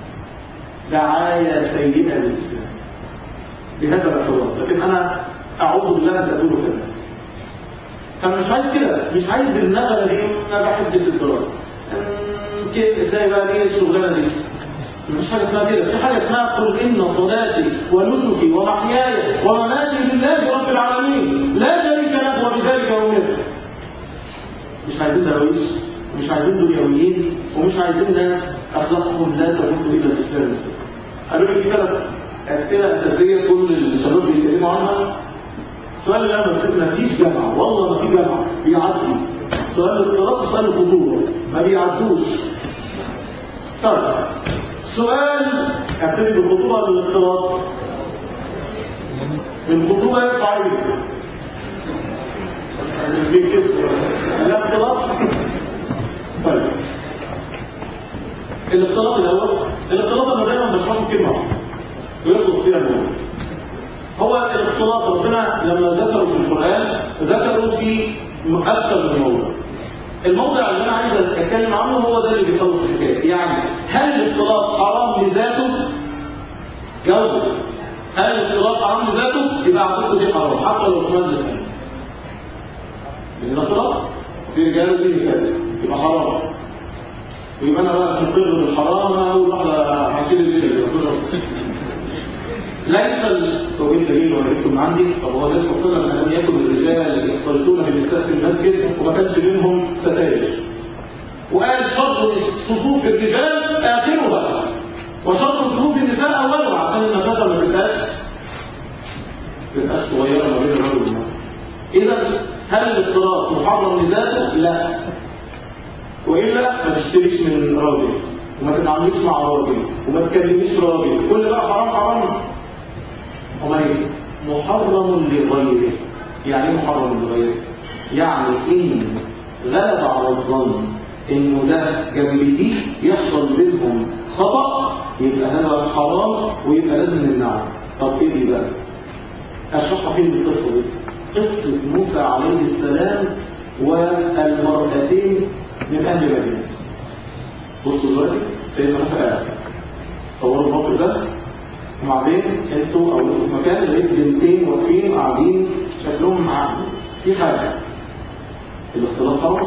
دعايه سيئه للاسلام بهذا الاعتبار لكن انا اعوذ بالله ان تقولوا كده فانا مش عايز كده مش عايز النغمه دي ما بحبش الدراسه كده تلاقي بقى ايه الشغلانه دي مش حاجه اسمها كده في حاجه اسمها قل ان صلاتي ونسكي ومحياي ومماتي لله رب العالمين لا شريك له وبذلك امرت مش عايزين درويش ومش عايزين دنيويين ومش عايزين ناس اخلاقهم لا تمت الى الاسلام المسلم قالوا لي في ثلاث اسئله اساسيه كل الشباب بيتكلموا عنها السؤال اللي انا بس ما فيش جامعه والله ما في جامعه بيعدي سؤال الاختلاط وسؤال الخطوره ما بيعدوش طيب سؤال ابتدي بالخطوبه ولا الاختلاط الخطوبه يطلع ايه الاختلاط طيب الاختلاط الاول الاختلاط انا دايما بشرحه كلمه واحده ويخلص فيها الموضوع هو الاختلاط ربنا لما ذكروا في القران ذكروا في اكثر من موضوع الموضع اللي انا عايز اتكلم عنه هو ده اللي بيخلص الحكايه يعني هل الاختلاط حرام لذاته جاوب هل الاختلاط حرام لذاته يبقى اعتقد دي حرام حتى لو كمان لسان لان ده اختلاط في رجال وفي نساء يبقى حرام ويبقى انا بقى مقر بالحرام والواحده عشير الليل ليس التوجيه دليل ولا جبته عندي طب هو ليس صلى الله عليه وسلم لم يكن الرجال يختلطون بالنساء في المسجد وما كانش بينهم ستائر وقال شر صفوف الرجال اخرها وشر صفوف النساء اولها عشان المسافه ما تبقاش ما تبقاش صغيره ما بين الرجل والمراه اذا هل الاختلاط محرم لذاته؟ لا والا ما تشتريش من راجل وما تتعامليش مع راجل وما تكلميش راجل كل بقى حرام حرام امال ايه محرم لغيره يعني ايه محرم لغيره يعني ان غلب على الظن انه ده جنبتيه يحصل بينهم خطا يبقى هذا حرام ويبقى لازم نمنعه طب ايه دي بقى اشرحها فين القصه دي قصه موسى عليه السلام والمرأتين من اهل مدينه بصوا دلوقتي سيدنا موسى قاعد صوروا الموقف ده وبعدين انتوا او انتوا في مكان لقيت بنتين واقفين قاعدين شكلهم عقل في حاجه الاختلاط حرام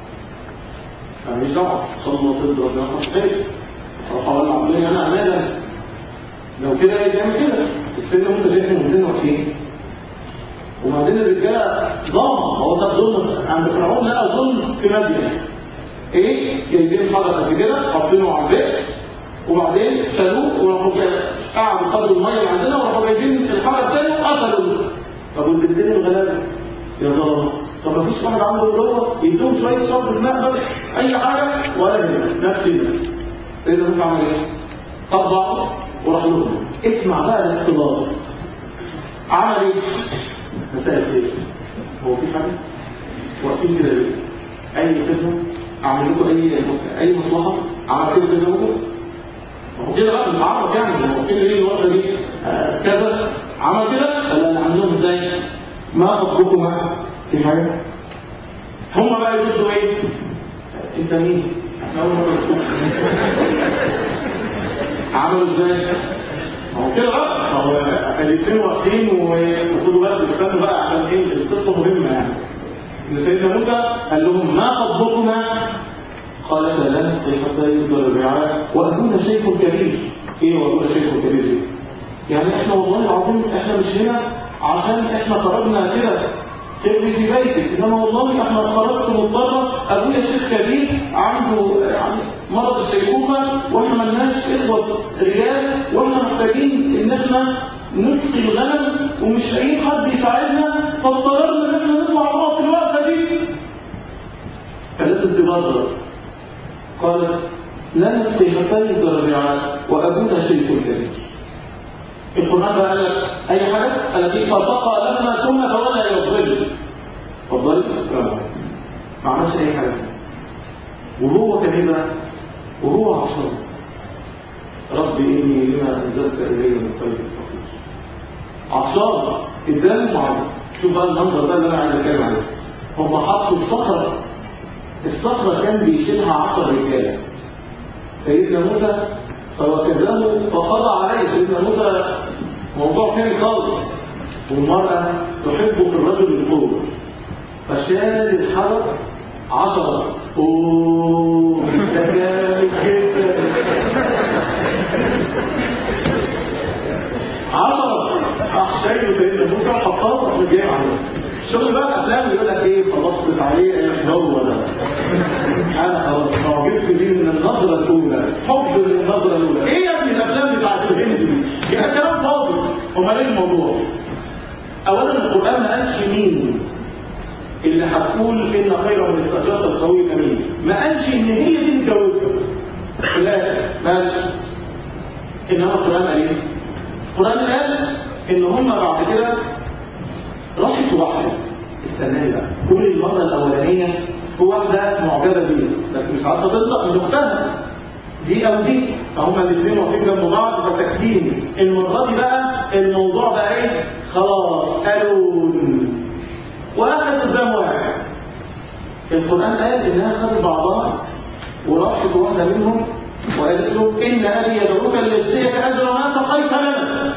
انا مش دعوه صلى الله عليه وسلم ياخد بيت اروح اولع الدنيا انا عماله لو كده يعمل كده السيدنا موسى شايف بنتين واقفين وبعدين الرجاله ظلم هو خد ظلم عند فرعون لقى ظلم في مدينه ايه جايبين حجر قد كده حاطينه على البئر وبعدين شالوه وراحوا قعدوا قدروا الميه اللي عندنا وراحوا جايبين الحجر تاني وقفلوا طب والبنتين الغلابه يا ظلام طب ما فيش واحد عنده جوه يدوم شويه شرب الماء بس اي حاجه ولا هنا نفس الناس سيدنا موسى عمل ايه؟ طبعوا وراح لهم اسمع بقى الاختلاط عمل ايه؟ مساء الخير هو في حاجه؟ واقفين كده ليه؟ اي خدمه اعمل لكم اي اي مصلحه عمل كده سيدنا موسى هو كده بقى بنتعرف يعني هو فين ليه الوقفه دي آه كذا عمل كده ولا عندهم ازاي ما خطبكم في حاجه هم بقى يردوا ايه انت مين احنا اول مره نشوف عملوا ازاي هو كده بقى هو الاثنين واقفين وخدوا بالك استنوا بقى عشان ايه القصه مهمه يعني ان سيدنا موسى قال لهم ما خطبكما قالت لا نسقي حتى يصدر الرعاء وأبونا شيخ كبير ايه وأبونا شيخ كبير دي يعني احنا والله العظيم احنا مش هنا عشان احنا خرجنا كده ابني في بيتك انما والله احنا خرجت مضطرة ابويا شيخ كبير عنده يعني مرض الشيخوخة واحنا ملناش اخوة رجال واحنا محتاجين ان احنا نسقي الغنم ومش لاقيين حد يساعدنا فاضطررنا ان احنا نطلع نقف في الوقفة دي فلازم تبرر قالت لا نسقي حتى يصدر الرعاء وابونا شيخ كبير القرآن بقى قال لك أي حاجة قال لك فالتقى لما ثم تولى إلى الظل اتفضلي السلام عليكم ما عملش أي حاجة وهو كان إيه بقى؟ وهو عصام رب إني لما أنزلت إلي من خير فقير عطشان قدام معاذ شوف بقى المنظر ده اللي أنا عايز أتكلم عليه هم حطوا الصخرة الصخرة كان بيشيلها 10 رجالة سيدنا موسى فوكزه فقضى عليه سيدنا موسى موضوع ثاني خالص والمرأة تحب في الرجل الفور فشال الحجر عشرة اوه ده جامد جدا عشرة راح شايله سيدنا موسى وحطاه وراح جاي عليه الشغل بقى الافلام يقول لك ايه خلصت عليه ايه هو ده انا خلاص معجبت بيه من النظره الاولى حب من النظره الاولى ايه يا ابني الافلام بتاعت الهند دي يبقى كلام فاضي امال ايه الموضوع اولا القران ما قالش مين اللي هتقول ان خير من استاجرت القوي الامين ما قالش ان هي دي متجوزه في الاخر ما قالش انما القران قال ايه القران قال ان هم بعد كده راحت واحده استناني بقى كل المره الاولانيه في واحده معجبه بيه بس مش عارفه تطلق من اختها دي او دي فهم الاثنين واقفين جنب بعض فساكتين المره دي بقى الموضوع بقى ايه خلاص قالون واخد قدام واحد القران قال انها خدت بعضها وراحت واحده منهم وقالت له ان ابي يدعوك ليجزيك اجر ما سقيت لنا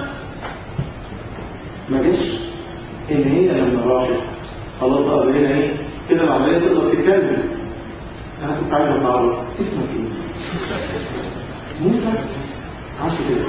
ما جاش ان هي لما راحت خلاص بقى بقينا ايه كده العمليه تقدر تتكلم انا كنت عايز اتعرف اسمك ايه موسى عاش كده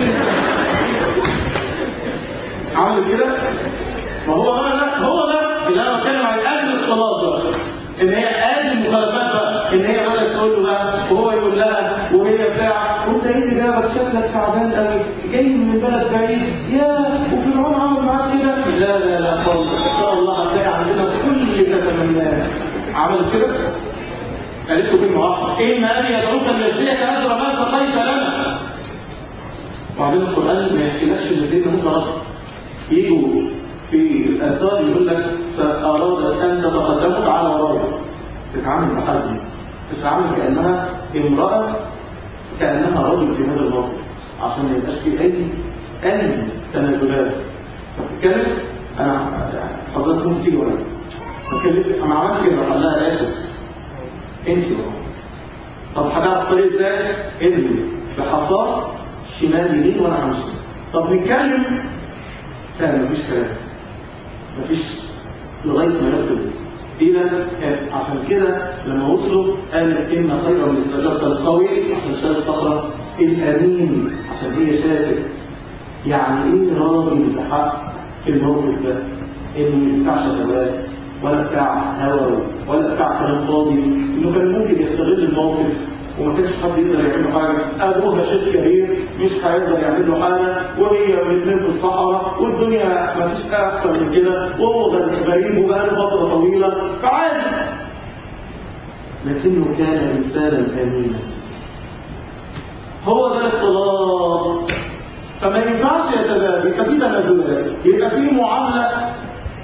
عامل كده ما هو بقى ده هو ده اللي انا بتكلم عن اجل الخلاص بقى ان هي اجل المخالفات بقى ان هي بدات تقول له بقى وهو يقول لها وهي بتاع وانت ايه اللي جابك شكلك تعبان قوي جاي من بلد بعيد يا وفرعون عمل معاك كده لا لا لا خالص ان شاء الله هتلاقي عندنا كل اللي تتمناه عمل كده قالت له كلمه واحده ان ابي يدعوك ليجزيك اجر ما سقيت لنا وبعدين القران ما يحكيلكش ان سيدنا موسى رد يجوا في الاثار يقول لك فارادت ان تتقدم على ورايا تتعامل بحزم تتعامل كانها امراه كانها رجل في هذا الموقف عشان ما يبقاش في اي اي تنازلات فتتكلم انا حضرتك ممكن تيجي ورايا فتكلم انا عملت كده قال لها اسف امشي بقى طب هتعرف الطريق ازاي؟ ارمي بحصاه شمال يمين وانا همشي طب نتكلم لا مفيش كلام مفيش لغايه ما نفسه الى عشان كده لما وصلوا قال ان خير من استجابه القوي عشان شاف الصخره الامين عشان هي شافت يعني ايه راجل بحق في الموقف ده انه مش بتاع شهوات ولا بتاع هوى ولا بتاع كلام فاضي انه كان ممكن يستغل الموقف وما كانش حد يقدر يعمل له حاجه ابوها شيخ كبير مش هيقدر يعمل له حاجه وهي الاثنين في الصحراء والدنيا ما فيش احسن من كده وهو غريب وبقى له فتره طويله فعادي لكنه كان انسانا امينا هو ده الاختلاط فما ينفعش يا شباب يبقى في تنازلات يبقى في معامله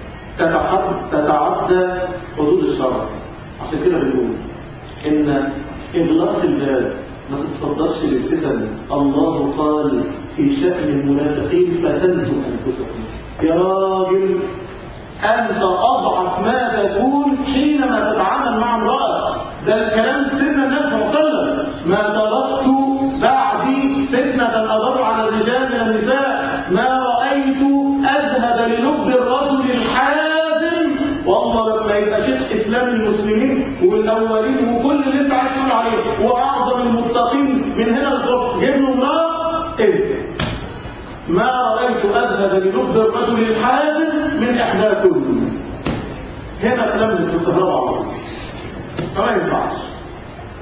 تتعدى حدود الشرع عشان كده بنقول ان إغلاق الباب ما تتصدرش للفتن الله قال في شأن المنافقين فتنتم أنفسكم يا راجل أنت أضعف ما تكون حينما تتعامل مع امرأة ده الكلام سيدنا الناس صلى الله عليه وسلم ما تركت بعدي فتنة أضر على الرجال من النساء ما رأيت أذهب للب الرجل الحازم والله لما يبقى شيخ اسلام المسلمين والاولين وكل اللي انت عايز تقول عليه واعظم المتقين من هنا للصبح جيب له النار انت ما رايت اذهب للب الرجل الحازم من احداثكم هنا تلمس في الكهرباء على طول فما ينفعش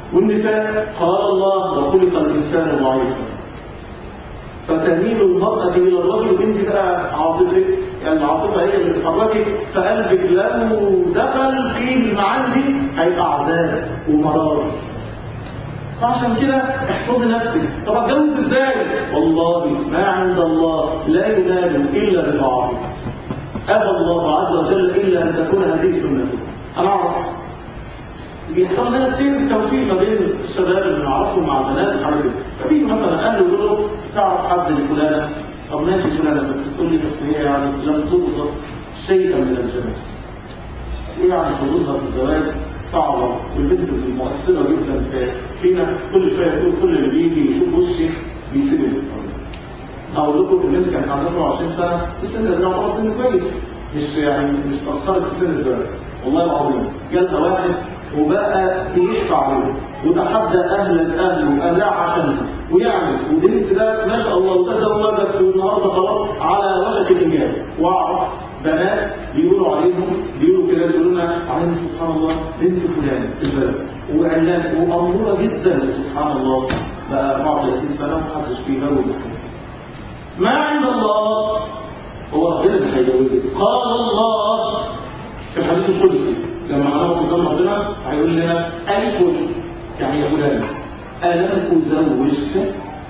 والنساء قال الله وخلق الإنسان ضعيفا فتميل المرأة إلى الرجل وانت بقى عاطفة يعني العاطفة هي اللي بتحركك فقلبك لو دخل في المعاني دي هيبقى عذاب ومرار فعشان كده احفظي نفسك طب اتجوز ازاي؟ والله ما عند الله لا ينال الا بطاعته ابى الله عز وجل الا ان تكون هذه سنته انا اعرف بيحصل لنا كتير توفيق ما بين الشباب اللي نعرفهم مع البنات وحاجات كده فبيجي مثلا اهله يقولوا له تعرف حد لفلانه طب ماشي فلانه بس تقول لي بس هي يعني لم توصف شيئا من الجمال يعني حظوظها في الزواج صعبة والبنت المؤثرة جدا في فينا كل شوية يقول كل اللي بيجي يشوف وشي بيسيبني أقول لكم البنت كانت عندها 27 سنة السن ده خلاص سن كويس مش يعني مش تأخرت في سن الزواج والله العظيم جالها واحد وبقى بيحكي عليه وتحدى أهل الأهل وأهلها عشانها ويعني وبنت ده ما شاء الله وتزوجت والنهارده خلاص على وشك الإنجاب وأعرف بنات بيقولوا عليهم بيقولوا كده بيقولوا لنا عليهم سبحان الله بنت فلان في البلد وإعلان وأمورة جدا سبحان الله بقى 34 سنة محدش بيجوز ما عند الله هو ربنا اللي هيجوزك قال الله في الحديث القدسي لما هنقف قدام ربنا هيقول لنا ألف يعني يا فلان ألم أزوجك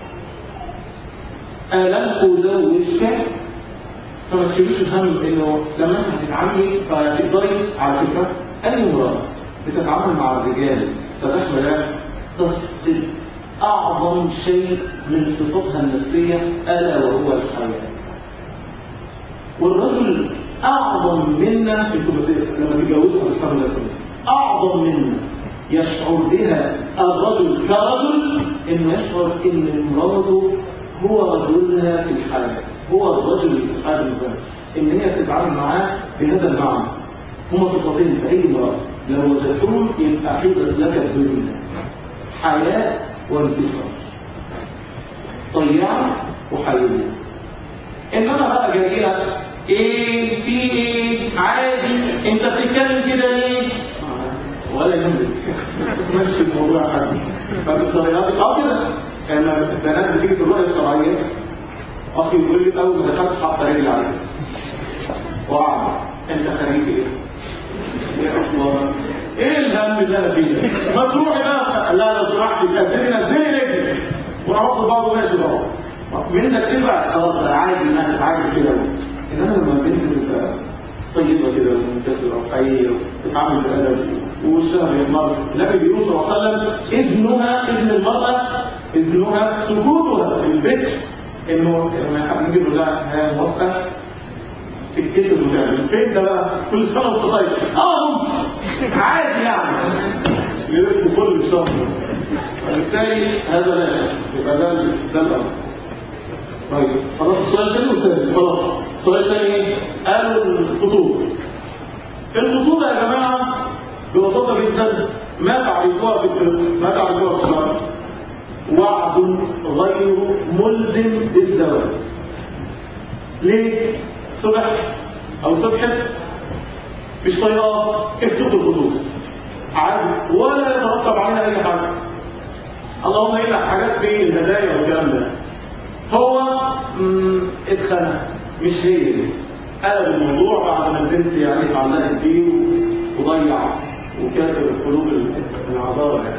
ألم أزوجك فما تشيلوش الهم انه لما انت هتتعاملي فتقدري على فكره اي امراه بتتعامل مع الرجال سلاح ملاح تفقد اعظم شيء من صفاتها النفسيه الا وهو الحياه والرجل اعظم منا انتوا لما تتجوزوا هتفهموا ده كويس اعظم منا يشعر بها الرجل كرجل انه يشعر ان مراته هو رجلها في الحياه هو الرجل اللي في حال الزمن ان هي تتعامل معاه بهذا المعنى هما صفتين في اي امراه لو وجدتهم يبقى حيزت لك الدنيا حياه وانتصار طيعه وحيويه انما بقى جايه ايه في ايه عادي انت بتتكلم كده ليه ولا يهمك ماشي الموضوع حاجه فبالطريقه دي اه كده لما البنات بتيجي في الرؤيه الشرعيه اخي يقول لي اول ما دخلت حط رجلي عليك وقع انت خريج ايه يا الله ايه الهم اللي انا فيه ده ما تروحي بقى لا لو سمحتي تنزلي نزلي رجلي وانا باخد بعض وماشي بقى منك تبقى خلاص عادي انها تتعامل كده انما لما البنت تبقى طيبه كده ومنكسره وحقيقيه وتتعامل بادب ووشها بيحمر النبي بيقول صلى الله عليه وسلم اذنها اذن المراه اذنها سكوتها في البيت انه لما حد يجي له لا هي موافقه تتكسر وتعمل فين ده بقى كل سنه وانت طيب اه ممكن عادي يعني يلف كل شهر فبالتالي هذا لا يبقى ده ده الامر طيب خلاص السؤال الثاني والثاني خلاص السؤال الثاني ايه؟ قالوا الخطوبه الخطوبه يا جماعه ببساطه جدا ما تعرفوها في ما تعرفوها في الشرع وعد غير ملزم بالزواج ليه صبحت او صبحت مش طيارة افتقوا الخطوط عادي ولا يترتب عليها اي حاجة اللهم الا حاجات في الهدايا والكلام ده هو اتخنق مش هي دي قلب الموضوع بعد ما البنت يعني اتعلقت بيه وضيع وكسر قلوب العذارى يعني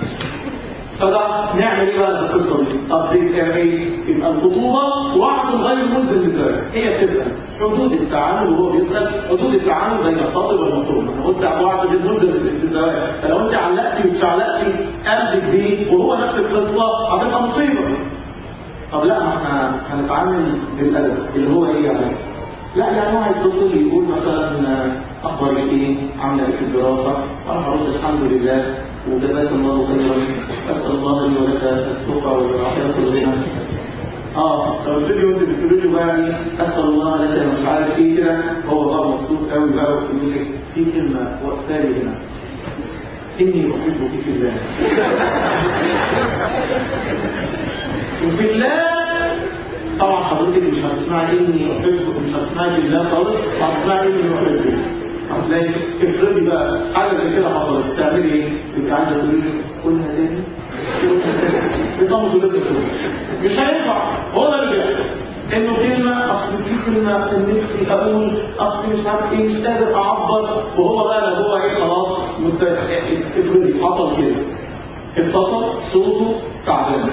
فده نعمل ايه بقى في القصه دي؟ طب دي ايه؟ يبقى الخطوبه وعد غير ملزم بالزواج هي بتسال حدود التعامل وهو بيسال حدود التعامل بين الخاطب والمخطوب انا قلت وعد غير ملزم بالزواج فلو انت علقتي وتشعلقتي قلبك بيه وهو نفس القصه هتبقى مصيبه طب لا ما احنا هنتعامل بالادب اللي هو ايه يعني؟ لا يعني هو هيتصل يقول مثلا اخبارك ايه؟ عامله ايه في الدراسه؟ وانا هقول الحمد لله وجزاك الله خيرا اسال الله لي ولك التقى والعافيه والغنى اه لو الفيديو انت بتقولوا لي بقى يعني اسال الله لك مش عارف ايه كده هو بقى مبسوط قوي بقى ويقول لك في كلمه وقتها لي هنا اني احبك في الله وفي الله طبعا حضرتك مش هتسمعي اني احبك مش هتسمعي في الله خالص هتسمعي اني احبك هتلاقي افرضي بقى حاجه زي كده حصلت تعملي ايه؟ يبقى عايزه تقولي لي قولها تاني يطمس ولاد مش هينفع هو ده اللي بيحصل انه كلمه اصل في كلمه كان نفسي اقول اصل مش عارف ايه مش قادر اعبر وهو بقى لو هو ايه خلاص مت- افرضي حصل كده اتصل صوته تعبان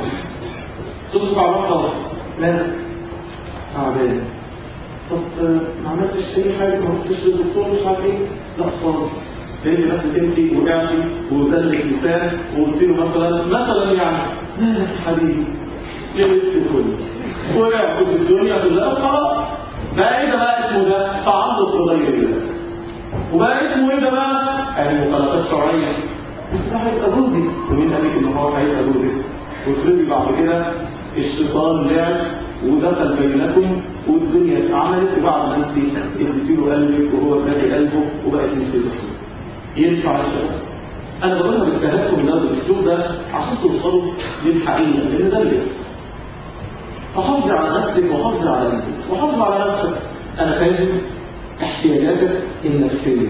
صوته تعبان خلاص مالك تعبان طب آه، ما عملتش اي حاجه ما رحتش للدكتور مش عارف ايه لا خالص لقيتي نفسك انت وقعتي وزلك لسان وقلت له مثلا مثلا يعني مالك يا حبيبي لبت كله وقعت في الدنيا كلها خلاص بقى ايه ده بقى اسمه ده تعلق بغير الله وبقى اسمه ايه ده بقى يعني مخالفات شرعيه بس ده هيبقى جوزي ومين قال لك ان هو هيبقى جوزي وافرضي بعد كده الشيطان لعب ودخل بينكم والدنيا اتعملت وبعد ما انت اديتي له قلبك وهو اداكي قلبه وبقت مصيبه ينفع يا شباب انا بقولها بالتهكم ده بالاسلوب ده عشان توصلوا للحقيقه لان ده اللي بيحصل فحافظي على نفسك وحافظي على قلبك وحافظي على نفسك انا فاهم احتياجاتك النفسيه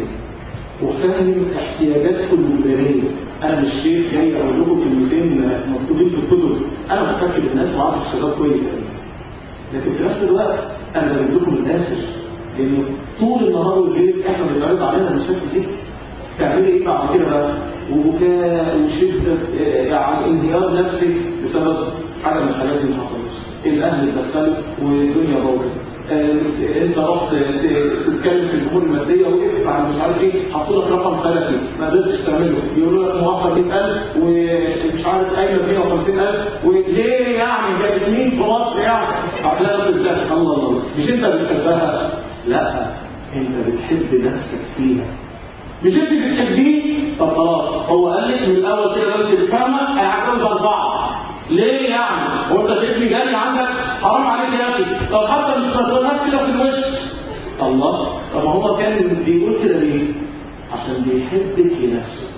وفاهم احتياجاتكم الوجدانيه انا مش شيخ جاي اقول لكم كلمتين مكتوبين في الكتب انا بحكي بالناس وعارف الشباب كويس قوي لكن في نفس الوقت انا بجيب لكم الاخر لان طول النهار والليل احنا بنتعرض علينا مشاكل كتير تعملي ايه بعد كده بقى وبكاء وشده آه، يعني انهيار نفسي بسبب حاجه من الحاجات دي ما حصلتش الاهل اتدخلوا والدنيا باظت آه، انت رحت ت- تتكلم في الامور الماديه وقفت على مش عارف ايه حطوا لك رقم فلكي ما قدرتش تعمله يقولوا لك موفر 100000 ومش عارف قايمه 150000 وليه يعني جابت مين في مصر يعني هتلاقي نفسك بتاعت الله الله مش انت بتحبها لا انت بتحب نفسك فيها مش انت بتحبيه طب خلاص هو قال لك من الاول كده لو انت بتفهمها انا هتجوز اربعه ليه يعني؟ هو انت شايفني جاي عندك حرام عليك يا اخي طب حتى مش ما تقولهاش كده في الوش الله طب ما هو كان بيقول كده ليه؟ عشان بيحبك لنفسه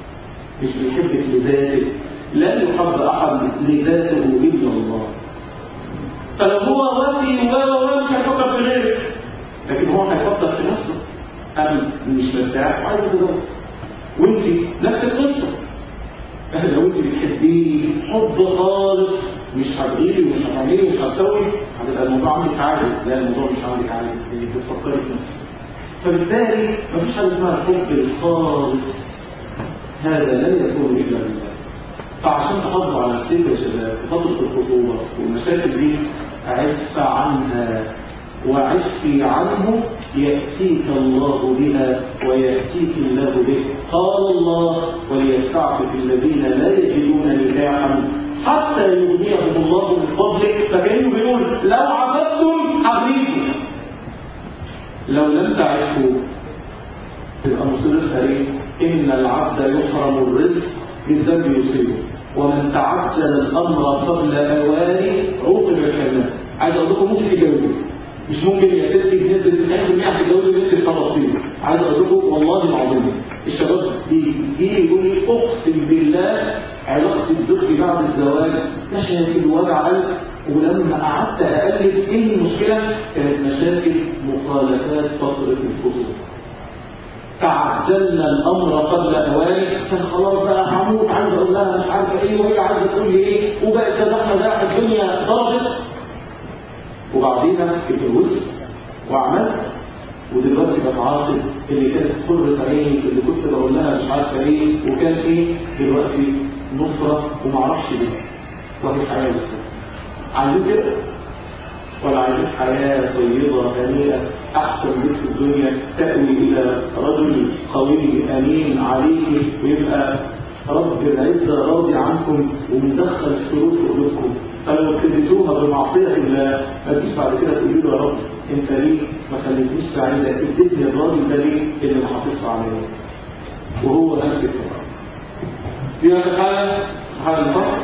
مش بيحبك لذاتك لا يحب احد لذاته الا الله فلو هو وفي و و و مش هيفكر في غيرك لكن هو هيفكر في نفسه انا مش مرتاح وعايز اتزوج وانت نفس القصه لو انت بتحبيه حب خالص مش هتغيري ومش هتعملي ومش هتسوي هتبقى الموضوع عندك عادي لا الموضوع مش عندك عادي لانك بتفكري في نفسك فبالتالي مفيش حاجه اسمها الحب الخالص هذا لا يكون الا بالله فعشان تحافظوا على نفسك يا شباب في فتره الخطوبه والمشاكل دي عف عنها وعفي عنه يأتيك الله بها ويأتيك الله به قال الله وليستعفف الذين لا يجدون نكاحا حتى يغنيهم الله من فضله فكأنه بيقول لو عففتم أغنيكم لو لم تعفوا تبقى مصيبتها ايه؟ إن العبد يحرم الرزق بالذنب يصيبه ومن تعجل الأمر قبل أوانه عوقب الحرمان عايز أقول لكم ممكن تتجوزوا مش ممكن يا ستي بنسبة 90% هتتجوزوا اللي انت خطبتيه عايز اقول لكم والله العظيم الشباب بيجي يقول لي اقسم بالله علاقتي بزوجتي بعد الزواج مشاكل وجع قلب ولما قعدت اقلب ايه المشكله كانت مشاكل مخالفات فتره الخطوبه تعجلنا الامر قبل اوانه كان خلاص انا هموت عايز اقول لها مش عارفه ايه وهي عايزه تقول لي ايه وبقت ذبحنا ده الدنيا ضربت وبعدين اتجوزت وعملت ودلوقتي بتعاقب اللي كانت قرة عيني اللي كنت بقول لها مش عارفه ايه وكان ايه دلوقتي نفرة ومعرفش ليه وهي حياة لسه عايزين كده ولا عايزين حياة طيبة هنيئة أحسن بيت في الدنيا تأوي إلى رجل قوي أمين عليك ويبقى رب العزة راضي عنكم ومدخل السرور في قلوبكم فلو ابتديتوها بمعصية الله ما تجيش بعد كده تقولوا له يا رب انت ليه ما خليتنيش سعيدة اديتني الراجل ده ليه اللي ما حافظش عليا وهو نفس الكلام دي آخر حاجة حاجة الفرق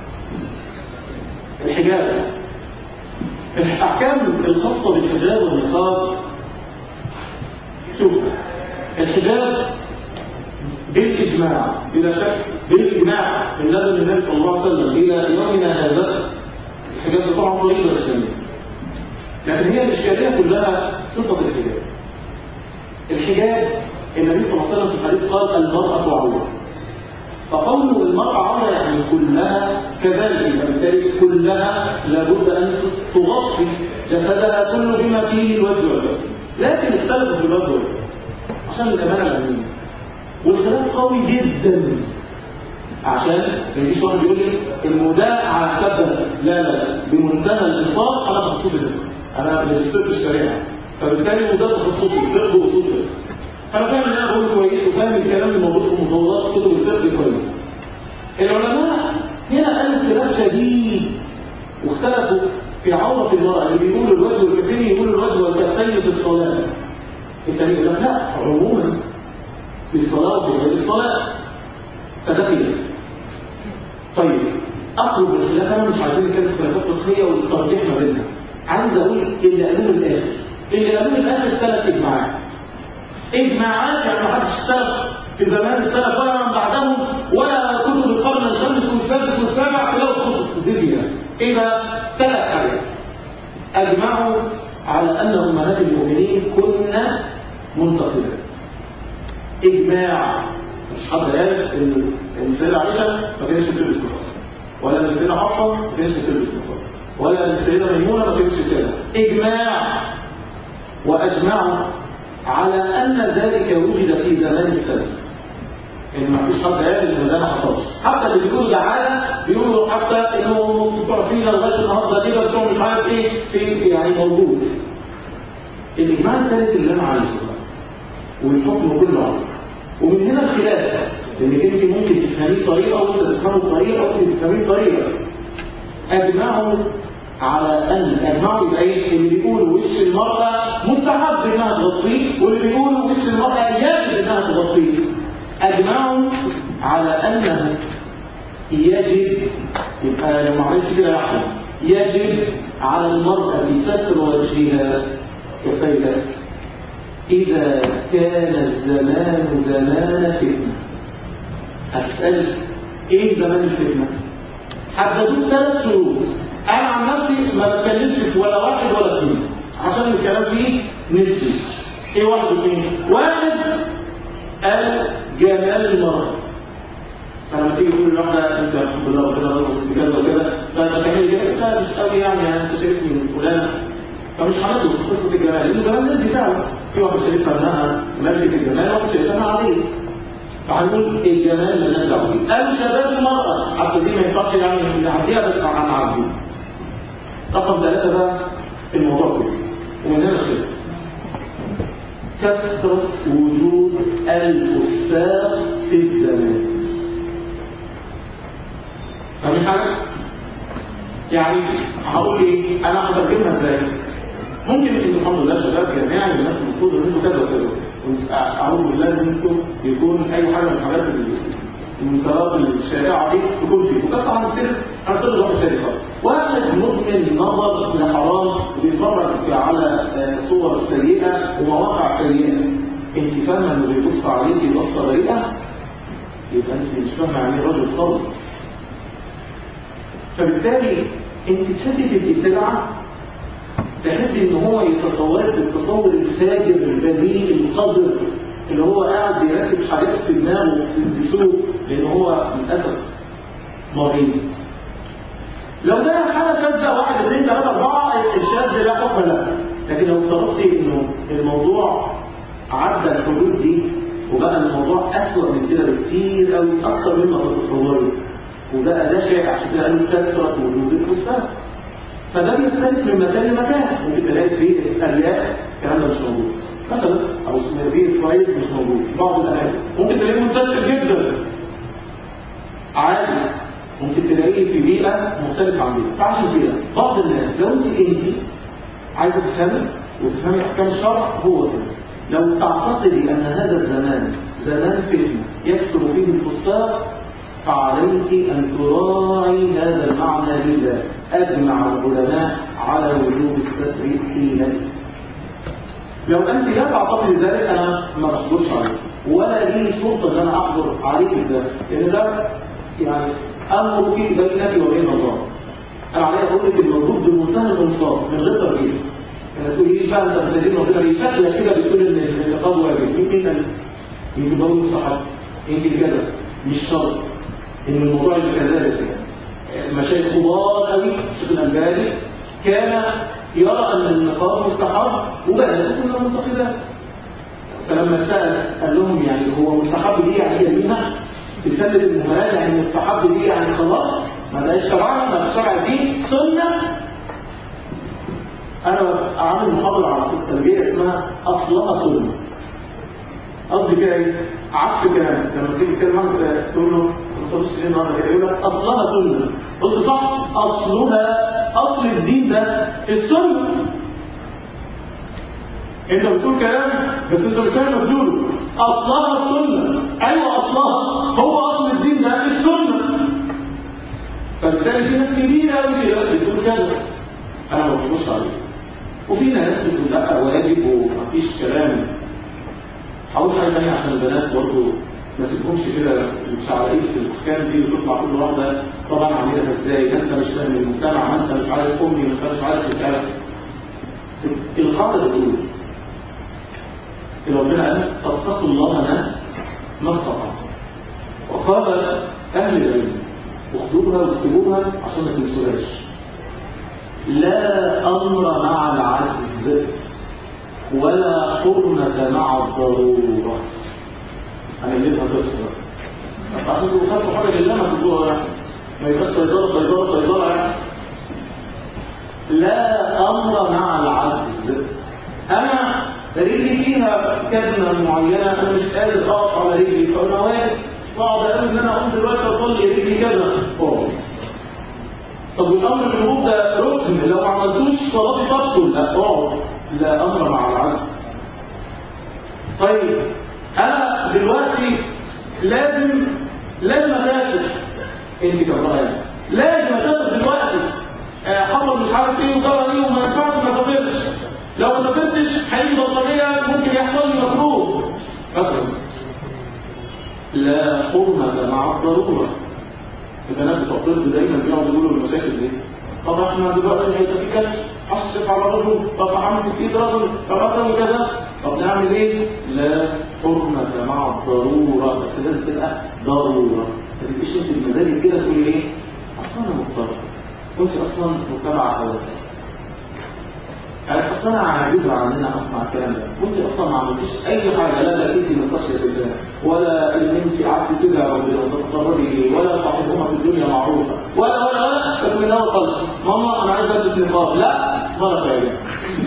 الحجاب الأحكام الخاصة بالحجاب والنقاب شوف الحجاب بالإجماع بلا شك بالإجماع من لدن النبي صلى الله عليه وسلم إلى يومنا هذا الحجاب ده طبعا طريقة الإسلامية لكن هي الإشكالية كلها صفة الحجاب الحجاب النبي صلى الله عليه وسلم في الحديث قال المرأة عورة فقوله المرأة عورة يعني كلها كذلك يبقى بالتالي كلها لابد أن تغطي جسدها كله بما فيه الوجه والوجه لكن اختلفوا في الوجه والوجه عشان الأمانة العلمية والخلاف قوي جدا عشان ما يجيش واحد يقول لي المداء على حساب ده لا لا بمنتهى الانصاف انا تخصصي ده انا ماجستير في الشريعه فبالتالي وده تخصصي فقه واصول فقه انا فاهم ان انا بقول كويس وفاهم الكلام اللي موجود في مطولات كتب الفقه كويس العلماء هنا قالوا خلاف شديد واختلفوا في عورة المرأة اللي بيقولوا الوجه والكفين يقولوا الوجه والكفين في الصلاة التاني يقول لك لا عموما في الصلاة وفي غير الصلاة فده خلاف طيب اخرج من الخلاف انا مش عايزين نتكلم في خلافات فقهيه والترجيح ما بيننا عايز اقول اللي قالوه من الاخر اللي قالوه من الاخر ثلاث اجماعات اجماعات يعني ما حدش اختلف في زمان السلف ولا من بعدهم ولا كتب القرن الخامس والسادس والسابع خلاف خصوص فيها ايه بقى ثلاث حاجات اجمعوا على ان امهات المؤمنين كنا منتقدات اجماع مش حد قال ان السيدة عائشة ما كانتش بتلبس نقاب ولا السيدة حفصة ما كانتش بتلبس نقاب ولا السيدة ميمونة ما كانتش كذا إجماع وأجمعوا على أن ذلك وجد في زمان السلف إن ما فيش حد قال إن ده ما حصلش حتى اللي بيقولوا ده عادة بيقولوا حتى إنه بتوع سينا لغاية النهارده كده بتوع مش عارف إيه في يعني موجود الإجماع الثالث اللي أنا عايزه والحكم كله عليه ومن هنا الخلاف انك انت ممكن تفهميه طريقه وانت تفهمه بطريقه وانت تفهميه بطريقه اجمعوا على ان اجمعوا يبقى ايه اللي بيقولوا وش المراه مستحب انها تغطيه واللي بيقولوا وش المراه يجب انها تغطيه اجمعوا على انه يجب يبقى لو ما عملتش كده يحرم يجب على المراه ستر وجهها كفيلة إذا كان الزمان زمان فتنة أسألك إيه زمان الفتنة؟ حددوا ثلاث شروط أنا عن نفسي ما بتكلمش في ولا واحد ولا اثنين عشان الكلام فيه نسبي إيه واحد واثنين؟ واحد قال جمال المرأة فلما تيجي تقول لواحدة أنت الحمد لله ربنا رزقك بكذا وكذا فأنت تعمل كده لا مش قوي يعني يعني أنت شايفني من فلانة فمش هندرس قصة الجمال لأن الجمال نسبي فعلا في واحد شايفها انها ملكة الجمال وواحد شايفها انها عادية فهنقول الجمال مالناش دعوه بيه قال شباب المرأة حتى دي ما ينفعش يعني نعديها بس هنعديها رقم ثلاثة بقى الموضوع كله ومن هنا الخلاف كثرة وجود الفساق في الزمان فاهمين حاجة؟ يعني هقول ايه؟ انا هترجمها ازاي؟ ممكن انتوا الحمد لله شباب جامعي والناس المفروض ان انتوا كذا وكذا اعوذ بالله ان انتوا يكون اي حاجه من الحاجات المنكرات الشائعه دي تكون فيكم بس هنبتدي هنبتدي واحد تاني خالص واحد مدمن نظر لحرام وبيتفرج على صور سيئه ومواقع سيئه انت فاهمه انه بيبص عليك بصه بريئه يبقى انت مش فاهمه يعني راجل خالص فبالتالي انت تحبي تبقي سلعه تحب ان هو يتصورك بالتصور الفاجر البذيء القذر اللي هو قاعد بيركب حاجات في دماغه في الدسوق لان هو للاسف مريض لو ده حاله شاذه واحد اثنين ثلاثه اربعه الشاذ لا حكم له لكن لو افترضتي انه الموضوع عدى الحدود دي وبقى الموضوع اسوأ من كده بكتير قوي اكتر مما تتصوري وبقى ده شائع عشان كده قالوا كثره وجود الفساد فده بيختلف من مكان لمكان ممكن تلاقي في ارياف الكلام ده مش موجود مثلا او في صعيد مش موجود في بعض الاماكن ممكن تلاقيه منتشر جدا عادي ممكن تلاقيه في بيئه مختلفه عن بيئه فعشان كده بعض الناس لو انت انت عايزه تفهمي وتفهمي احكام الشرع هو كده لو تعتقدي ان هذا الزمان زمان فتنه يكثر فيه الفساق فعليك أن تراعي هذا المعنى لله أجمع العلماء على وجوب الستر حينئذ لو أنت لا تعتقد ذلك أنا ما بحضرش عليك ولا لي سلطة أن أنا أحضر عليك ده لأن ده يعني أمرك بينك وبين الله أنا علي أقول لك الموجود بمنتهى الإنصاف من غير ترجيح ما تقوليش بقى انت بتدين ربنا ليه شكلك كده بتقول ان النقاب واجب مين مين قال يمكن ده مستحب يمكن كذا مش شرط ان الموضوع يبقى كذلك يعني مشايخ كبار قوي الشيخ الالباني كان يرى ان النقاب مستحب وبقى كلها منتقدات فلما سال قال لهم يعني هو مستحب دي يعني هي منها تسدد المهملات يعني مستحب دي يعني خلاص ما بقاش شرعنا ما شرع دي سنه انا عامل محاضره على التربيه اسمها اصلها سنه قصدي فيها ايه عكس كلام لما تيجي تتكلم عنه تقول له ما تصليش ليه النهارده كده يقول لك اصلها سنه قلت صح اصلها اصل الدين ده السنه انت بتقول كلام بس انت مش فاهم مدلوله اصلها السنه ايوه اصلها هو اصل الدين ده السنه فبالتالي في ناس كبيره قوي كده بتقول كذا انا ما ببص عليه وفي ناس بتقول لا واجب ومفيش كلام هقول حاجه ثانيه عشان البنات برضه ما سيبهمش كده الشعريه في الحكام دي وتطلع كل واحده طبعا عاملها ازاي ده انت مش فاهم المجتمع ما انت مش عارف امي ما انت مش عارف الكلام القاعده بتقول ربنا قال فاتقوا الله ما ما استطعتم وقال اهل العلم اخذوها واكتبوها عشان ما تنسوهاش لا امر مع العجز ولا حرمة مع الضرورة هنجيبها تفضل بس عشان تبقوا خافوا حاجة لله ما تقولوها ما يبقاش صيدلة صيدلة صيدلة يعني لا أمر مع العجز أنا رجلي فيها كدمة معينة أنا مش قادر أقف على رجلي فأنا واقف صعب قوي إن أنا أقوم دلوقتي أصلي رجلي كذا أقعد طب والأمر بالوضوء ده ركن لو ما عملتوش صلاتي تبطل لا اقعد لا أمر مع العجز طيب أنا دلوقتي لازم لازم أسافر أنت كبرها يعني لازم أسافر دلوقتي آه، حصل مش عارف إيه وجرى إيه وما ينفعش ما سافرتش لو ما سافرتش هيجي بطارية ممكن يحصل لي مكروه مثلا لا حرمة مع الضرورة البنات بتوع الطب دايما بيقعدوا يقولوا المشاكل دي طب احنا دلوقتي هيبقى في كشف هشرف على رجل طب همسك ايد رجل طب اسوي كذا طب نعمل ايه؟ لا حرمة مع الضرورة بس لازم تبقى ضرورة ما تبقيش انت بمزاجك كده تقولي ايه؟ اصلا انا مضطر وانت اصلا متابعة حواليك انا اصلا عاجزه عن ان اسمع الكلام ده وانت اصلا ما عملتيش اي حاجه لا لقيتي من خشيه الله ولا ان انت قعدتي تدعي ربنا وتتقربي اليه ولا صاحبهما في الدنيا معروفه ولا ولا ولا بس من اول خالص ماما انا عايز البس نقاب لا غلط يا جماعه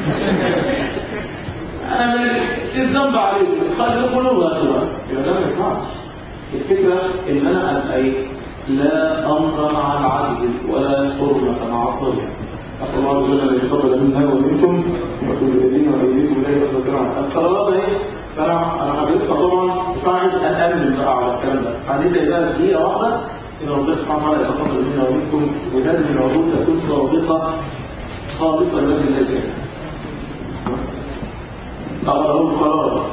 انا مالي ايه الذنب عليك خلي يدخلوا وياخدوا يبقى ده ما ينفعش الفكره ان انا ابقى ايه لا امر مع العجز ولا حرمه مع الضرر أسأل الله عز وجل أن يتقبل منا ومنكم وكل الذين وأيديكم إليه وتذكرون القرارات أهي فأنا أنا هدرسها طبعا بس أنا عايز أتأمل بقى على الكلام ده هنبدأ بقى دقيقة واحدة إن ربنا سبحانه وتعالى يتقبل منا ومنكم وهذه العروض تكون صادقة خالصة لوجه الله الكريم. أقرأ القرار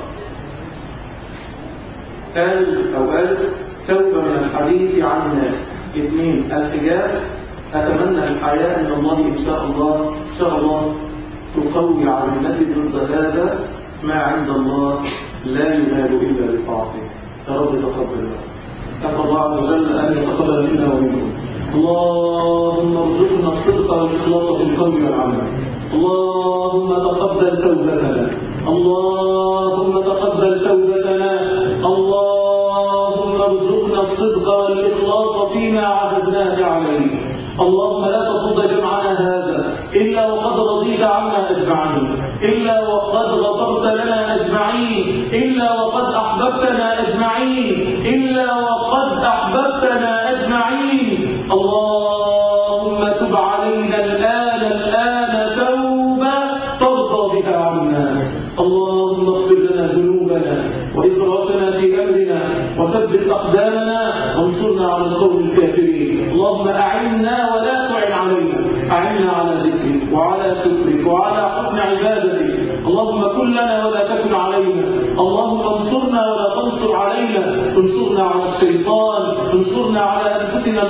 قال أو قالت توبة من الحديث عن الناس اثنين الحجاب أتمنى الحياة من الله إن شاء الله إن شاء الله تقوي عزيمتي ضد هذا ما عند الله لا ينال إلا بطاعته يا رب تقبل أسأل الله عز وجل أن يتقبل منا ومنكم اللهم ارزقنا الصدق والإخلاص في القول والعمل اللهم تقبل توبتنا اللهم تقبل توبتنا اللهم ارزقنا الصدق والإخلاص فيما عهدناك عليه اللهم لا تصد جمعنا هذا إلا وقد رضيت عنا أجمعين إلا وقد غفرت لنا أجمعين إلا وقد أحببتنا أجمعين إلا وقد أحببتنا أجمعين اللهم تب علينا الآن الآن توبة ترضى بها عنا اللهم اغفر لنا ذنوبنا وإسرافنا في أمرنا وثبت أقدامنا وانصرنا على القوم الكافرين اللهم أعنا ولا تعن علينا أعنا على ذكرك وعلى شكرك وعلى حسن عبادتك اللهم كن لنا ولا تكن علينا اللهم انصرنا ولا تنصر علينا انصرنا على الشيطان انصرنا على أنفسنا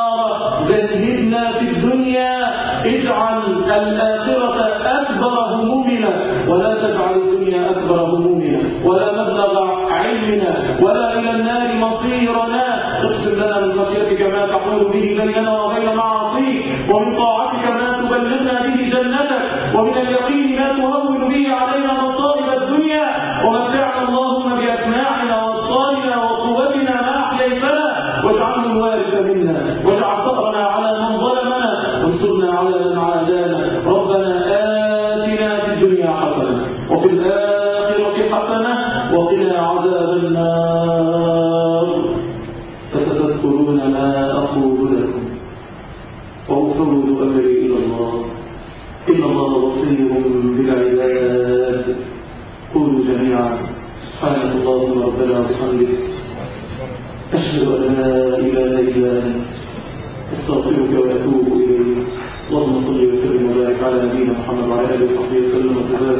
الأمارة زهدنا في الدنيا اجعل الآخرة أكبر همومنا ولا إلى النار مصيرنا اقسم لنا من خشيتك ما تحول به بيننا وبين معاصيك ومن طاعتك ما تبلغنا به جنتك ومن اليقين ما تهون به علينا مصائب الدنيا ومتعنا اللهم بأسماعنا وأبصارنا وقوتنا ما أحييتنا واجعله الوارث منا واجعل ثأرنا على من ظلمنا وانصرنا على من عادانا ربنا آتنا في الدنيا حسنة وفي الآخرة حسنة وقنا عذاب النار فستذكرون ما أقول لكم وأفوض أمري إلى الله إن الله بصير بالعباد قولوا جميعا سبحانك اللهم ربنا وبحمدك أشهد أن لا إله إلا أنت أستغفرك وأتوب إليك اللهم صل وسلم وبارك على نبينا محمد وعلى آله وصحبه وسلم وجزاك